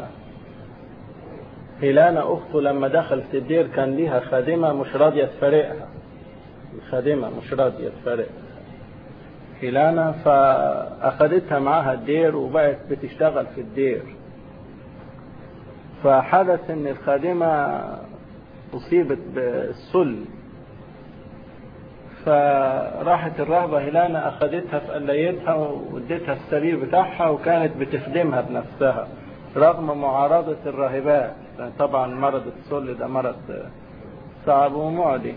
هيلانا أخته لما دخلت الدير كان ليها خادمة مش راضية تفارقها الخادمة مش راضية تفارقها هيلانا فأخدتها معاها الدير وبقت بتشتغل في الدير فحدث ان الخادمة أصيبت بالسل فراحت الرهبة هيلانا أخدتها في قليتها واديتها السرير بتاعها وكانت بتخدمها بنفسها رغم معارضة الراهبات طبعا مرض السل ده مرض صعب ومعدي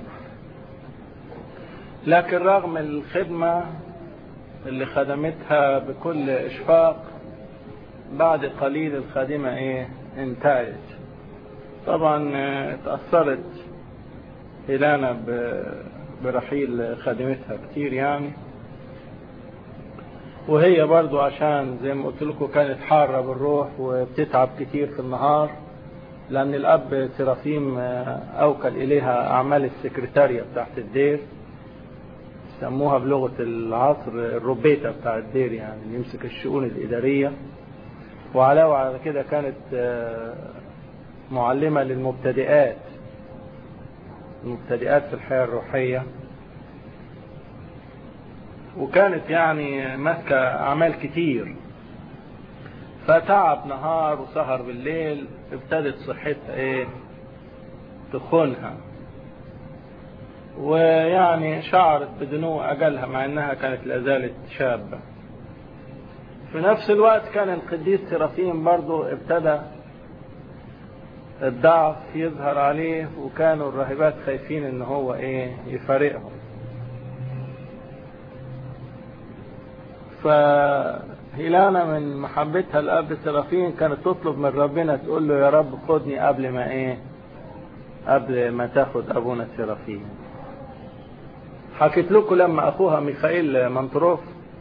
لكن رغم الخدمة اللي خدمتها بكل إشفاق بعد قليل الخادمة إيه انتهت طبعا اتأثرت هيلانا برحيل خادمتها كتير يعني وهي برضو عشان زي ما قلت لكم كانت حارة بالروح وبتتعب كتير في النهار لأن الأب سرافيم أوكل إليها أعمال السكرتارية بتاعت الدير سموها بلغة العصر الروبيتا بتاع الدير يعني اللي يمسك الشؤون الإدارية وعلاوة على كده كانت معلمة للمبتدئات المبتدئات في الحياة الروحية وكانت يعني ماسكة أعمال كتير فتعب نهار وسهر بالليل ابتدت صحتها ايه تخونها ويعني شعرت بدنو أجلها مع أنها كانت لازالت شابة في نفس الوقت كان القديس سرافيم برضو ابتدى الضعف يظهر عليه وكانوا الراهبات خايفين ان هو ايه يفارقهم فهيلانا من محبتها الاب سرافين كانت تطلب من ربنا تقول له يا رب خدني قبل ما ايه قبل ما تاخد ابونا سرافين حكيت لكم لما اخوها ميخائيل منطروف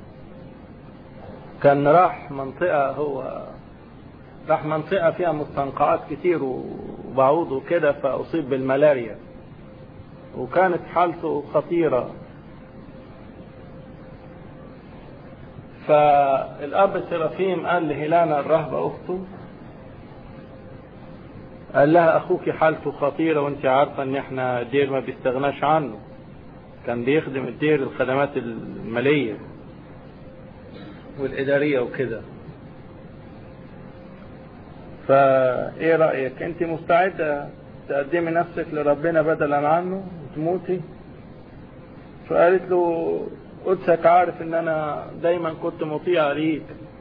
كان راح منطقة هو راح منطقة فيها مستنقعات كتير وبعوض وكده فأصيب بالملاريا وكانت حالته خطيرة فالأب سرافيم قال لهيلانا الرهبة أخته قال لها أخوك حالته خطيرة وانت عارفة ان احنا الدير ما بيستغناش عنه كان بيخدم الدير الخدمات المالية والإدارية وكده فايه رأيك انت مستعدة تقدمي نفسك لربنا بدلا عنه وتموتي فقالت له قدسك عارف ان انا دايما كنت مطيع ليك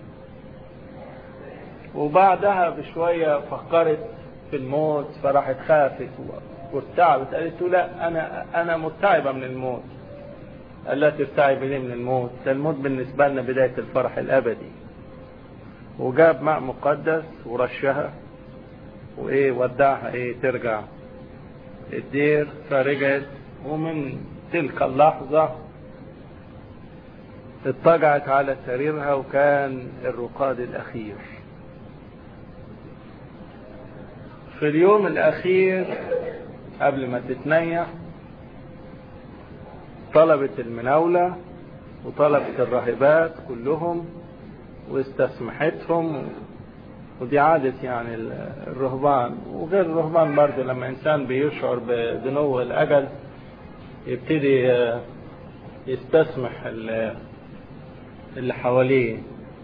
وبعدها بشوية فكرت في الموت فراحت خافت وارتعبت قالت له لا انا انا مرتعبة من الموت قال لا ترتعب ليه من الموت ده الموت بالنسبة لنا بداية الفرح الابدي وجاب ماء مقدس ورشها وايه ودعها ايه ترجع الدير فرجعت ومن تلك اللحظة اضطجعت على سريرها وكان الرقاد الاخير في اليوم الاخير قبل ما تتنيح طلبت المناولة وطلبت الراهبات كلهم واستسمحتهم ودي عادة يعني الرهبان وغير الرهبان برضه لما إنسان بيشعر بدنو الأجل يبتدي يستسمح اللي حواليه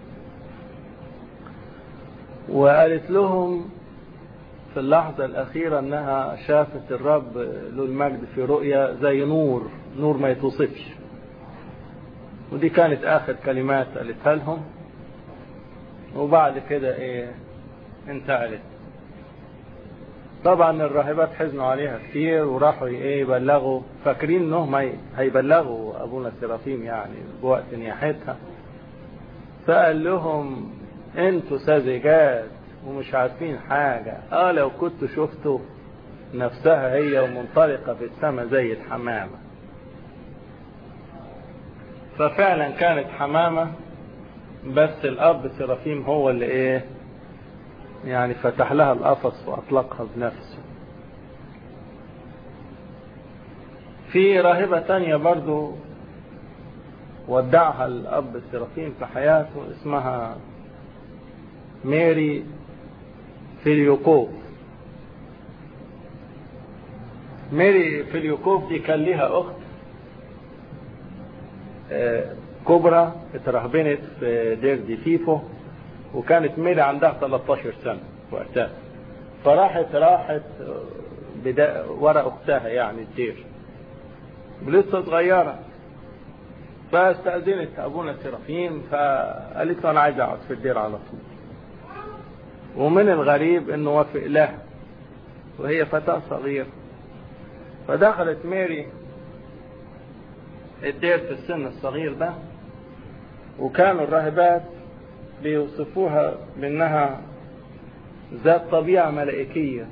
وقالت لهم في اللحظة الأخيرة أنها شافت الرب له المجد في رؤيا زي نور نور ما يتوصفش ودي كانت آخر كلمات قالتها لهم وبعد كده ايه انتقلت طبعا الراهبات حزنوا عليها كتير وراحوا ايه يبلغوا فاكرين انهم هيبلغوا ابونا سرافيم يعني بوقت نياحتها فقال لهم انتوا ساذجات ومش عارفين حاجة اه لو كنتوا شفتوا نفسها هي ومنطلقة في السماء زي الحمامة ففعلا كانت حمامة بس الاب سرافيم هو اللي ايه يعني فتح لها القفص واطلقها بنفسه في راهبة تانية برضو ودعها الاب سرافيم في حياته اسمها ميري فيليوكوف ميري فيليوكوف دي كان ليها اخت كبرى اترهبنت في دير دي فيفو وكانت ميري عندها 13 سنة وقتها فراحت راحت بدا ورا اختها يعني الدير لسه صغيرة فاستأذنت ابونا سرافيم فقالت له انا عايز اقعد في الدير على طول ومن الغريب انه وافق لها وهي فتاة صغيرة فدخلت ميري الدير في السن الصغير ده وكانوا الراهبات بيوصفوها بانها ذات طبيعة ملائكية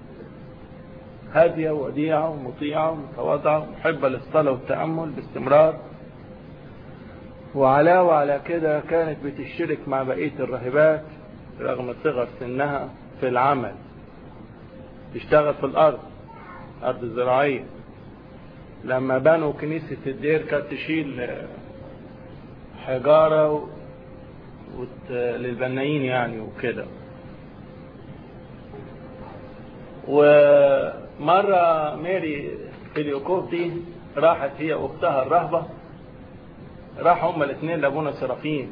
هادية وديعة ومطيعة ومتواضعة محبة للصلاة والتأمل باستمرار وعلاوة على كده كانت بتشترك مع بقية الراهبات رغم صغر سنها في العمل تشتغل في الأرض أرض زراعية لما بنوا كنيسة الدير كانت تشيل حجارة و... وت... للبنايين يعني وكده ومرة ميري فيليوكوف دي راحت هي واختها الرهبة راحوا هما الاثنين لابونا سرافيم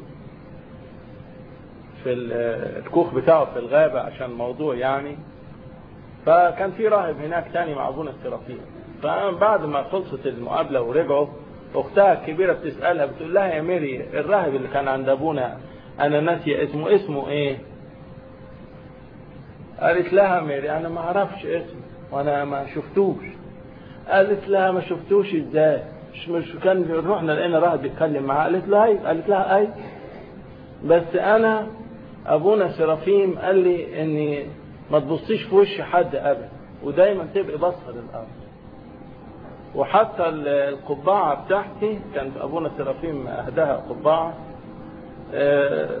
في الكوخ بتاعه في الغابة عشان موضوع يعني فكان في راهب هناك تاني مع ابونا السرافيم فبعد ما خلصت المقابلة ورجعوا اختها الكبيرة بتسألها بتقول لها يا ميري الراهب اللي كان عند ابونا انا ناسي اسمه اسمه ايه قالت لها ميري انا ما اعرفش اسمه وانا ما شفتوش قالت لها ما شفتوش ازاي مش مش كان رحنا لقينا راهب بيتكلم معاه قالت لها اي قالت لها اي بس انا ابونا سرافيم قال لي اني ما تبصيش في وش حد ابدا ودايما تبقي باصه للارض وحتى القبعه بتاعتي كان ابونا سرافيم اهداها قبعه أه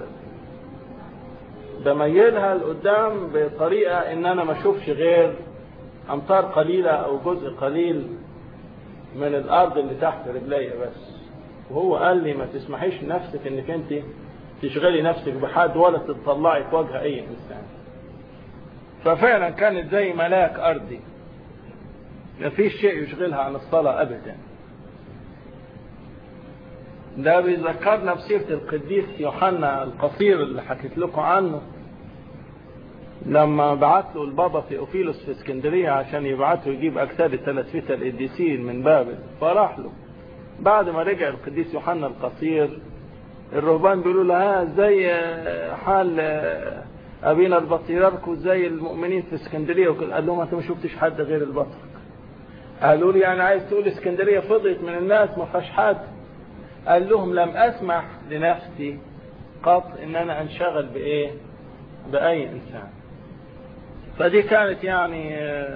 بميلها لقدام بطريقه ان انا ما اشوفش غير امتار قليله او جزء قليل من الارض اللي تحت رجليا بس وهو قال لي ما تسمحيش لنفسك انك انت تشغلي نفسك بحد ولا تطلعي في وجه اي انسان ففعلا كانت زي ملاك ارضي ما فيش شيء يشغلها عن الصلاة ابدا ده بيذكرنا بسيرة القديس يوحنا القصير اللي حكيت لكم عنه لما بعت له البابا ثيوفيلوس في اسكندرية عشان يبعته يجيب أجساد الثلاثفية القديسين من بابل فراح له بعد ما رجع القديس يوحنا القصير الرهبان بيقولوا له ها زي حال أبينا البطريرك وزي المؤمنين في اسكندرية قال لهم أنت ما شفتش حد غير البطرك قالوا لي يعني عايز تقول اسكندرية فضيت من الناس ما فيهاش حد قال لهم لم أسمح لنفسي قط إن أنا أنشغل بإيه بأي إنسان فدي كانت يعني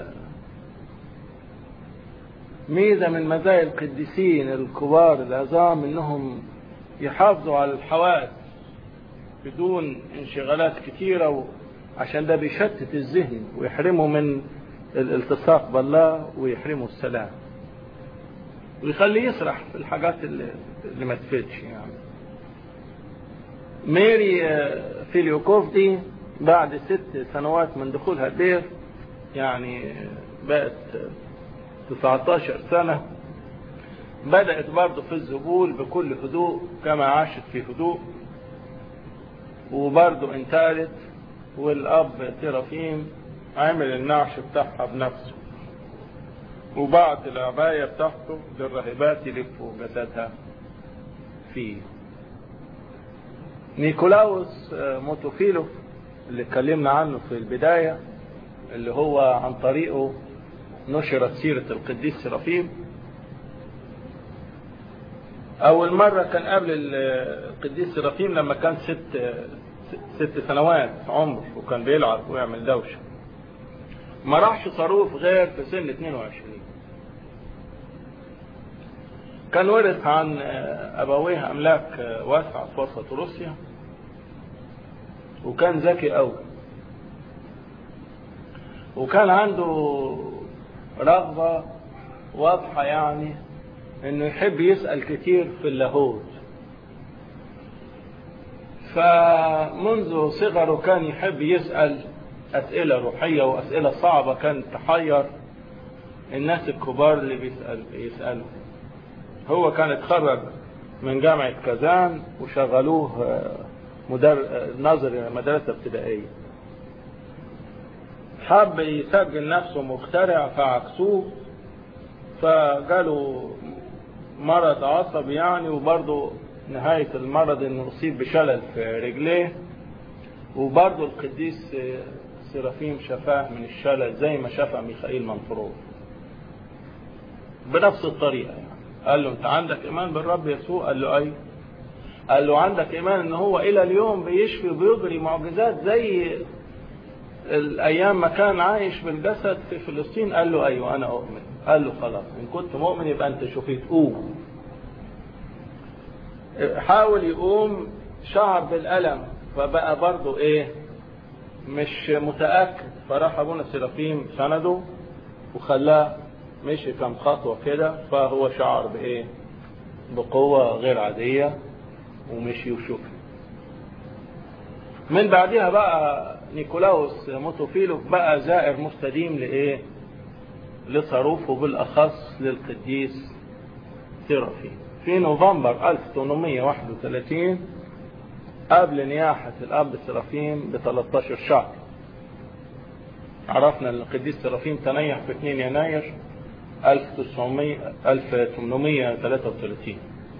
ميزة من مزايا القديسين الكبار العظام انهم يحافظوا على الحواس بدون انشغالات كتيرة عشان ده بيشتت الذهن ويحرمه من الالتصاق بالله ويحرمه السلام ويخليه يسرح في الحاجات اللي, اللي ما تفيدش يعني ميري فيليوكوف دي بعد ست سنوات من دخولها الدير يعني بقت 19 سنة بدأت برضه في الذبول بكل هدوء كما عاشت في هدوء وبرضه انتقلت والأب تيرافيم عمل النعش بتاعها بنفسه وبعت العباية بتاعته للراهبات يلفوا جسدها فيه نيكولاوس موتوفيلوف اللي اتكلمنا عنه في البداية اللي هو عن طريقه نشرت سيرة القديس سرافيم أول مرة كان قبل القديس سرافيم لما كان ست ست سنوات عمر وكان بيلعب ويعمل دوشة ما راحش صاروف غير في سن 22 كان ورث عن أبويه أملاك واسعة في وسط روسيا وكان ذكي قوي وكان عنده رغبة واضحة يعني انه يحب يسأل كتير في اللاهوت فمنذ صغره كان يحب يسأل أسئلة روحية وأسئلة صعبة كانت تحير الناس الكبار اللي بيسأل يسألوا هو كان اتخرج من جامعة كازان وشغلوه مدر... ناظر مدرسة ابتدائية حب يسجل نفسه مخترع فعكسوه فجاله مرض عصبي يعني وبرضه نهاية المرض انه اصيب بشلل في رجليه وبرضه القديس سرافيم شفاه من الشلل زي ما شفى ميخائيل منفروض بنفس الطريقة يعني قال له انت عندك ايمان بالرب يسوع قال له اي قال له عندك ايمان ان هو الى اليوم بيشفي وبيجري معجزات زي الايام ما كان عايش بالجسد في فلسطين قال له ايوه انا اؤمن قال له خلاص ان كنت مؤمن يبقى انت شفيت قوم حاول يقوم شعر بالالم فبقى برضه ايه مش متاكد فراح ابونا سرافيم سنده وخلاه مشي كم خطوه كده فهو شعر بايه بقوه غير عاديه ومشي وشفي من بعدها بقى نيكولاوس موتوفيلوف بقى زائر مستديم لايه لصاروفه بالاخص للقديس سيرافيم في نوفمبر 1831 قبل نياحة الأب سرافيم ب 13 شهر عرفنا ان القديس سرافيم تنيح في 2 يناير 1900 1833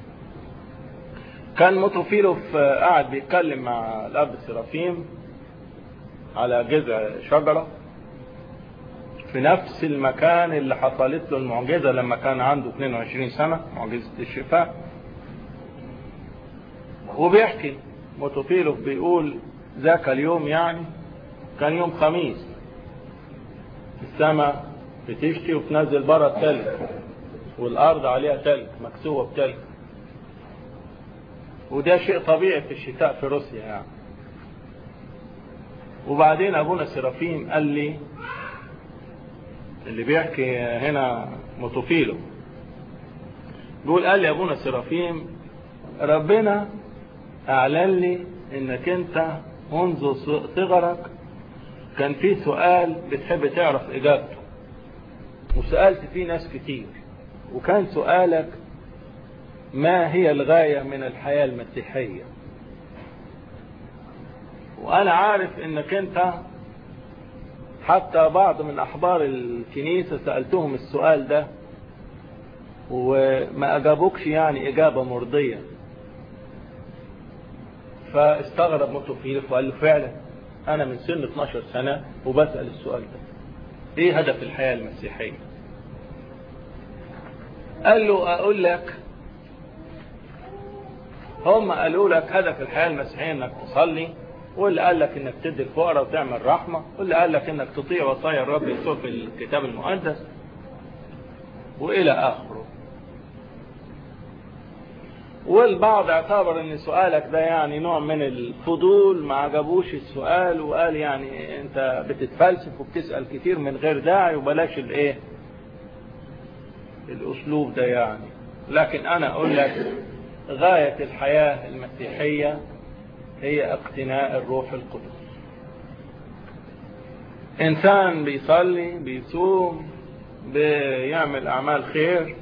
كان موتوفيلوف قاعد بيتكلم مع الأب سرافيم على جذع شجرة في نفس المكان اللي حصلت له المعجزة لما كان عنده 22 سنة معجزة الشفاء وبيحكي موتوفيلوف بيقول ذاك اليوم يعني كان يوم خميس السماء بتشتي وتنزل بره التلج والأرض عليها تلج مكسوة بتلج وده شيء طبيعي في الشتاء في روسيا يعني وبعدين أبونا سرافيم قال لي اللي بيحكي هنا موتوفيلو بيقول قال لي ابونا سرافيم ربنا اعلن لي انك انت منذ صغرك كان في سؤال بتحب تعرف اجابته وسألت فيه ناس كتير وكان سؤالك ما هي الغاية من الحياة المسيحية وانا عارف انك انت حتى بعض من أحبار الكنيسة سألتهم السؤال ده وما أجابوكش يعني إجابة مرضية فاستغرب موتوفيلوف وقال له فعلا أنا من سن 12 سنة وبسأل السؤال ده إيه هدف الحياة المسيحية قال له أقول لك هم قالوا لك هدف الحياة المسيحية انك تصلي واللي قال لك انك تدي الفقراء وتعمل رحمة واللي قال لك انك تطيع وصايا الرب يسوع في الكتاب المقدس والى اخره والبعض اعتبر ان سؤالك ده يعني نوع من الفضول ما عجبوش السؤال وقال يعني انت بتتفلسف وبتسأل كتير من غير داعي وبلاش الايه الاسلوب ده يعني لكن انا اقول لك غاية الحياة المسيحية هي اقتناء الروح القدس انسان بيصلي بيصوم بيعمل اعمال خير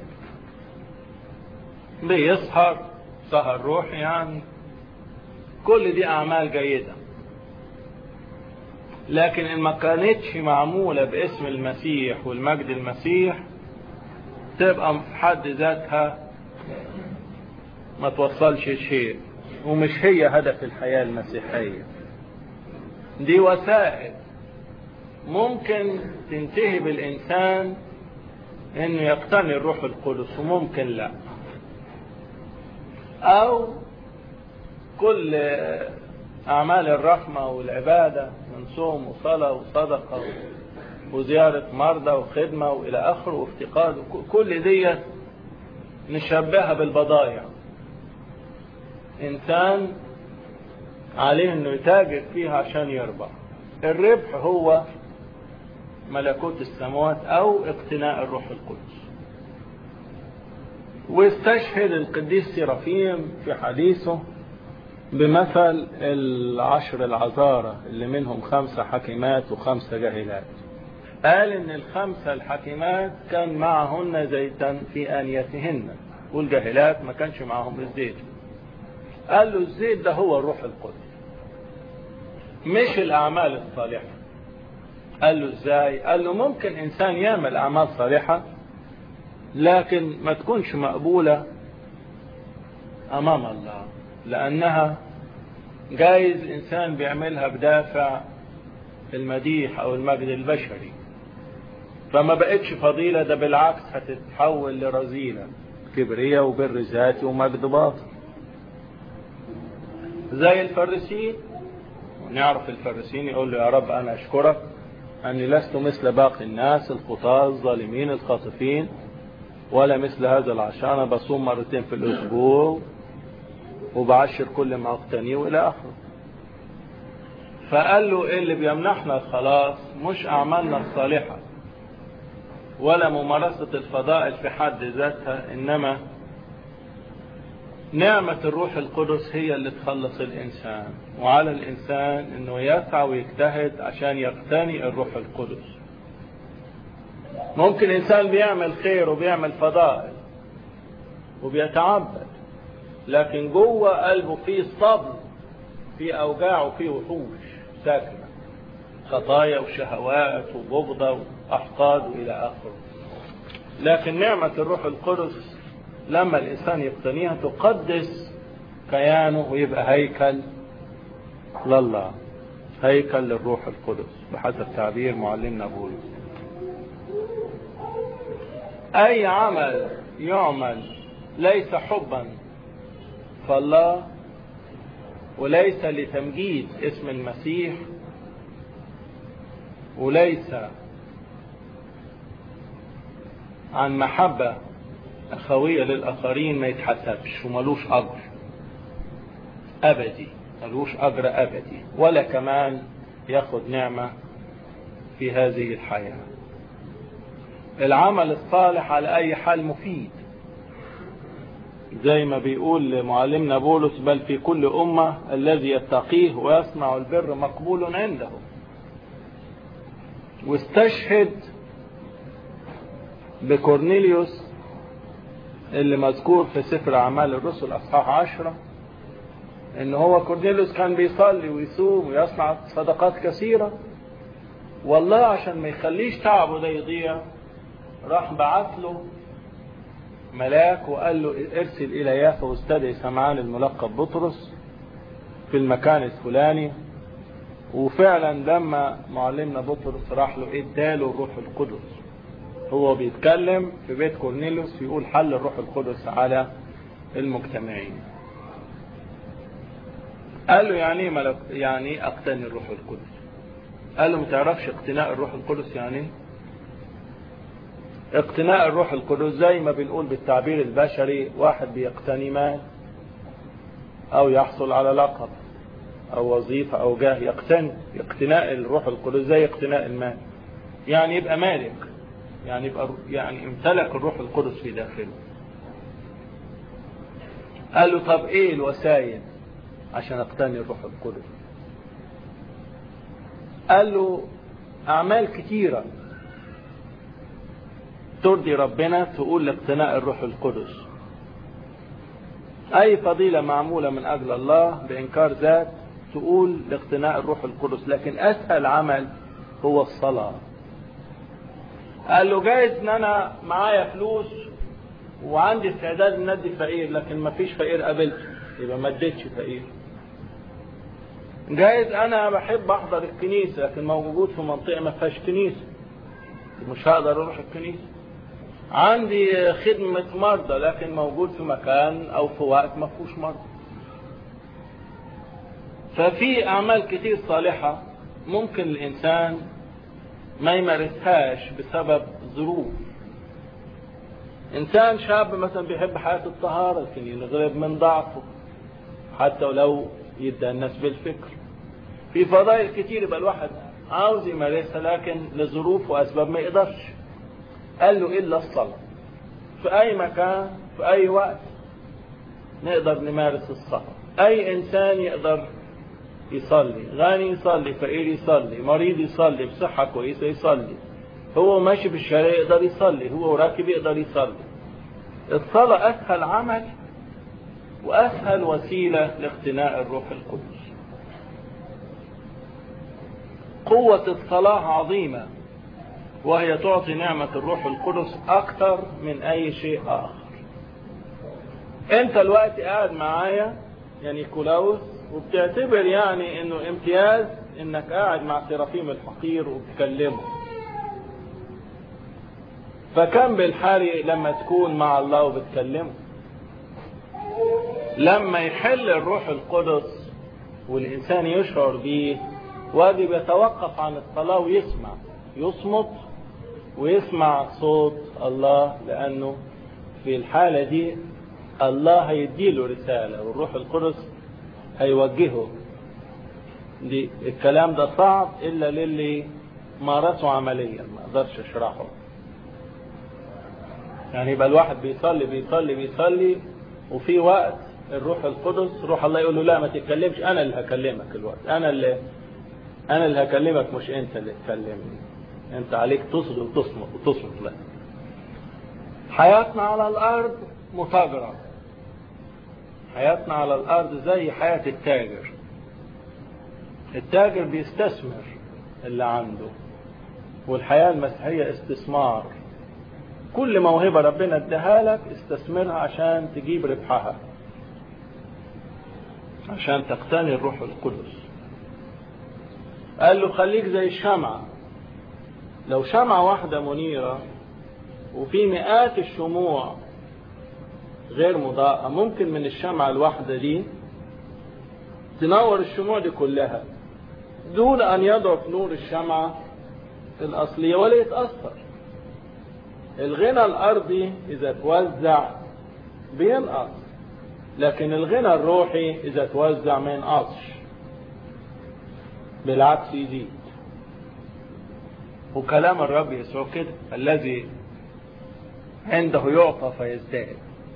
بيسهر سهر روحي يعني كل دي اعمال جيدة لكن ان ما كانتش معمولة باسم المسيح والمجد المسيح تبقى في حد ذاتها ما توصلش شيء ومش هي هدف الحياة المسيحية دي وسائل ممكن تنتهي بالإنسان انه يقتني الروح القدس وممكن لا او كل اعمال الرحمة والعبادة من صوم وصلاة وصدقة وزيارة مرضى وخدمة والى اخره وافتقاد كل دي نشبهها بالبضائع انسان عليه انه يتاجر فيها عشان يربح الربح هو ملكوت السماوات او اقتناء الروح القدس واستشهد القديس سيرافيم في حديثه بمثل العشر العذارة اللي منهم خمسة حكيمات وخمسة جاهلات قال ان الخمسة الحكيمات كان معهن زيتا في آنيتهن والجاهلات ما كانش معهم الزيت قال له الزيت ده هو الروح القدس مش الأعمال الصالحة قال له ازاي قال له ممكن انسان يعمل اعمال صالحة لكن ما تكونش مقبولة امام الله لانها جايز انسان بيعملها بدافع المديح او المجد البشري فما بقتش فضيلة ده بالعكس هتتحول لرذيلة كبرية وبر ذاتي ومجد باطل زي الفريسين ونعرف الفريسين يقول له يا رب انا اشكرك أني لست مثل باقي الناس الخطاة الظالمين الخاطفين ولا مثل هذا العشان أنا بصوم مرتين في الأسبوع وبعشر كل ما أقتنيه وإلى آخره فقال له إيه اللي بيمنحنا الخلاص مش أعمالنا الصالحة ولا ممارسة الفضائل في حد ذاتها إنما نعمة الروح القدس هي اللي تخلص الإنسان وعلى الإنسان أنه يسعى ويجتهد عشان يقتني الروح القدس ممكن إنسان بيعمل خير وبيعمل فضائل وبيتعبد لكن جوه قلبه فيه صبر في أوجاع وفي وحوش ساكنة خطايا وشهوات وبغضة وأحقاد إلى آخره لكن نعمة الروح القدس لما الإنسان يقتنيها تقدس كيانه ويبقى هيكل لله هيكل للروح القدس بحسب تعبير معلمنا بولس أي عمل يعمل ليس حبا فالله وليس لتمجيد اسم المسيح وليس عن محبة أخوية للآخرين ما يتحسبش وملوش أجر أبدي ملوش أجر أبدي ولا كمان ياخد نعمة في هذه الحياة العمل الصالح على أي حال مفيد زي ما بيقول معلمنا بولس بل في كل أمة الذي يتقيه ويصنع البر مقبول عنده واستشهد بكورنيليوس اللي مذكور في سفر أعمال الرسل أصحاح عشرة إن هو كورنيليوس كان بيصلي ويصوم ويصنع صدقات كثيرة والله عشان ما يخليش تعبه ده يضيع راح بعت له ملاك وقال له ارسل إلى يافا واستدعي سمعان الملقب بطرس في المكان الفلاني وفعلا لما معلمنا بطرس راح له اداله الروح القدس هو بيتكلم في بيت كورنيلوس يقول حل الروح القدس على المجتمعين قال له يعني ملك يعني اقتني الروح القدس قال له ما تعرفش اقتناء الروح القدس يعني اقتناء الروح القدس زي ما بنقول بالتعبير البشري واحد بيقتني مال او يحصل على لقب او وظيفة او جاه يقتني اقتناء الروح القدس زي اقتناء المال يعني يبقى مالك يعني يبقى يعني امتلك الروح القدس في داخله قال له طب ايه الوسائل عشان اقتني الروح القدس قال له اعمال كتيرة ترضي ربنا تقول لاقتناء الروح القدس اي فضيلة معمولة من اجل الله بانكار ذات تقول لاقتناء الروح القدس لكن اسهل عمل هو الصلاة قال له جايز ان انا معايا فلوس وعندي استعداد ان ادي فقير لكن ما فيش فقير قابلته يبقى ما اديتش فقير جايز انا بحب احضر الكنيسة لكن موجود في منطقة ما فيهاش كنيسة مش هقدر اروح الكنيسة عندي خدمة مرضى لكن موجود في مكان او في وقت ما فيهوش مرضى ففي اعمال كتير صالحة ممكن الانسان ما يمارسهاش بسبب ظروف انسان شاب مثلا بيحب حياة الطهارة لكن ينغلب من ضعفه حتى ولو يدى الناس بالفكر في فضائل كتير يبقى الواحد عاوز يمارسها لكن لظروف واسباب ما يقدرش قال له الا الصلاة في اي مكان في اي وقت نقدر نمارس الصلاة اي انسان يقدر يصلي غني يصلي فقير يصلي مريض يصلي بصحة كويسة يصلي هو ماشي في الشارع يقدر يصلي هو راكب يقدر يصلي الصلاة أسهل عمل وأسهل وسيلة لاقتناء الروح القدس قوة الصلاة عظيمة وهي تعطي نعمة الروح القدس أكثر من أي شيء آخر أنت الوقت قاعد معايا يعني كولاوس وبتعتبر يعني انه امتياز انك قاعد مع سرافيم الحقير وبتكلمه فكم بالحري لما تكون مع الله وبتكلمه لما يحل الروح القدس والانسان يشعر بيه وادي بيتوقف عن الصلاة ويسمع يصمت ويسمع صوت الله لانه في الحالة دي الله هيديله رسالة والروح القدس هيوجهه الكلام ده صعب الا للي مارسه عمليا ما اقدرش اشرحه يعني يبقى الواحد بيصلي بيصلي بيصلي وفي وقت الروح القدس روح الله يقول له لا ما تتكلمش انا اللي هكلمك الوقت انا اللي انا اللي هكلمك مش انت اللي تكلمني انت عليك تصد وتصمت وتصمت لا حياتنا على الارض متاجرة حياتنا على الأرض زي حياة التاجر التاجر بيستثمر اللي عنده والحياة المسيحية استثمار كل موهبة ربنا اداها لك استثمرها عشان تجيب ربحها عشان تقتني الروح القدس قال له خليك زي الشمعة لو شمعة واحدة منيرة وفي مئات الشموع غير مضاءة ممكن من الشمعة الواحدة دي تنور الشموع دي كلها دون أن يضعف نور الشمعة الأصلية ولا يتأثر الغنى الأرضي إذا توزع بينقص لكن الغنى الروحي إذا توزع ما ينقصش بالعكس يزيد وكلام الرب يسوع كده الذي عنده يعطى فيزداد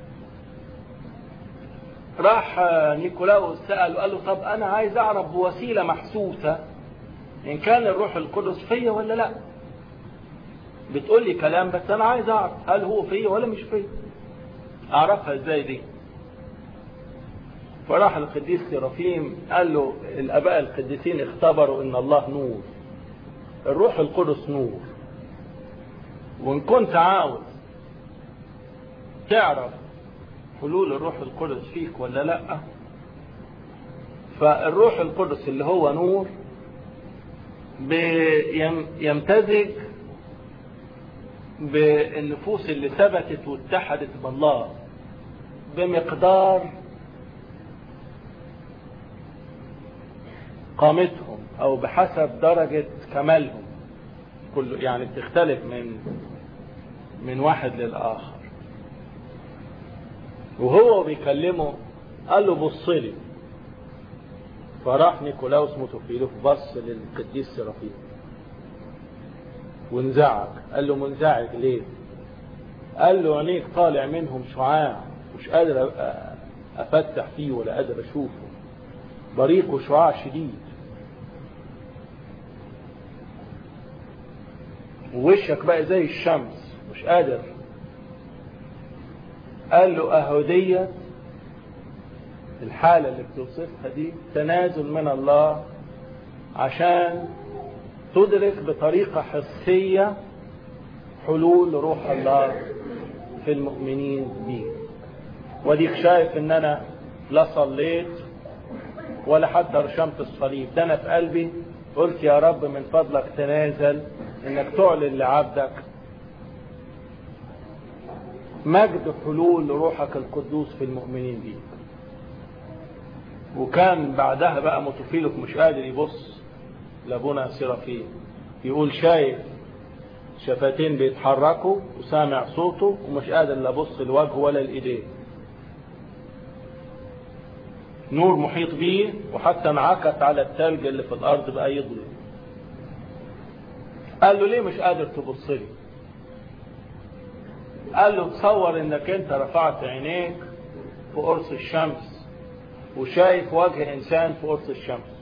راح نيكولاوس سأل وقال له طب أنا عايز أعرف بوسيلة محسوسة إن كان الروح القدس فيا ولا لا بتقول لي كلام بس أنا عايز أعرف هل هو فيا ولا مش فيا أعرفها إزاي دي فراح القديس سيرافيم قال له الآباء القديسين اختبروا إن الله نور الروح القدس نور وإن كنت عاوز تعرف حلول الروح القدس فيك ولا لا فالروح القدس اللي هو نور يمتزج بالنفوس اللي ثبتت واتحدت بالله بمقدار قامتهم او بحسب درجة كمالهم كل يعني بتختلف من من واحد للآخر وهو بيكلمه قال له بص لي فراح نيكولاوس موتوفيلوف بص للقديس سرافيم وانزعج قال له منزعج ليه قال له عينيك طالع منهم شعاع مش قادر افتح فيه ولا قادر اشوفه بريق وشعاع شديد ووشك بقى زي الشمس مش قادر قال له أهدية الحالة اللي بتوصفها دي تنازل من الله عشان تدرك بطريقة حسية حلول روح الله في المؤمنين بيه وديك شايف ان انا لا صليت ولا حتى رشمت الصليب ده انا في قلبي قلت يا رب من فضلك تنازل انك تعلن لعبدك مجد حلول روحك القدوس في المؤمنين بيك وكان بعدها بقى متوفيلك مش قادر يبص لابونا سيرافيم يقول شايف شفتين بيتحركوا وسامع صوته ومش قادر لا ابص لوجهه ولا لايديه نور محيط بيه وحتى انعكس على التلج اللي في الارض بقى يضوي قال له ليه مش قادر تبص لي قال له تصور انك انت رفعت عينيك في قرص الشمس وشايف وجه انسان في قرص الشمس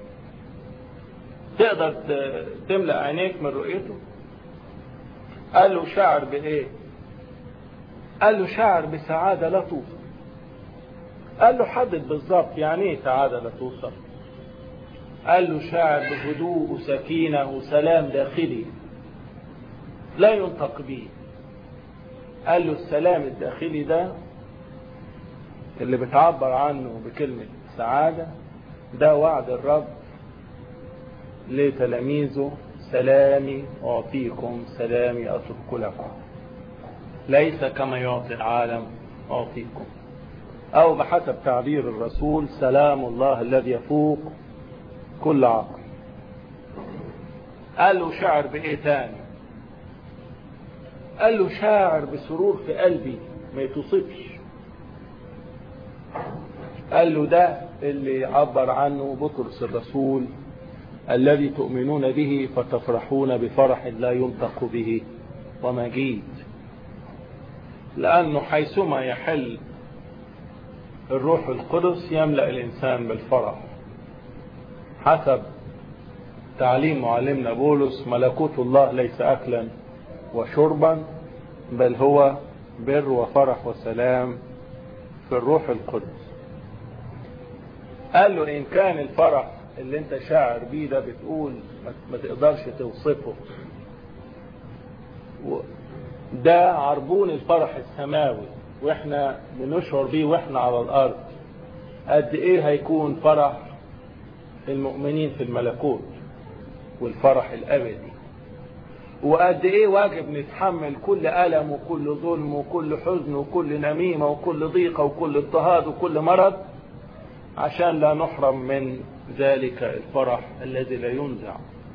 تقدر تملأ عينيك من رؤيته قال له شعر بايه قال له شعر بسعادة لا توصف قال له حدد بالظبط يعني ايه سعادة لا توصف قال له شاعر بهدوء وسكينة وسلام داخلي لا ينطق به قال له السلام الداخلي ده اللي بتعبر عنه بكلمة سعادة ده وعد الرب لتلاميذه سلامي أعطيكم سلامي أترك لكم ليس كما يعطي العالم أعطيكم أو بحسب تعبير الرسول سلام الله الذي يفوق كل عقل قال له شعر بإيه تاني قال له شاعر بسرور في قلبي ما يتوصفش قال له ده اللي عبر عنه بطرس الرسول الذي تؤمنون به فتفرحون بفرح لا ينطق به ومجيد لأنه حيثما يحل الروح القدس يملأ الإنسان بالفرح حسب تعليم معلمنا بولس ملكوت الله ليس أكلا وشربا بل هو بر وفرح وسلام في الروح القدس قال له ان كان الفرح اللي انت شاعر بيه ده بتقول ما تقدرش توصفه ده عربون الفرح السماوي واحنا بنشعر بيه واحنا على الارض قد ايه هيكون فرح المؤمنين في الملكوت والفرح الابدي وقد ايه واجب نتحمل كل الم وكل ظلم وكل حزن وكل نميمه وكل ضيقه وكل اضطهاد وكل مرض عشان لا نحرم من ذلك الفرح الذي لا ينزع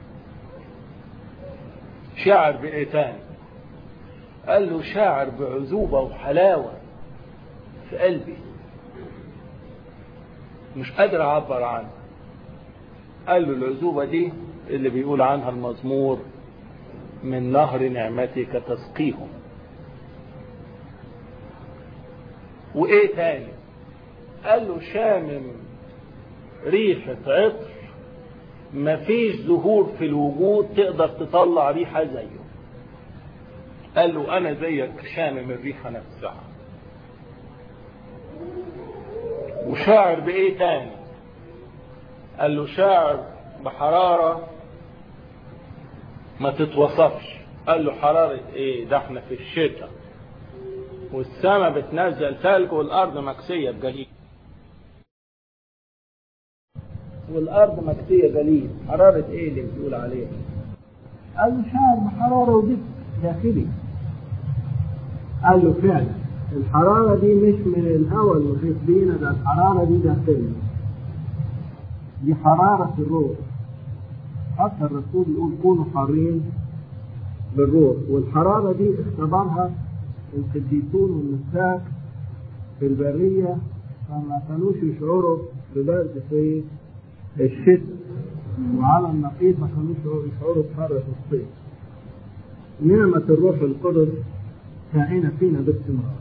شعر بايه تاني قال له شاعر بعذوبة وحلاوة في قلبي مش قادر اعبر عنه قال له العذوبة دي اللي بيقول عنها المزمور من نهر نعمتك تسقيهم وايه تاني قال له شامم ريحة عطر مفيش زهور في الوجود تقدر تطلع ريحة زيه قال له انا زيك شامم الريحة نفسها وشاعر بايه تاني قال له شاعر بحرارة ما تتوصفش قال له حرارة ايه ده احنا في الشتاء والسماء بتنزل ثلج والارض مكسية بجليد والارض مكسية جليد حرارة ايه اللي بتقول عليها قال له شاعر بحرارة ودفء داخلي قال له فعلا الحرارة دي مش من الهواء المحيط بينا ده الحرارة دي داخلنا دي حرارة الروح حتى الرسول يقول كونوا حارين بالروح والحرارة دي اختبرها القديسون والنساك في البرية فما كانوش يشعروا ببرد في الشتاء وعلى النقيض ما كانوش يشعروا بحر في الصيف نعمة الروح القدس كائنة فينا باستمرار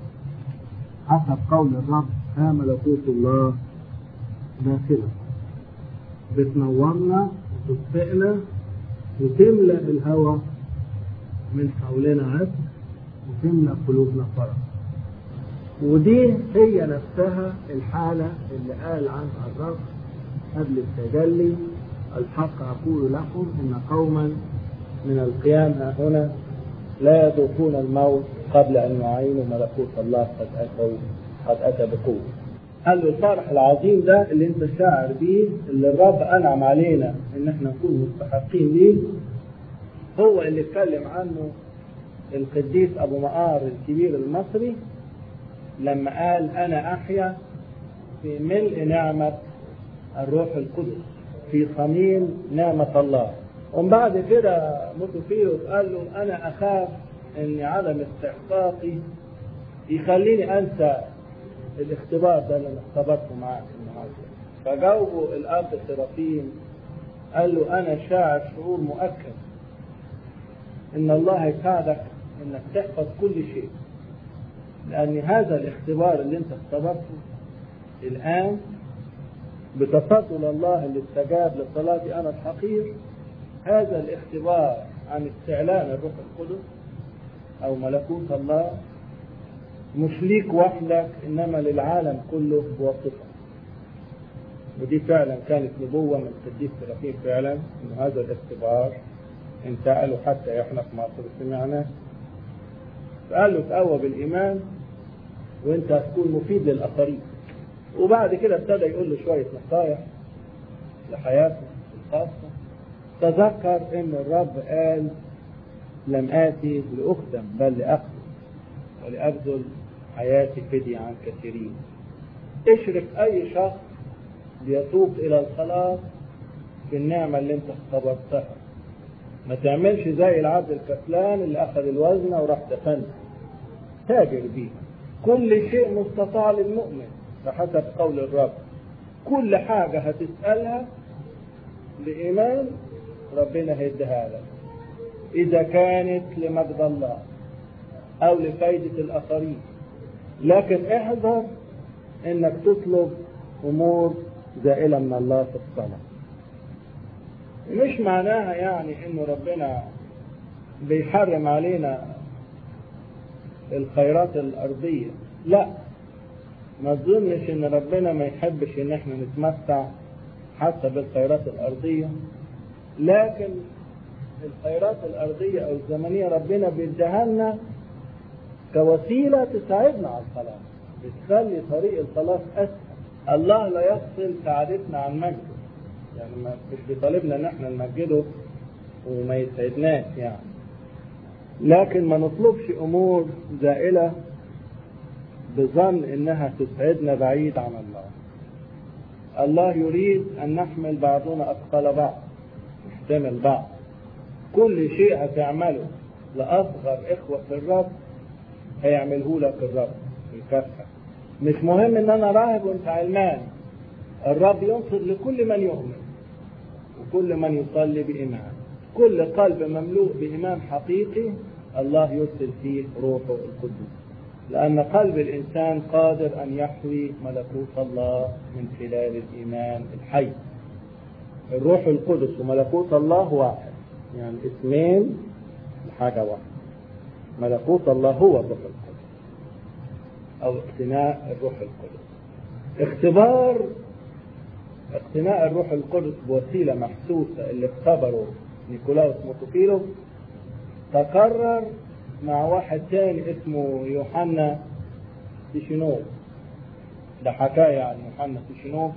حسب قول الرب ها ملكوت الله داخلنا بتنورنا وتطفئنا وتملأ الهوى من حولنا عسل وتملأ قلوبنا فرح ودي هي نفسها الحالة اللي قال عنها الرب قبل التجلي الحق أقول لكم إن قوما من القيام ها هنا لا يذوقون الموت قبل أن يعينوا ملكوت الله قد أتوا قد أتى بقوة قال له الفرح العظيم ده اللي انت شاعر بيه اللي الرب انعم علينا ان احنا نكون مستحقين ليه هو اللي اتكلم عنه القديس ابو مقار الكبير المصري لما قال انا احيا في ملء نعمة الروح القدس في صميم نعمة الله ومن بعد كده موتوفيروس قال له انا اخاف ان عدم استحقاقي يخليني انسى الاختبار ده اللي انا اختبرته معاك النهارده فجاوبه الاب سرافيم قال له انا شاعر شعور مؤكد ان الله يساعدك انك تحفظ كل شيء لان هذا الاختبار اللي انت اختبرته الان بتفضل الله اللي استجاب لصلاتي انا الحقير هذا الاختبار عن استعلان الروح القدس او ملكوت الله مش ليك وحدك انما للعالم كله بواسطه ودي فعلا كانت نبوة من القديس سرافيم فعلا ان هذا الاختبار انتقلوا حتى احنا في مصر سمعناه فقال له تقوى بالايمان وانت هتكون مفيد للاخرين وبعد كده ابتدى يقول له شوية نصايح لحياته الخاصة تذكر ان الرب قال لم آتي لأخدم بل لأخدم ولأبذل حياتي فدية عن كثيرين اشرك أي شخص بيتوب إلى الخلاص في النعمة اللي أنت اختبرتها ما تعملش زي العبد الكسلان اللي أخذ الوزنة وراح دفنها تاجر بيه كل شيء مستطاع للمؤمن بحسب قول الرب كل حاجة هتسألها بإيمان ربنا هيديها لك إذا كانت لمجد الله أو لفايدة الآخرين لكن احذر إنك تطلب أمور زائلة من الله في الصلاة مش معناها يعني إنه ربنا بيحرم علينا الخيرات الأرضية لا ما تظنش ان ربنا ما يحبش ان احنا نتمتع حتى بالخيرات الأرضية لكن الخيرات الأرضية أو الزمنية ربنا بيديها لنا كوسيلة تساعدنا على الخلاص بتخلي طريق الخلاص أسهل الله لا يفصل سعادتنا عن مجده يعني ما مش بيطالبنا ان احنا نمجده وما يسعدناش يعني لكن ما نطلبش امور زائله بظن انها تسعدنا بعيد عن الله الله يريد ان نحمل بعضنا اثقال بعض نحتمل بعض كل شيء هتعمله لاصغر اخوه في الرب هيعمله لك الرب الكفه مش مهم ان انا راهب وانت علمان الرب ينصر لكل من يؤمن وكل من يصلي بإيمان كل قلب مملوء بإيمان حقيقي الله يرسل فيه روحه القدس لأن قلب الإنسان قادر أن يحوي ملكوت الله من خلال الإيمان الحي الروح القدس وملكوت الله واحد يعني اسمين لحاجة واحدة ملكوت الله هو الروح القدس أو اقتناء الروح القدس اختبار اقتناء الروح القدس بوسيلة محسوسة اللي اختبره نيكولاوس موتوفيلوس تكرر مع واحد تاني اسمه يوحنا تيشينوف ده حكاية عن يوحنا تيشينوف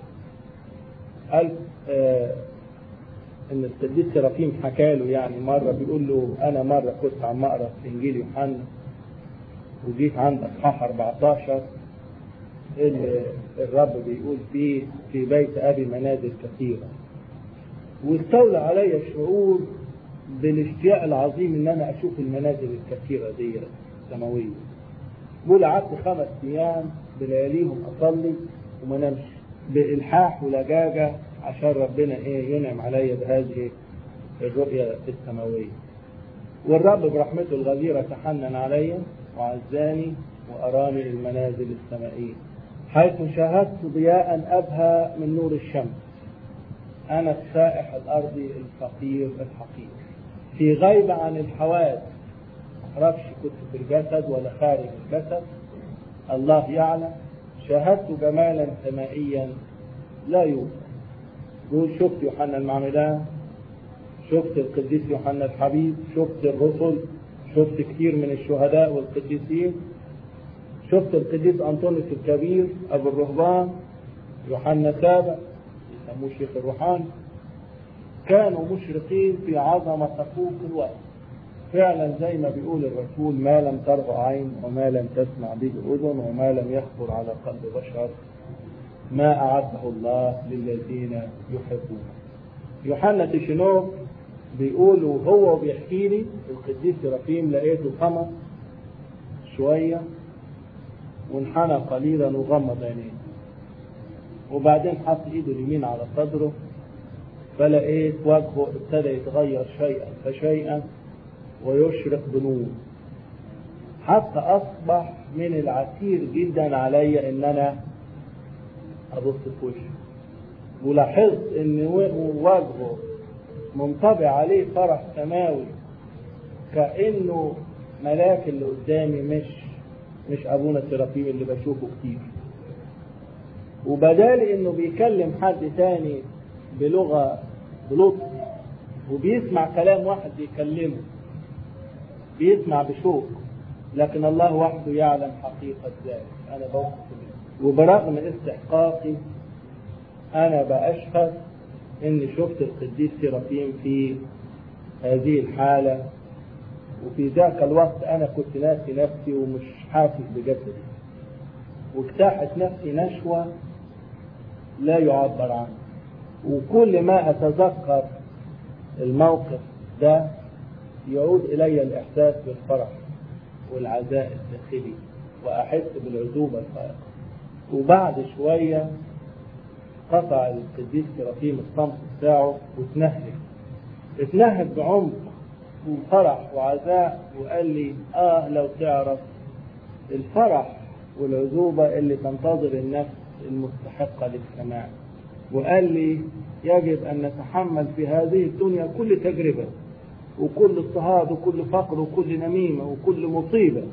قال آه ان القديس سرافيم حكى له يعني مرة بيقول له انا مرة كنت عم اقرا في انجيل يوحنا وجيت عند اصحاح 14 اللي الرب بيقول فيه في بيت ابي منازل كثيره واستولى علي الشعور بالاشتياق العظيم ان انا اشوف المنازل الكثيره دي السماويه بقول قعدت خمس ايام بلياليهم اصلي وما نمش بالحاح ولجاجه عشان ربنا ايه ينعم عليا بهذه الرؤيه السماويه والرب برحمته الغزيره تحنن عليا وعزاني واراني المنازل السمائيه حيث شاهدت ضياء أبهى من نور الشمس أنا السائح الأرضي الفقير الحقير في غيبة عن الحواس معرفش كنت في الجسد ولا خارج الجسد الله يعلم شاهدت جمالا سمائيا لا يوصف يقول شفت يوحنا المعمدان شفت القديس يوحنا الحبيب شفت الرسل شفت كثير من الشهداء والقديسين شفت القديس أنطونيوس الكبير أبو الرهبان يوحنا سابع يسموه شيخ الروحاني كانوا مشرقين في عظمة تفوق الوقت فعلا زي ما بيقول الرسول ما لم تره عين وما لم تسمع به أذن وما لم يخطر على قلب بشر ما أعده الله للذين يحبونه يوحنا تشينوف بيقول وهو بيحكي لي القديس سرافيم لقيته خمس شويه وانحنى قليلا وغمض عينيه وبعدين حط ايده اليمين على صدره فلقيت وجهه ابتدى يتغير شيئا فشيئا ويشرق بنور حتى اصبح من العسير جدا علي ان انا ابص في وشه ولاحظت ان وجهه منطبع عليه فرح سماوي كانه ملاك اللي قدامي مش مش ابونا سرافيم اللي بشوفه كتير وبدال انه بيكلم حد تاني بلغه بلطف وبيسمع كلام واحد بيكلمه بيسمع بشوق لكن الله وحده يعلم حقيقة ذلك أنا بوصف به وبرغم استحقاقي أنا بأشهد إني شفت القديس سيرافيم في هذه الحالة وفي ذاك الوقت أنا كنت ناسي نفسي ومش حاسس بجسدي واجتاحت نفسي نشوة لا يعبر عنها وكل ما أتذكر الموقف ده يعود إلي الإحساس بالفرح والعزاء الداخلي وأحس بالعزوبة الفائقة وبعد شوية قطع القديس سرافيم الصمت بتاعه واتنهد اتنهد بعمق وفرح وعزاء وقال لي اه لو تعرف الفرح والعزوبة اللي تنتظر النفس المستحقة للسماع وقال لي يجب أن نتحمل في هذه الدنيا كل تجربة وكل اضطهاد وكل فقر وكل نميمة وكل مصيبة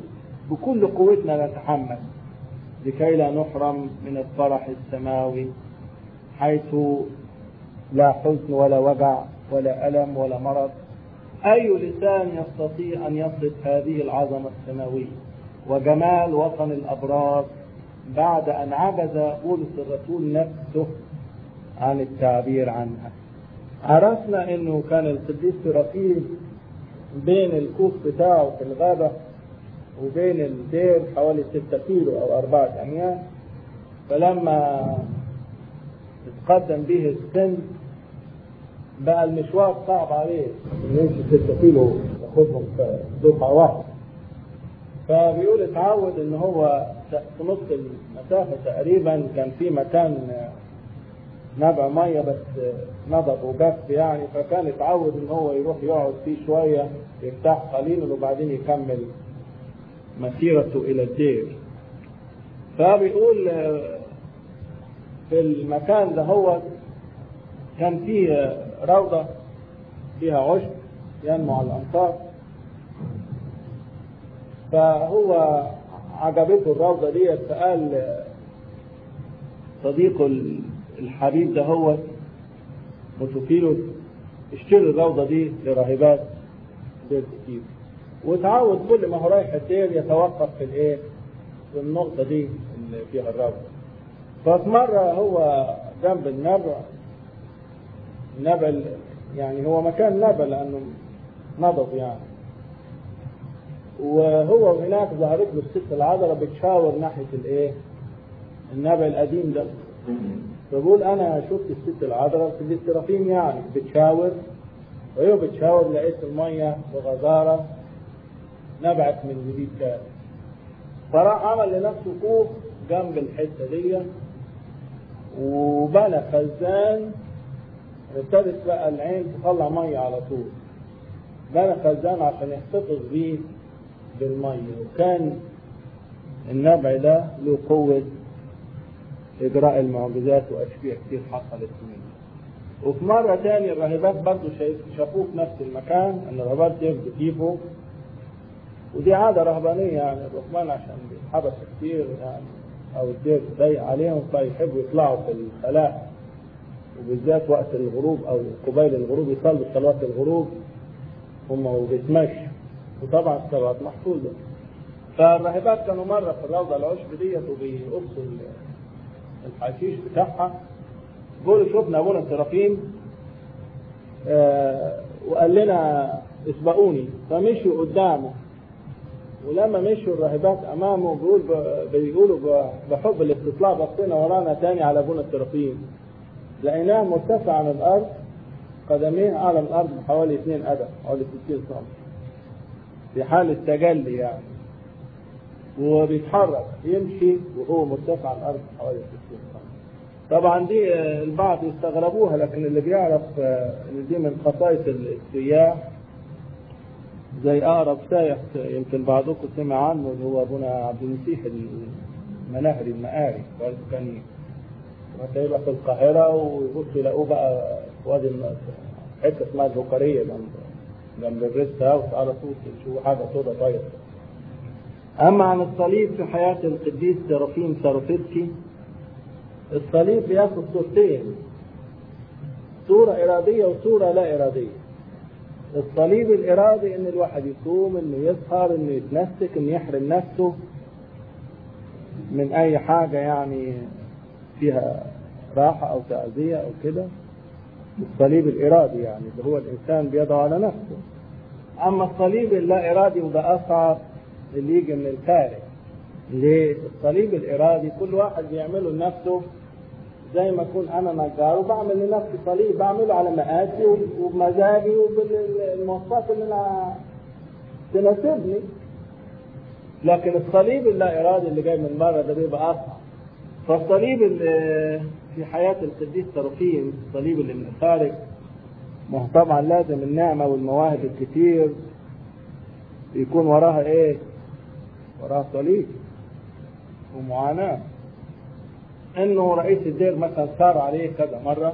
بكل قوتنا نتحمل لكي لا نحرم من الفرح السماوي حيث لا حزن ولا وجع ولا ألم ولا مرض أي لسان يستطيع أن يصف هذه العظمة السماوية وجمال وطن الأبرار بعد أن عجز بولس الرسول نفسه عن التعبير عنها عرفنا أنه كان القديس سرافيل بين الكوخ بتاعه في الغابة وبين الدير حوالي ستة كيلو أو أربعة أميال فلما اتقدم به السن بقى المشوار صعب عليه يمشي 6 كيلو ياخدهم في دفعة واحدة فبيقول اتعود ان هو في نص المسافة تقريبا كان في مكان نبع مية بس نضب وجف يعني فكان اتعود ان هو يروح يقعد فيه شوية يرتاح قليلا وبعدين يكمل مسيرته الى الدير فبيقول في المكان ده هو كان فيه روضة فيها عشب ينمو على الأمطار فهو عجبته الروضة ديت فقال صديقه الحبيب ده هو متوفيلوس اشتري الروضة دي لراهبات دير كتير وتعود كل ما هو رايح الدير يتوقف في الايه في النقطة دي اللي فيها الروضة ففي مرة هو جنب النبع النبع يعني هو مكان نبع لأنه نضف يعني وهو هناك ظهرت له الست العذراء بتشاور ناحية الايه النبع القديم ده فبقول انا شفت الست العذراء في السرافيم يعني بتشاور وهي بتشاور لقيت المية بغزارة نبعت من جديد تاني فراح عمل لنفسه كوخ جنب الحتة دي وبنى خزان ابتدت بقى العين تطلع مية على طول بنى خزان عشان يحتفظ بيه بالمية وكان النبع ده له قوة إجراء المعجزات وأشبيه كتير حصلت منه وفي مرة تاني الراهبات برضه شافوه في نفس المكان إن الراهبات دي بتجيبه ودي عادة رهبانية يعني الرهبان عشان بيتحبس كتير يعني أو الدير ضيق عليهم فيحبوا يطلعوا في الخلاء وبالذات وقت الغروب أو قبيل الغروب يصلوا صلاة الغروب هم وبيتمشوا وطبعا الصلوات محفوظة فالراهبات كانوا مرة في الروضة العشب ديت وبيقصوا الحشيش بتاعها بيقولوا شفنا ابونا السرافيم آه وقال لنا اسبقوني فمشوا قدامه ولما مشوا الراهبات امامه بيقول بيقولوا بحب الاستطلاع بصينا ورانا تاني على ابونا السرافيم لقيناه مرتفع عن الارض قدميه اعلى من الارض بحوالي 2 قدم حوالي 60 سم في حالة تجلي يعني وبيتحرك يمشي وهو مرتفع عن الارض حوالي 60 سم طبعا دي البعض يستغربوها لكن اللي بيعرف ان دي من خصائص السياح زي اقرب سايح يمكن بعضكم سمع عنه اللي هو ابونا عبد المسيح المناهري المقاري كان هتبقى في القاهرة ويبصوا يلاقوه بقى في وادي حتة اسمها البقرية جنب جنب الريست هاوس على طول تشوفوا حاجة سودا طايرة. أما عن الصليب في حياة القديس سرافيم ساروفسكي الصليب بياخد صورتين صورة إرادية وصورة لا إرادية. الصليب الإرادي إن الواحد يصوم إنه يسهر إنه يتمسك إنه يحرم نفسه من أي حاجة يعني فيها راحة أو تعزية أو كده الصليب الإرادي يعني اللي هو الإنسان بيضع على نفسه أما الصليب اللا إرادي وده أصعب اللي يجي من الخارج ليه؟ الصليب الإرادي كل واحد بيعمله لنفسه زي ما أكون أنا نجار وبعمل لنفسي صليب بعمله على مقاسي وبمزاجي وبالمواصفات اللي أنا تناسبني لكن الصليب اللا إرادي اللي جاي من بره ده بيبقى أصعب فالصليب اللي في حياة القديس سرافيم الصليب اللي من الخارج ما هو طبعا لازم النعمة والمواهب الكتير يكون وراها ايه؟ وراها صليب ومعاناة انه رئيس الدير مثلا صار عليه كذا مرة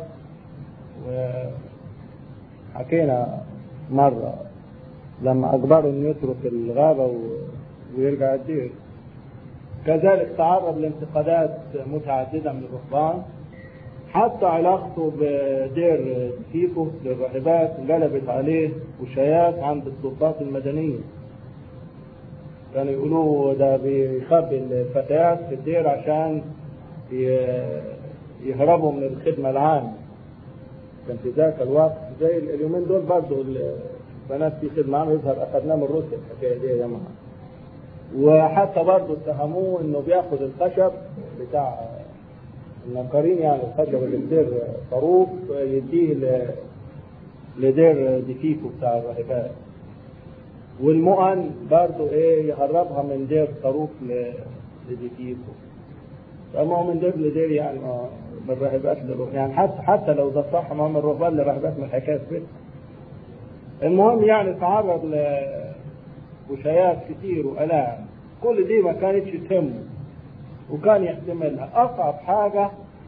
وحكينا مرة لما اجبره انه يترك الغابة ويرجع الدير كذلك تعرض لانتقادات متعددة من الرهبان حتى علاقته بدير تيفو للراهبات غلبت عليه وشايات عند السلطات المدنية كانوا يقولوا ده بيخبي الفتيات في الدير عشان ي- يهربوا من الخدمة العامة كان في ذاك الوقت زي اليومين دول برضه البنات في خدمة عامة يظهر أخذناه من روسيا الحكاية دي يا جماعة وحتى برضه اتهموه انه بياخد الخشب بتاع النقارين يعني الخشب اللي في دير طروف يديه ل- لدير ديفيكو بتاع الراهبات والمؤن برضه ايه يهربها من دير طروف ل- لديفيكو فما هو من دير لدير يعني ما من راهبات لروح يعني حتى حتى لو ده صح ما هو من رهبان لراهبات من الحكايه كده المهم يعني تعرض لوشايات كتير والام كل دي ما كانتش تهمه وكان يحتملها اصعب حاجه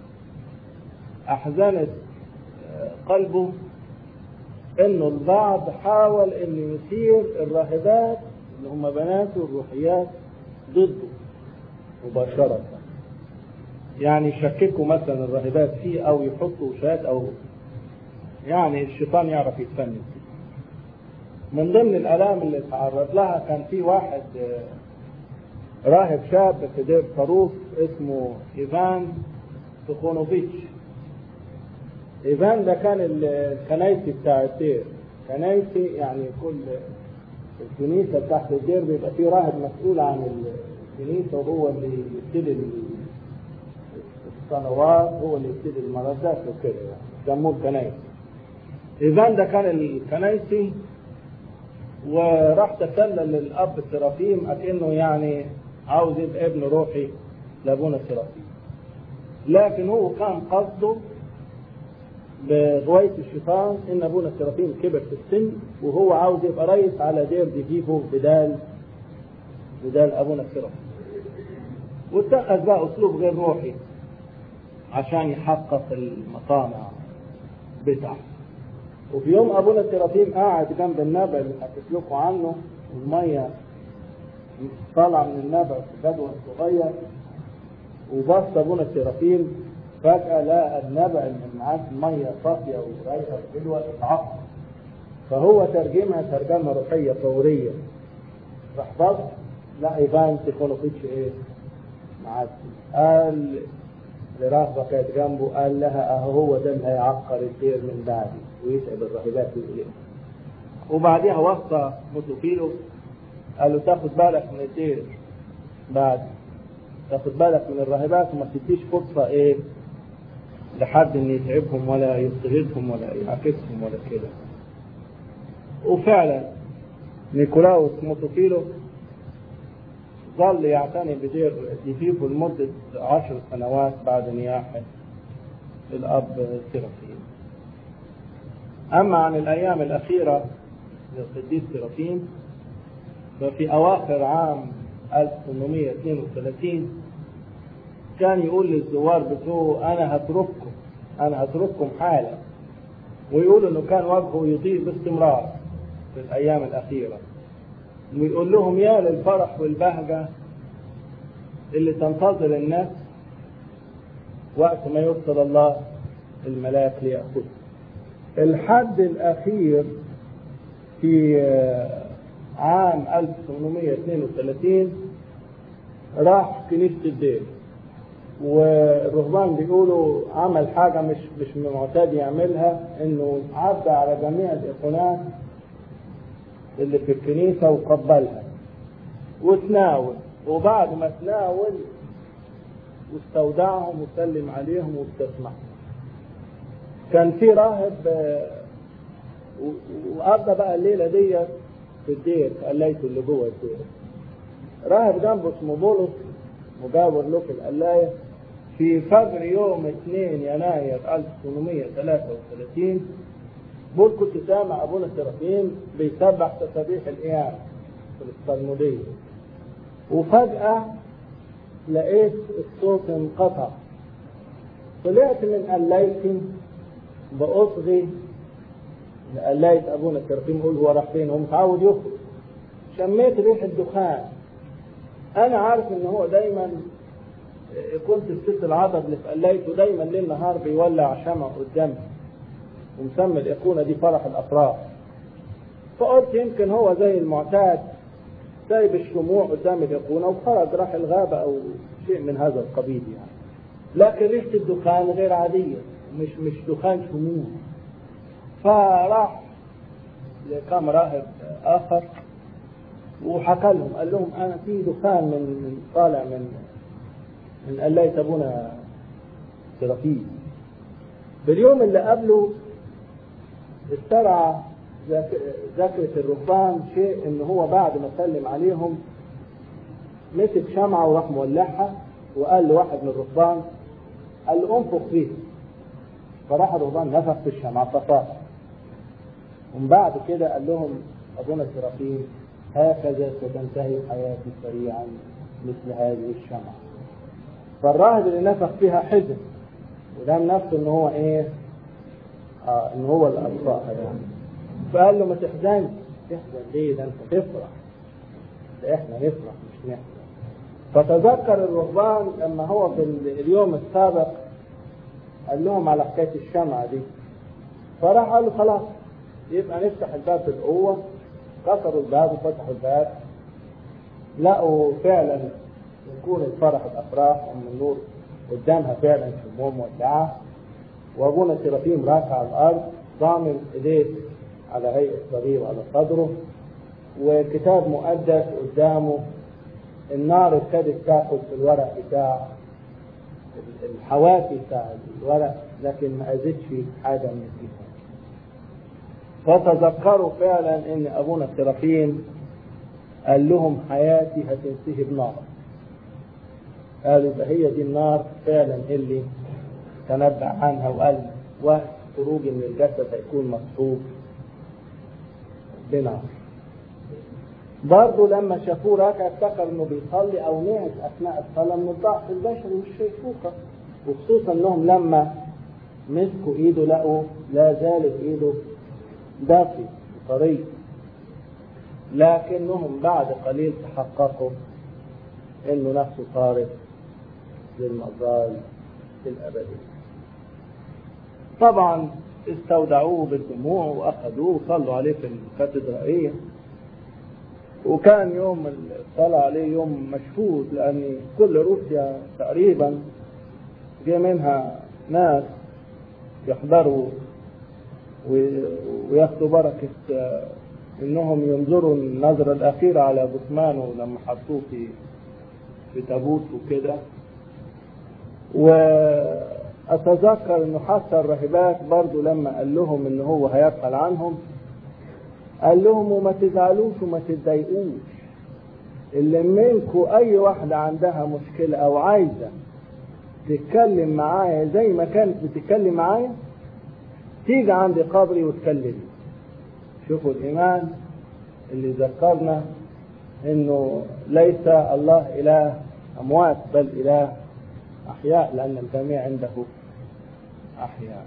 احزنت آه، قلبه انه البعض حاول انه يثير الراهبات اللي هم بناته الروحيات ضده مباشره يعني يشككوا مثلا الراهبات فيه او يحطوا وشات او يعني الشيطان يعرف يتفنن فيه من ضمن الالام اللي تعرض لها كان في واحد آه، راهب شاب في دير طروف اسمه ايفان تخونوفيتش ايفان ده كان ال- الكنايسي بتاع الدير كنايسي يعني كل الكنيسه بتاعت الدير بيبقى فيه راهب مسؤول عن الكنيسه وهو اللي يبتدي ال- الصلوات هو اللي يبتدي المراسات وكده يعني سموه الكنايسي ايفان ده كان الكنايسي وراح تسلل للاب سرافيم اكنه يعني عاوز يبقى ابن روحي لابونا سرافيم لكن هو كان قصده بغواية الشيطان ان ابونا سرافيم كبر في السن وهو عاوز يبقى رئيس على دير ديفيفو بدال بدال ابونا سرافيم واتخذ بقى اسلوب غير روحي عشان يحقق المطامع بتاعته وفي يوم ابونا سرافيم قاعد جنب النبع اللي حكيت لكم عنه والميه طالعه من النبع في جدول صغير وبص ابونا سرافيم فجاه لقى النبع اللي معاه الميه صافيه ورايقه حلوه اتعقد فهو ترجمها ترجمه روحيه فوريه راح بص لا ايفان تيخونوفيتش ايه معدي قال لراهبة كانت جنبه قال لها اهو هو ده اللي هيعقر الدير من بعدي ويتعب الراهبات ويقلقهم وبعديها وصى موتوفيلو قال له تاخد بالك من الدير بعد تاخد بالك من الراهبات وما تديش فرصة ايه لحد ان يتعبهم ولا يضطهدهم ولا يعاكسهم ولا كده وفعلا نيكولاوس موتوفيلو ظل يعتني بدير ديفيفو لمدة عشر سنوات بعد نياحة الأب سيرافيم أما عن الأيام الأخيرة للقديس سيرافيم ففي أواخر عام 1832 كان يقول للزوار بتوعه أنا هترككم أنا هترككم حالا ويقول إنه كان وجهه يضيء باستمرار في الأيام الأخيرة ويقول لهم يا للفرح والبهجة اللي تنتظر النفس وقت ما يرسل الله الملاك ليأخذه الحد الأخير في عام 1832 راح كنيسة الدير والرهبان بيقولوا عمل حاجة مش مش معتاد يعملها انه عدى على جميع الايقونات اللي في الكنيسة وقبلها وتناول وبعد ما تناول واستودعهم وسلم عليهم واستسمعهم كان في راهب وقضى بقى الليلة دي في الدير في قلايته اللي جوه الدير راهب جنبه اسمه بولس مجاور له في القلاية في فجر يوم 2 يناير 1833 بقول كنت سامع ابونا سرافيم بيسبح تسابيح القيامة في الصلمودية وفجأة لقيت الصوت انقطع طلعت من قلايتي بأصغي لقلاية ابونا سرافيم يقول هو راح فين هو متعود يخرج شميت ريحة دخان انا عارف ان هو دايما كنت الست العضد اللي في قلايته دايما ليل نهار بيولع شمع قدامي ومسمي الايقونه دي فرح الافراح فقلت يمكن هو زي المعتاد سايب الشموع قدام الايقونه وخرج راح الغابه او شيء من هذا القبيل يعني لكن ريحه الدخان غير عاديه مش مش دخان شموع فراح لكام راهب اخر وحكى لهم قال لهم انا في دخان من من طالع من من قلاية ابونا سرافيل باليوم اللي قبله استرعى ذاكرة الرهبان شيء ان هو بعد ما سلم عليهم مسك شمعة وراح مولعها وقال لواحد من الرهبان قال له انفخ فيه فراح الرهبان نفخ في الشمعة فطاح ومن بعد كده قال لهم ابونا سرافيل هكذا ستنتهي حياتي سريعا مثل هذه الشمعة فالراهب اللي نفخ فيها حزن ولام نفسه ان هو ايه آه ان هو اللي اطفاها يعني فقال له ما تحزنش تحزن ليه ده انت تفرح ده احنا نفرح مش نحزن فتذكر الرهبان لما هو في اليوم السابق قال لهم على حكايه الشمعه دي فراح قال له خلاص يبقى نفتح الباب بالقوه كسروا الباب وفتحوا الباب لقوا فعلا يكون الفرح الافراح ام النور قدامها فعلا شموع مولعه وابونا سيرافيم راكع على الارض ضامن ايديه على هيئه صليب على صدره وكتاب مقدس قدامه النار ابتدت تاخد في الورق بتاع الحوافي بتاع الورق لكن ما اذتش حاجه من الكتاب فتذكروا فعلا ان ابونا سرافيم قال لهم حياتي هتنتهي بنار قالوا يبقى هي دي النار فعلا اللي تنبأ عنها وقال وقت خروجي من الجسد هيكون مصحوب بنار برضه لما شافوه راكع افتكر انه بيصلي او نعس اثناء الصلاه من الضعف البشري مش شايفوه وخصوصا انهم لما مسكوا ايده لقوا لا زالت ايده دافي طري لكنهم بعد قليل تحققوا انه نفسه صارت للمظال الابديه طبعا استودعوه بالدموع واخذوه وصلوا عليه في الكاتدرائيه وكان يوم الصلاة عليه يوم مشهود لأن كل روسيا تقريبا جه منها ناس يحضروا وياخدوا بركة انهم ينظروا النظرة الأخيرة على جثمانه لما حطوه في في تابوت وكده وأتذكر إنه حتى الراهبات برضو لما قال لهم إن هو هيرحل عنهم قال لهم وما تزعلوش وما تتضايقوش اللي منكم أي واحدة عندها مشكلة أو عايزة تتكلم معايا زي ما كانت بتتكلم معايا تيجي عند قبري وتكلمني شوفوا الإيمان اللي ذكرنا إنه ليس الله إله أموات بل إله أحياء لأن الجميع عنده أحياء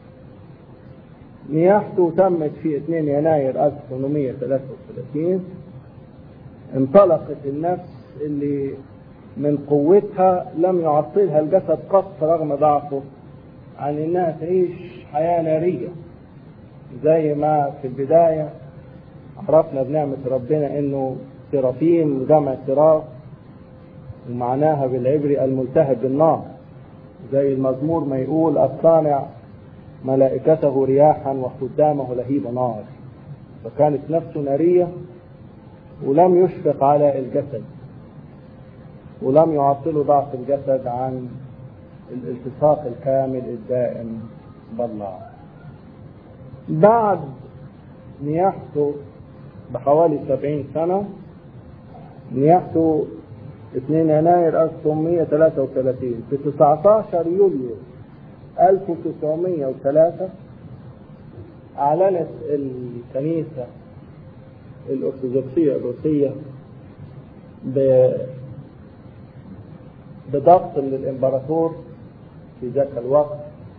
نياحته تمت في 2 يناير 1833 انطلقت النفس اللي من قوتها لم يعطلها الجسد قط رغم ضعفه عن انها تعيش حياة نارية زي ما في البداية عرفنا بنعمة ربنا انه سرافيم جمع سراف ومعناها بالعبري الملتهب بالنار زي المزمور ما يقول الصانع ملائكته رياحا وخدامه لهيب نار فكانت نفسه نارية ولم يشفق على الجسد ولم يعطله ضعف الجسد عن الالتصاق الكامل الدائم بالله بعد نياحته بحوالي سبعين سنة نياحته 2 يناير 1833 في 19 يوليو 1903 أعلنت الكنيسة الأرثوذكسية الروسية بضغط من الإمبراطور في ذاك الوقت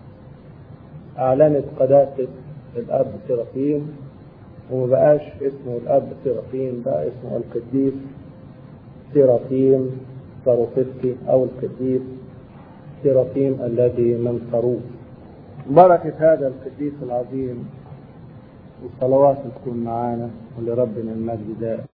أعلنت قداسة الأب سيرافيم وما بقاش اسمه الأب سيرافيم بقى اسمه القديس سيرافيم صاروخسكي أو القديس سيرافيم الذي من صاروخ بركة هذا القديس العظيم والصلوات تكون معانا ولربنا المجد دائم